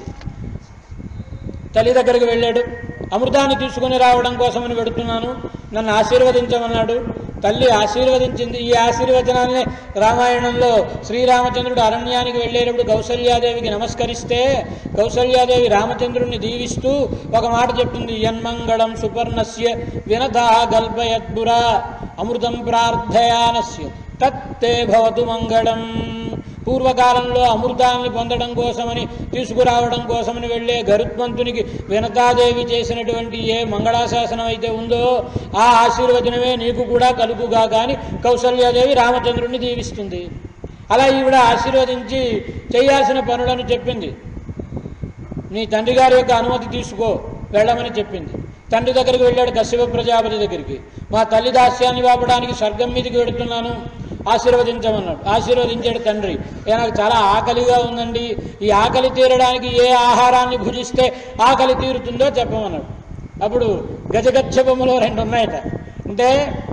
తల్లి దగ్గరికి వెళ్ళాడు అమృతాన్ని తీసుకుని రావడం కోసమని పెడుతున్నాను నన్ను ఆశీర్వదించమన్నాడు తల్లి ఆశీర్వదించింది ఈ ఆశీర్వచనాన్ని రామాయణంలో శ్రీరామచంద్రుడు అరణ్యానికి వెళ్ళేటప్పుడు కౌసల్యాదేవికి నమస్కరిస్తే కౌసల్యాదేవి రామచంద్రుడిని దీవిస్తూ ఒక మాట చెప్తుంది యన్మంగళం సుపర్ణస్య వినదా గల్పయద్బురా అమృతం ప్రార్థయానస్య తత్తే భవతు మంగళం పూర్వకాలంలో అమృతాన్ని పొందడం కోసమని తీసుకురావడం కోసమని వెళ్ళే గరుత్మంతునికి వినతాదేవి చేసినటువంటి ఏ మంగళాశాసనం అయితే ఉందో ఆ ఆశీర్వచనమే నీకు కూడా కలుగుగా కానీ కౌసల్యాదేవి రామచంద్రుడిని దీవిస్తుంది అలా ఈవిడ ఆశీర్వదించి చేయాల్సిన పనులను చెప్పింది నీ తండ్రి గారి యొక్క అనుమతి తీసుకో వెళ్ళమని చెప్పింది తండ్రి దగ్గరికి వెళ్ళాడు కశ్యప ప్రజాపతి దగ్గరికి మా తల్లి దాస్యాన్ని వాపడానికి స్వర్గం మీదకి వెడుతున్నాను ఆశీర్వదించమన్నాడు ఆశీర్వదించాడు తండ్రి "ఏ, నాకు చాలా ఆకలిగా ఉందండి ఈ ఆకలి తీరడానికి ఏ ఆహారాన్ని భుజిస్తే ఆకలి తీరుతుందో చెప్పమన్నాడు అప్పుడు గజగచ్చపములో రెండు ఉన్నాయట అంటే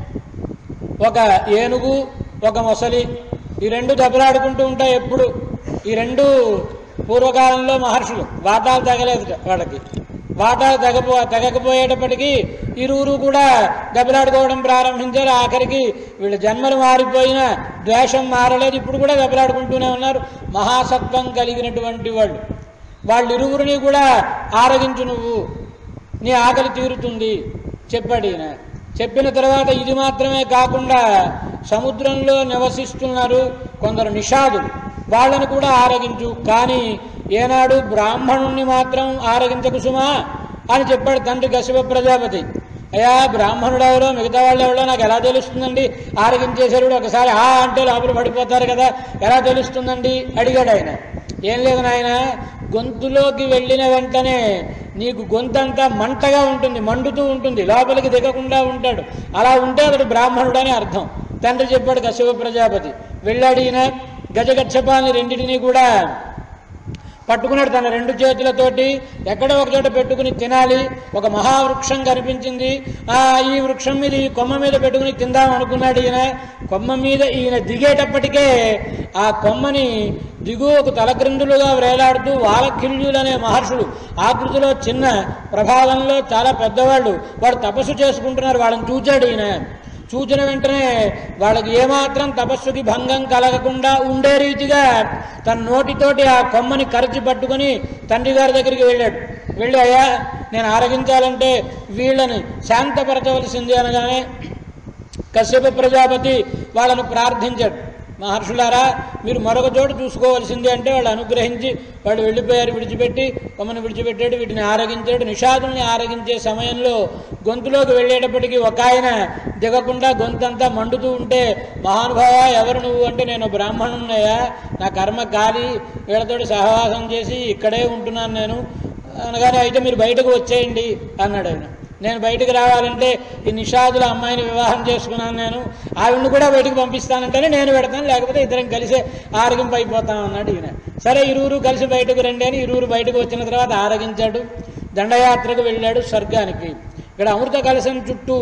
ఒక ఏనుగు ఒక మొసలి ఈ రెండు దెబ్బలాడుకుంటూ ఉంటాయి ఎప్పుడు ఈ రెండు పూర్వకాలంలో మహర్షులు వాటాలు తగలేదు వాళ్ళకి వాటాలు తెగపో తెగకపోయేటప్పటికీ ఇరువురు కూడా దెబ్బలాడుకోవడం ప్రారంభించారు ఆఖరికి వీళ్ళ జన్మలు మారిపోయిన ద్వేషం మారలేదు ఇప్పుడు కూడా దెబ్బలాడుకుంటూనే ఉన్నారు మహాసత్వం కలిగినటువంటి వాళ్ళు వాళ్ళిరువురిని కూడా ఆరగించు నువ్వు నీ ఆకలి తీరుతుంది చెప్పాడు ఈయన చెప్పిన తర్వాత ఇది మాత్రమే కాకుండా సముద్రంలో నివసిస్తున్నారు కొందరు నిషాదులు వాళ్ళని కూడా ఆరగించు కానీ ఏనాడు బ్రాహ్మణుణ్ణి మాత్రం ఆరగించకు సుమా అని చెప్పాడు తండ్రి కశ్యప ప్రజాపతి అయ్యా బ్రాహ్మణుడు ఎవరో మిగతా వాళ్ళు ఎవరో నాకు ఎలా తెలుస్తుందండి ఆరగించేశారు ఒకసారి ఆ అంటే లోపల పడిపోతారు కదా ఎలా తెలుస్తుందండి అడిగాడు ఆయన ఏం లేదు నాయన గొంతులోకి వెళ్ళిన వెంటనే నీకు గొంతంతా మంటగా ఉంటుంది మండుతూ ఉంటుంది లోపలికి దిగకుండా ఉంటాడు అలా ఉంటే అతడు బ్రాహ్మణుడు అని అర్థం తండ్రి చెప్పాడు కశ్యప ప్రజాపతి వెళ్ళాడు ఈయన గజగచ్చపాలని రెండింటినీ కూడా పట్టుకున్నాడు తన రెండు చేతులతోటి ఎక్కడో ఒక చోట పెట్టుకుని తినాలి ఒక మహావృక్షం కనిపించింది ఆ ఈ వృక్షం మీద ఈ కొమ్మ మీద పెట్టుకుని తిందాం అనుకున్నాడు ఈయన కొమ్మ మీద ఈయన దిగేటప్పటికే ఆ కొమ్మని దిగువకు తలక్రిందులుగా వేలాడుతూ వాలకిల్యులు అనే మహర్షులు ఆకృతిలో చిన్న ప్రభావంలో చాలా పెద్దవాళ్ళు వాడు తపస్సు చేసుకుంటున్నారు వాళ్ళని చూచాడు ఈయన చూచిన వెంటనే వాళ్ళకి ఏమాత్రం తపస్సుకి భంగం కలగకుండా ఉండే రీతిగా తన నోటితోటి ఆ కొమ్మని కరచి పట్టుకొని తండ్రి గారి దగ్గరికి వెళ్ళాడు వెళ్ళి అయ్యా నేను ఆరగించాలంటే వీళ్ళని శాంతపరచవలసింది అనగానే కశ్యప ప్రజాపతి వాళ్ళను ప్రార్థించాడు మహర్షులారా మీరు మరొక చోటు చూసుకోవాల్సింది అంటే వాళ్ళు అనుగ్రహించి వాళ్ళు వెళ్ళిపోయారు విడిచిపెట్టి కొమ్మను విడిచిపెట్టాడు వీటిని ఆరగించాడు నిషాదుల్ని ఆరగించే సమయంలో గొంతులోకి వెళ్ళేటప్పటికి ఒక ఆయన దిగకుండా గొంతంతా మండుతూ ఉంటే మహానుభావ ఎవరు నువ్వు అంటే నేను బ్రాహ్మణున్నయ్యా నా కర్మ కాలి వీళ్ళతోటి సహవాసం చేసి ఇక్కడే ఉంటున్నాను నేను అనగానే అయితే మీరు బయటకు వచ్చేయండి అన్నాడు ఆయన నేను బయటికి రావాలంటే ఈ నిషాదుల అమ్మాయిని వివాహం చేసుకున్నాను నేను ఆవిడని కూడా బయటికి పంపిస్తానంటేనే నేను పెడతాను లేకపోతే ఇద్దరం కలిసే ఆరగింపు అయిపోతాం అన్నాడు ఈయన సరే ఇరువురు కలిసి బయటకు రండి అని ఇరువురు బయటకు వచ్చిన తర్వాత ఆరగించాడు దండయాత్రకు వెళ్ళాడు స్వర్గానికి ఇక్కడ అమృత కలశం చుట్టూ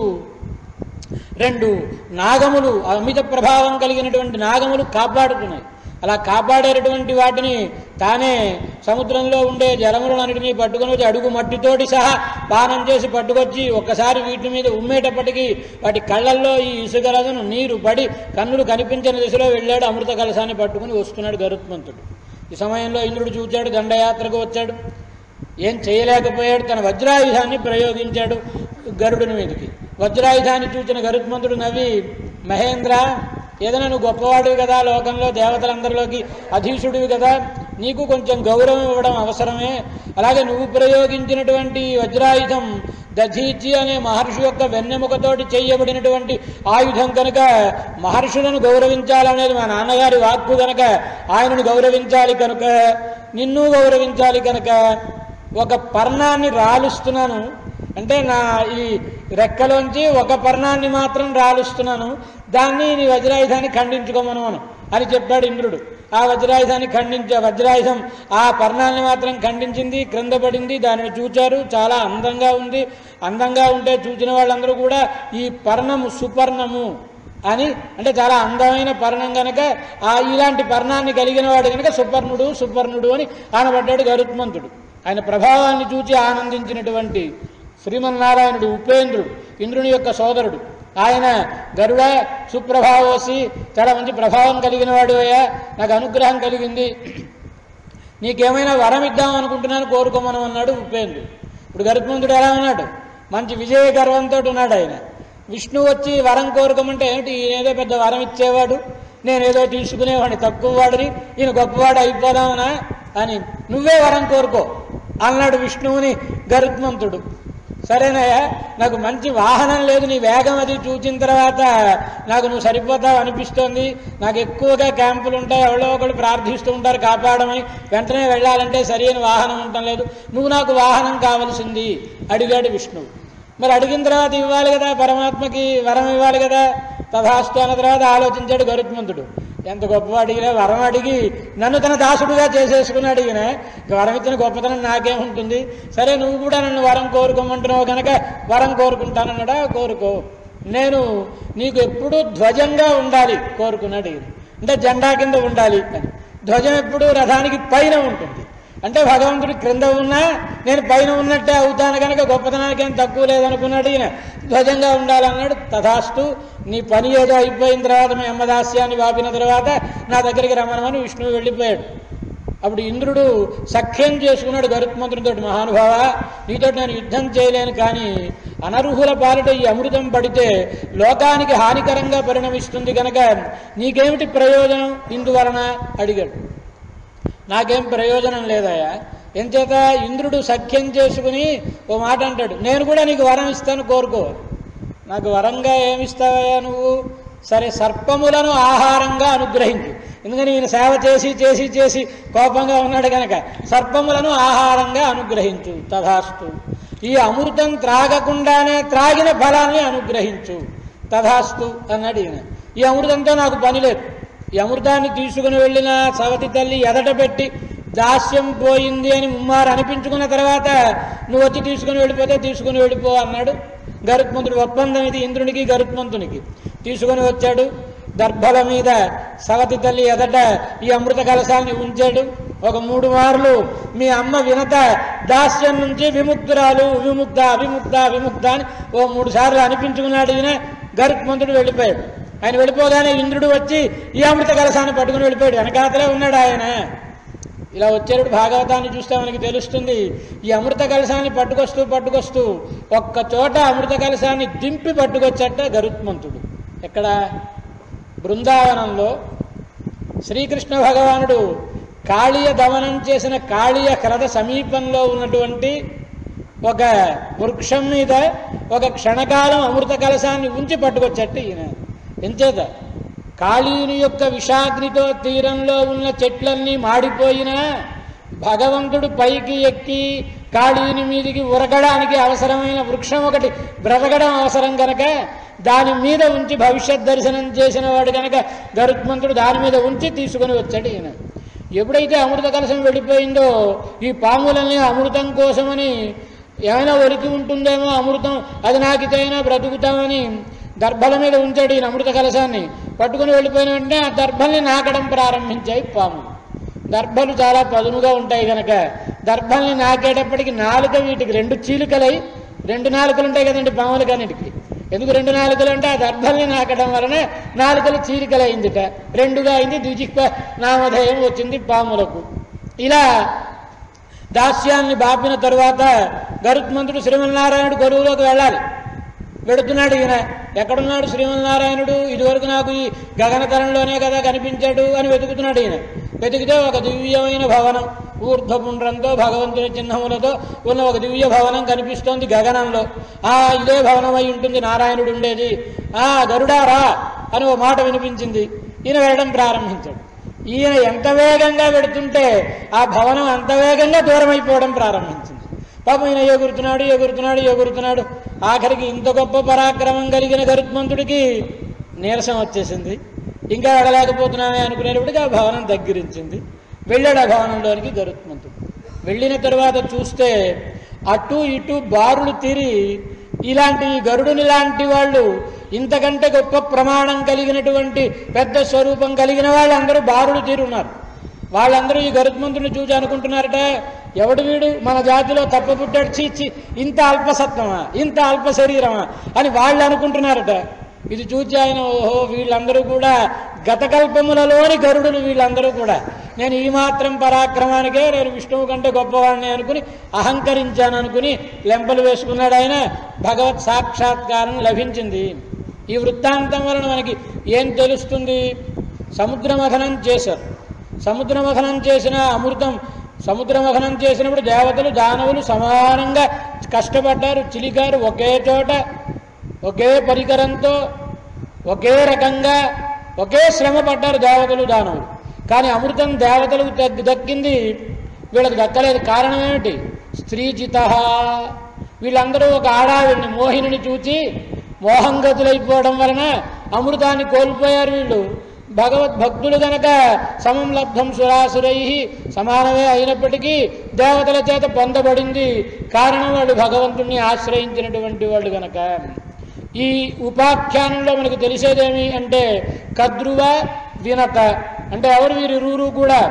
రెండు నాగములు అమిత ప్రభావం కలిగినటువంటి నాగములు కాపాడుతున్నాయి అలా కాపాడేటటువంటి వాటిని తానే సముద్రంలో ఉండే జలములన్నిటినీ పట్టుకొని వచ్చి అడుగు మట్టితోటి సహా పానం చేసి పట్టుకొచ్చి ఒక్కసారి వీటి మీద ఉమ్మేటప్పటికీ వాటి కళ్ళల్లో ఈ ఇసుకరదను నీరు పడి కన్నులు కనిపించని దిశలో వెళ్ళాడు అమృత కలశాన్ని పట్టుకుని వస్తున్నాడు గరుత్మంతుడు ఈ సమయంలో ఇంద్రుడు చూచాడు దండయాత్రకు వచ్చాడు ఏం చేయలేకపోయాడు తన వజ్రాయుధాన్ని ప్రయోగించాడు గరుడుని మీదకి వజ్రాయుధాన్ని చూచిన గరుత్మంతుడు నవ్వి మహేంద్ర ఏదైనా నువ్వు గొప్పవాడివి కదా లోకంలో దేవతలందరిలోకి అధీశుడివి కదా నీకు కొంచెం గౌరవం ఇవ్వడం అవసరమే అలాగే నువ్వు ప్రయోగించినటువంటి ఈ వజ్రాయుధం దధీచి అనే మహర్షి యొక్క వెన్నెముకతోటి చేయబడినటువంటి ఆయుధం కనుక మహర్షులను గౌరవించాలనేది మా నాన్నగారి వాక్కు కనుక ఆయనను గౌరవించాలి కనుక నిన్ను గౌరవించాలి కనుక ఒక పర్ణాన్ని రాలుస్తున్నాను అంటే నా ఈ రెక్కలోంచి ఒక పర్ణాన్ని మాత్రం రాలుస్తున్నాను దాన్ని నీ వజ్రాయుధాన్ని ఖండించుకోమను అను అని చెప్పాడు ఇంద్రుడు ఆ వజ్రాయుధాన్ని ఖండించే వజ్రాయుధం ఆ పర్ణాన్ని మాత్రం ఖండించింది క్రింద పడింది దానిని చూచారు చాలా అందంగా ఉంది అందంగా ఉంటే చూసిన వాళ్ళందరూ కూడా ఈ పర్ణము సుపర్ణము అని అంటే చాలా అందమైన పర్ణం కనుక ఆ ఇలాంటి పర్ణాన్ని కలిగిన వాడు కనుక సుపర్ణుడు సుపర్ణుడు అని ఆనబడ్డాడు గరుత్మంతుడు ఆయన ప్రభావాన్ని చూచి ఆనందించినటువంటి శ్రీమన్నారాయణుడు ఉపేంద్రుడు ఇంద్రుని యొక్క సోదరుడు ఆయన గరుడ సుప్రభావోసి చాలా మంచి ప్రభావం కలిగిన వాడు అయ్యా నాకు అనుగ్రహం కలిగింది నీకేమైనా వరం ఇద్దాం అనుకుంటున్నాను కోరుకోమని అన్నాడు ఉపేంద్రుడు ఇప్పుడు గరుత్మంతుడు ఎలా ఉన్నాడు మంచి విజయ గర్వంతో ఉన్నాడు ఆయన విష్ణు వచ్చి వరం కోరుకోమంటే ఏమిటి ఈయన ఏదో పెద్ద వరం ఇచ్చేవాడు నేనేదో తీసుకునేవాడిని తక్కువ వాడిని ఈయన గొప్పవాడు అయిపోదామనా అని నువ్వే వరం కోరుకో అన్నాడు విష్ణువుని గరుత్మంతుడు సరేనయ్యా నాకు మంచి వాహనం లేదు నీ వేగం అది చూచిన తర్వాత నాకు నువ్వు సరిపోతావు అనిపిస్తోంది నాకు ఎక్కువగా క్యాంపులు ఉంటాయి ఎవరో ఒకళ్ళు ప్రార్థిస్తూ ఉంటారు కాపాడమని వెంటనే వెళ్ళాలంటే సరైన వాహనం ఉండటం లేదు నువ్వు నాకు వాహనం కావలసింది అడిగాడు విష్ణువు మరి అడిగిన తర్వాత ఇవ్వాలి కదా పరమాత్మకి వరం ఇవ్వాలి కదా తథాస్తు అన్న తర్వాత ఆలోచించాడు గరుత్మంతుడు ఎంత గొప్పవాడు ఈయన వరం అడిగి నన్ను తన దాసుడుగా చేసేసుకున్నాడు ఈయన ఇక వరం ఇచ్చిన గొప్పతనం నాకేముంటుంది సరే నువ్వు కూడా నన్ను వరం కోరుకోమంటున్నావు కనుక వరం కోరుకుంటానన్నాడా కోరుకో నేను నీకు ఎప్పుడూ ధ్వజంగా ఉండాలి కోరుకున్నాడు ఈయన అంటే జెండా కింద ఉండాలి అని ధ్వజం ఎప్పుడు రథానికి పైన ఉంటుంది అంటే భగవంతుడి క్రింద ఉన్నా నేను పైన ఉన్నట్టే అవుతాను కనుక గొప్పతనానికి ఏం తక్కువ లేదనుకున్నాడు ఈయన ధ్వజంగా ఉండాలన్నాడు తథాస్తు నీ పని ఏదో అయిపోయిన తర్వాత మీ అమ్మదాస్యాన్ని వాపిన తర్వాత నా దగ్గరికి రమ్మనమని విష్ణువు వెళ్ళిపోయాడు అప్పుడు ఇంద్రుడు సఖ్యం చేసుకున్నాడు గరుత్మంతునితో మహానుభావ నీతో నేను యుద్ధం చేయలేను కానీ అనర్హుల పాలిట ఈ అమృతం పడితే లోకానికి హానికరంగా పరిణమిస్తుంది కనుక నీకేమిటి ప్రయోజనం ఇందువలన అడిగాడు నాకేం ప్రయోజనం లేదయ్యా ఎంచేత ఇంద్రుడు సఖ్యం చేసుకుని ఓ మాట అంటాడు నేను కూడా నీకు వరం ఇస్తాను కోరుకో నాకు వరంగా ఏమిస్తావయ్యా నువ్వు సరే సర్పములను ఆహారంగా అనుగ్రహించు ఎందుకని ఈయన సేవ చేసి చేసి చేసి కోపంగా ఉన్నాడు కనుక సర్పములను ఆహారంగా అనుగ్రహించు తథాస్తు ఈ అమృతం త్రాగకుండానే త్రాగిన ఫలాన్ని అనుగ్రహించు తథాస్తు అన్నాడు ఈయన ఈ అమృతంతో నాకు పని లేదు ఈ అమృతాన్ని తీసుకుని వెళ్ళిన సవతి తల్లి ఎదట పెట్టి దాస్యం పోయింది అని ముమ్మారు అనిపించుకున్న తర్వాత నువ్వు వచ్చి తీసుకుని వెళ్ళిపోతే తీసుకుని వెళ్ళిపో అన్నాడు గరుత్మంతుడు ఒప్పందం ఇది ఇంద్రునికి గరుత్మంతునికి తీసుకొని వచ్చాడు దర్భల మీద సవతి తల్లి ఎదట ఈ అమృత కలశాన్ని ఉంచాడు ఒక మూడు మార్లు మీ అమ్మ వినత దాస్యం నుంచి విముక్తురాలు విముక్త విముక్త విముక్త అని ఓ మూడు సార్లు అనిపించుకున్నాడు ఈయన గరుత్మంతుడు వెళ్ళిపోయాడు ఆయన వెళ్ళిపోగానే ఇంద్రుడు వచ్చి ఈ అమృత కలశాన్ని పట్టుకుని వెళ్ళిపోయాడు వెనకాతలే ఉన్నాడు ఆయన ఇలా వచ్చేటప్పుడు భాగవతాన్ని చూస్తే మనకి తెలుస్తుంది ఈ అమృత కలశాన్ని పట్టుకొస్తూ పట్టుకొస్తూ ఒక్క చోట అమృత కలశాన్ని దింపి పట్టుకొచ్చట గరుత్మంతుడు ఎక్కడ బృందావనంలో శ్రీకృష్ణ భగవానుడు కాళీయ దమనం చేసిన కాళీయ క్రద సమీపంలో ఉన్నటువంటి ఒక వృక్షం మీద ఒక క్షణకాలం అమృత కలశాన్ని ఉంచి పట్టుకొచ్చట్టు ఈయన ఎంచేత కాళీయుని యొక్క విషాగ్నితో తీరంలో ఉన్న చెట్లన్నీ మాడిపోయినా భగవంతుడు పైకి ఎక్కి కాళీని మీదికి ఉరకడానికి అవసరమైన వృక్షం ఒకటి బ్రతకడం అవసరం కనుక దాని మీద ఉంచి భవిష్యత్ దర్శనం చేసిన వాడు కనుక గరుత్మంతుడు దాని మీద ఉంచి తీసుకొని వచ్చాడు ఈయన ఎప్పుడైతే అమృత కలశం వెళ్ళిపోయిందో ఈ పాములని అమృతం కోసమని ఏమైనా ఒలికి ఉంటుందేమో అమృతం అది నాకితేనా బ్రతుకుతామని దర్భల మీద ఉంచాడు ఈయన అమృత కలశాన్ని పట్టుకుని వెళ్ళిపోయిన వెంటనే ఆ దర్భల్ని నాకడం ప్రారంభించాయి పాములు దర్భలు చాలా పదునుగా ఉంటాయి కనుక దర్భల్ని నాకేటప్పటికి నాలుక వీటికి రెండు చీలికలై రెండు నాలుకలు ఉంటాయి కదండి పాములకి అన్నిటికి ఎందుకు రెండు నాలుకలు అంటే ఆ దర్భల్ని నాకడం వలన నాలుకలు చీలికలైందిట రెండుగా అయింది ద్విజిహ్వ నామధేయం వచ్చింది పాములకు ఇలా దాస్యాన్ని బాపిన తరువాత గరుత్మంతుడు శ్రీమన్నారాయణుడు గరువులోకి వెళ్ళాలి వెడుతున్నాడు ఈయన ఎక్కడున్నాడు శ్రీమన్నారాయణుడు ఇదివరకు నాకు ఈ గగనతలంలోనే కదా కనిపించాడు అని వెతుకుతున్నాడు ఈయన వెతికితే ఒక దివ్యమైన భవనం ఊర్ధ్వపుండ్రంతో భగవంతుని చిహ్నములతో ఉన్న ఒక దివ్య భవనం కనిపిస్తోంది గగనంలో ఆ ఇదే భవనం అయి ఉంటుంది నారాయణుడు ఉండేది ఆ గరుడారా అని ఓ మాట వినిపించింది ఈయన వెళ్ళడం ప్రారంభించాడు ఈయన ఎంత వేగంగా వెడుతుంటే ఆ భవనం అంత వేగంగా దూరం అయిపోవడం ప్రారంభించింది పాపం ఈయన ఎగురుతున్నాడు ఎగురుతున్నాడు ఎగురుతున్నాడు ఆఖరికి ఇంత గొప్ప పరాక్రమం కలిగిన గరుత్మంతుడికి నీరసం వచ్చేసింది ఇంకా వెళ్ళలేకపోతున్నామే అనుకునేటప్పటికి ఆ భవనం దగ్గరించింది వెళ్ళాడు ఆ భవనంలోనికి గరుత్మంతుడు వెళ్ళిన తర్వాత చూస్తే అటు ఇటు బారులు తీరి ఇలాంటి ఈ గరుడుని లాంటి వాళ్ళు ఇంతకంటే గొప్ప ప్రమాణం కలిగినటువంటి పెద్ద స్వరూపం కలిగిన వాళ్ళందరూ బారులు తీరున్నారు వాళ్ళందరూ ఈ గరుత్మంతుని చూసి అనుకుంటున్నారట ఎవడు వీడు మన జాతిలో తప్ప పుట్టాడు చీచి ఇంత అల్పసత్వమా ఇంత అల్ప శరీరమా అని వాళ్ళు అనుకుంటున్నారట ఇది చూచి ఆయన ఓహో వీళ్ళందరూ కూడా గతకల్పములలోని గరుడులు వీళ్ళందరూ కూడా నేను ఈ మాత్రం పరాక్రమానికే నేను విష్ణువు కంటే గొప్పవాడిని అనుకుని అహంకరించాను అనుకుని లెంపలు వేసుకున్నాడు ఆయన భగవత్ సాక్షాత్కారం లభించింది ఈ వృత్తాంతం వలన మనకి ఏం తెలుస్తుంది సముద్రమథనం చేశారు సముద్రమథనం చేసిన అమృతం సముద్రమథనం చేసినప్పుడు దేవతలు దానవులు సమానంగా కష్టపడ్డారు చిలికారు ఒకే చోట ఒకే పరికరంతో ఒకే రకంగా ఒకే శ్రమ పడ్డారు దేవతలు దానవులు కానీ అమృతం దేవతలకు దక్- దక్కింది వీళ్ళకి దక్కలేదు కారణం ఏమిటి స్త్రీజిత వీళ్ళందరూ ఒక ఆడావిడిని మోహిని చూచి మోహంగతులైపోవడం వలన అమృతాన్ని కోల్పోయారు వీళ్ళు భగవద్భక్తులు గనక సమం లబ్ధం సురాసురై సమానమే అయినప్పటికీ దేవతల చేత పొందబడింది కారణం వాళ్ళు భగవంతుణ్ణి ఆశ్రయించినటువంటి వాళ్ళు గనక ఈ ఉపాఖ్యానంలో మనకు తెలిసేదేమి అంటే కద్రువ వినత అంటే ఎవరు వీరిరువురు కూడా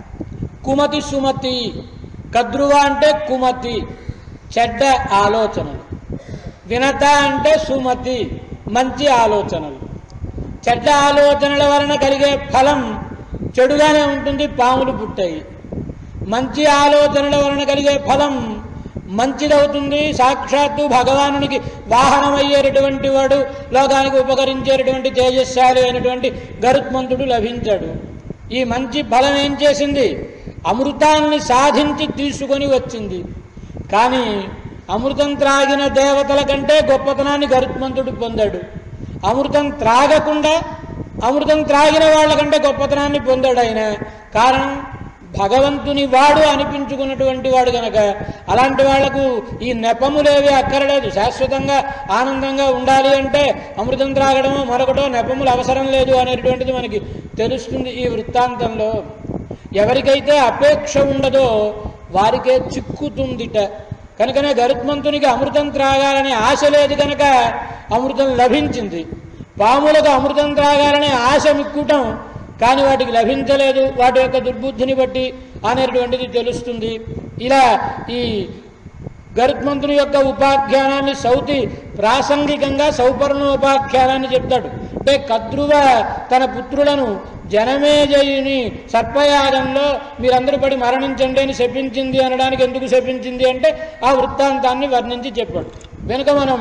కుమతి సుమతి కద్రువ అంటే కుమతి చెడ్డ ఆలోచనలు వినత అంటే సుమతి మంచి ఆలోచనలు చెడ్డ ఆలోచనల వలన కలిగే ఫలం చెడుగానే ఉంటుంది పాములు పుట్టాయి మంచి ఆలోచనల వలన కలిగే ఫలం మంచిదవుతుంది సాక్షాత్తు భగవానునికి వాహనమయ్యేటటువంటి వాడు లోకానికి ఉపకరించేటటువంటి తేజస్శాలి అయినటువంటి గరుత్మంతుడు లభించాడు ఈ మంచి ఫలం ఏం చేసింది అమృతాన్ని సాధించి తీసుకొని వచ్చింది కానీ అమృతం త్రాగిన దేవతల కంటే గొప్పతనాన్ని గరుత్మంతుడు పొందాడు అమృతం త్రాగకుండా అమృతం త్రాగిన వాళ్ళకంటే గొప్పతనాన్ని పొందాడు ఆయన కారణం భగవంతుని వాడు అనిపించుకున్నటువంటి వాడు గనక అలాంటి వాళ్లకు ఈ నెపములేవి అక్కరలేదు శాశ్వతంగా ఆనందంగా ఉండాలి అంటే అమృతం త్రాగడమో మరొకటో నెపములు అవసరం లేదు అనేటువంటిది మనకి తెలుస్తుంది ఈ వృత్తాంతంలో ఎవరికైతే అపేక్ష ఉండదో వారికే చిక్కుతుందిట కనుకనే గరుత్మంతునికి అమృతం త్రాగాలనే ఆశ లేదు కనుక అమృతం లభించింది పాములకు అమృతం త్రాగాలనే ఆశ మిక్కుటం కానీ వాటికి లభించలేదు వాటి యొక్క దుర్బుద్ధిని బట్టి అనేటువంటిది తెలుస్తుంది ఇలా ఈ గరుత్మంతుని యొక్క ఉపాఖ్యానాన్ని సౌతి ప్రాసంగికంగా సౌపర్ణోపాఖ్యానాన్ని చెప్తాడు అంటే కద్రువ తన పుత్రులను జనమేజయుని సర్పయాగంలో మీరందరూ పడి మరణించండి అని శపించింది అనడానికి ఎందుకు శపించింది అంటే ఆ వృత్తాంతాన్ని వర్ణించి చెప్పాడు వెనుక మనం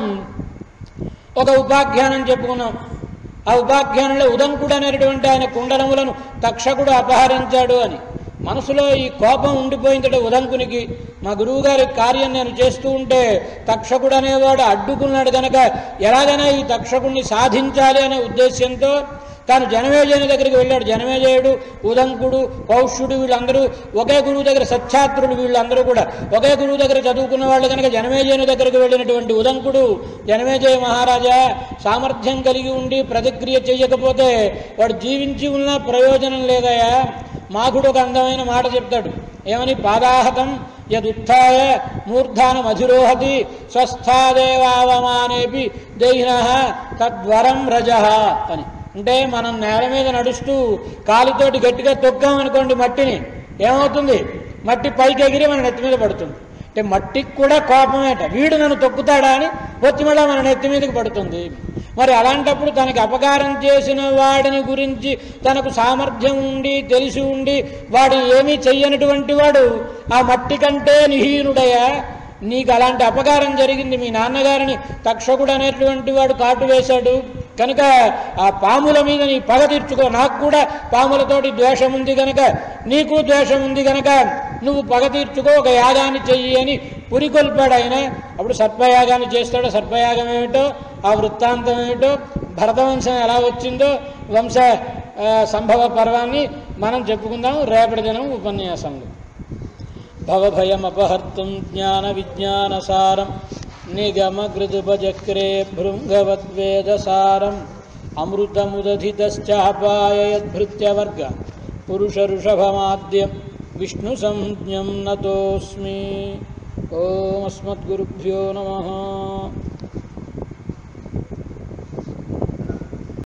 ఒక ఉపాఖ్యానం చెప్పుకున్నాం ఆ ఉపాఖ్యానంలో ఉదంకుడు అనేటువంటి ఆయన కుండలములను తక్షకుడు అపహరించాడు అని మనసులో ఈ కోపం ఉండిపోయిందట ఉదంకునికి మా గురువుగారి కార్యం నేను చేస్తూ ఉంటే తక్షకుడు అనేవాడు అడ్డుకున్నాడు కనుక ఎలాగైనా ఈ తక్షకుడిని సాధించాలి అనే ఉద్దేశ్యంతో తాను జనమేజయుని దగ్గరికి వెళ్ళాడు జనమేజయుడు ఉదంకుడు పౌష్యుడు వీళ్ళందరూ ఒకే గురువు దగ్గర సత్యాత్రులు వీళ్ళందరూ కూడా ఒకే గురువు దగ్గర చదువుకున్న వాళ్ళు కనుక జనమేజయుని దగ్గరికి వెళ్ళినటువంటి ఉదంకుడు జనమేజయ మహారాజా సామర్థ్యం కలిగి ఉండి ప్రతిక్రియ చెయ్యకపోతే వాడు జీవించి ఉన్నా ప్రయోజనం లేదయా మాకుడు ఒక అందమైన మాట చెప్తాడు ఏమని పాదాహతం యదుత్థాయ మూర్ధానం అధిరోహతి స్వస్థాదేవావమానేపి దైన తద్వరం రజ అని అంటే మనం నేల మీద నడుస్తూ కాలితోటి గట్టిగా తొక్కామనుకోండి మట్టిని ఏమవుతుంది మట్టి పైకి ఎగిరి మన నెత్తి మీద పడుతుంది అంటే మట్టికి కూడా కోపమేట వీడు నన్ను తొక్కుతాడా అని వచ్చి మళ్ళా మన నెత్తి మీదకి పడుతుంది మరి అలాంటప్పుడు తనకి అపకారం చేసిన వాడిని గురించి తనకు సామర్థ్యం ఉండి తెలిసి ఉండి వాడు ఏమీ చెయ్యనటువంటి వాడు ఆ మట్టి కంటే నిహీనుడయ్యా నీకు అలాంటి అపకారం జరిగింది మీ నాన్నగారిని తక్షకుడు అనేటువంటి వాడు కాటు వేశాడు కనుక ఆ పాముల మీద నీ పగ తీర్చుకో నాకు కూడా పాములతోటి ద్వేషం ఉంది కనుక నీకు ద్వేషం ఉంది కనుక నువ్వు పగ తీర్చుకో ఒక యాగాన్ని చెయ్యి అని పురికొల్పాడు ఆయన అప్పుడు సర్పయాగాన్ని చేస్తాడో సర్పయాగం ఏమిటో ఆ వృత్తాంతం ఏమిటో భరతవంశం ఎలా వచ్చిందో వంశ ఆ, సంభవ పర్వాన్ని మనం చెప్పుకుందాం రేపటి దినం ఉపన్యాసంలో భవభయమపహర్తుం జ్ఞాన విజ్ఞానసారం నిగమగృదుపజక్రే భృంగవద్వేదసారం అమృతముదధితశ్చాపాయయద్భృత్యవర్గ పురుషఋషభమాద్యం విష్ణు సంజ్ఞం నతోస్మి ఓం అస్మద్గురుభ్యో నమ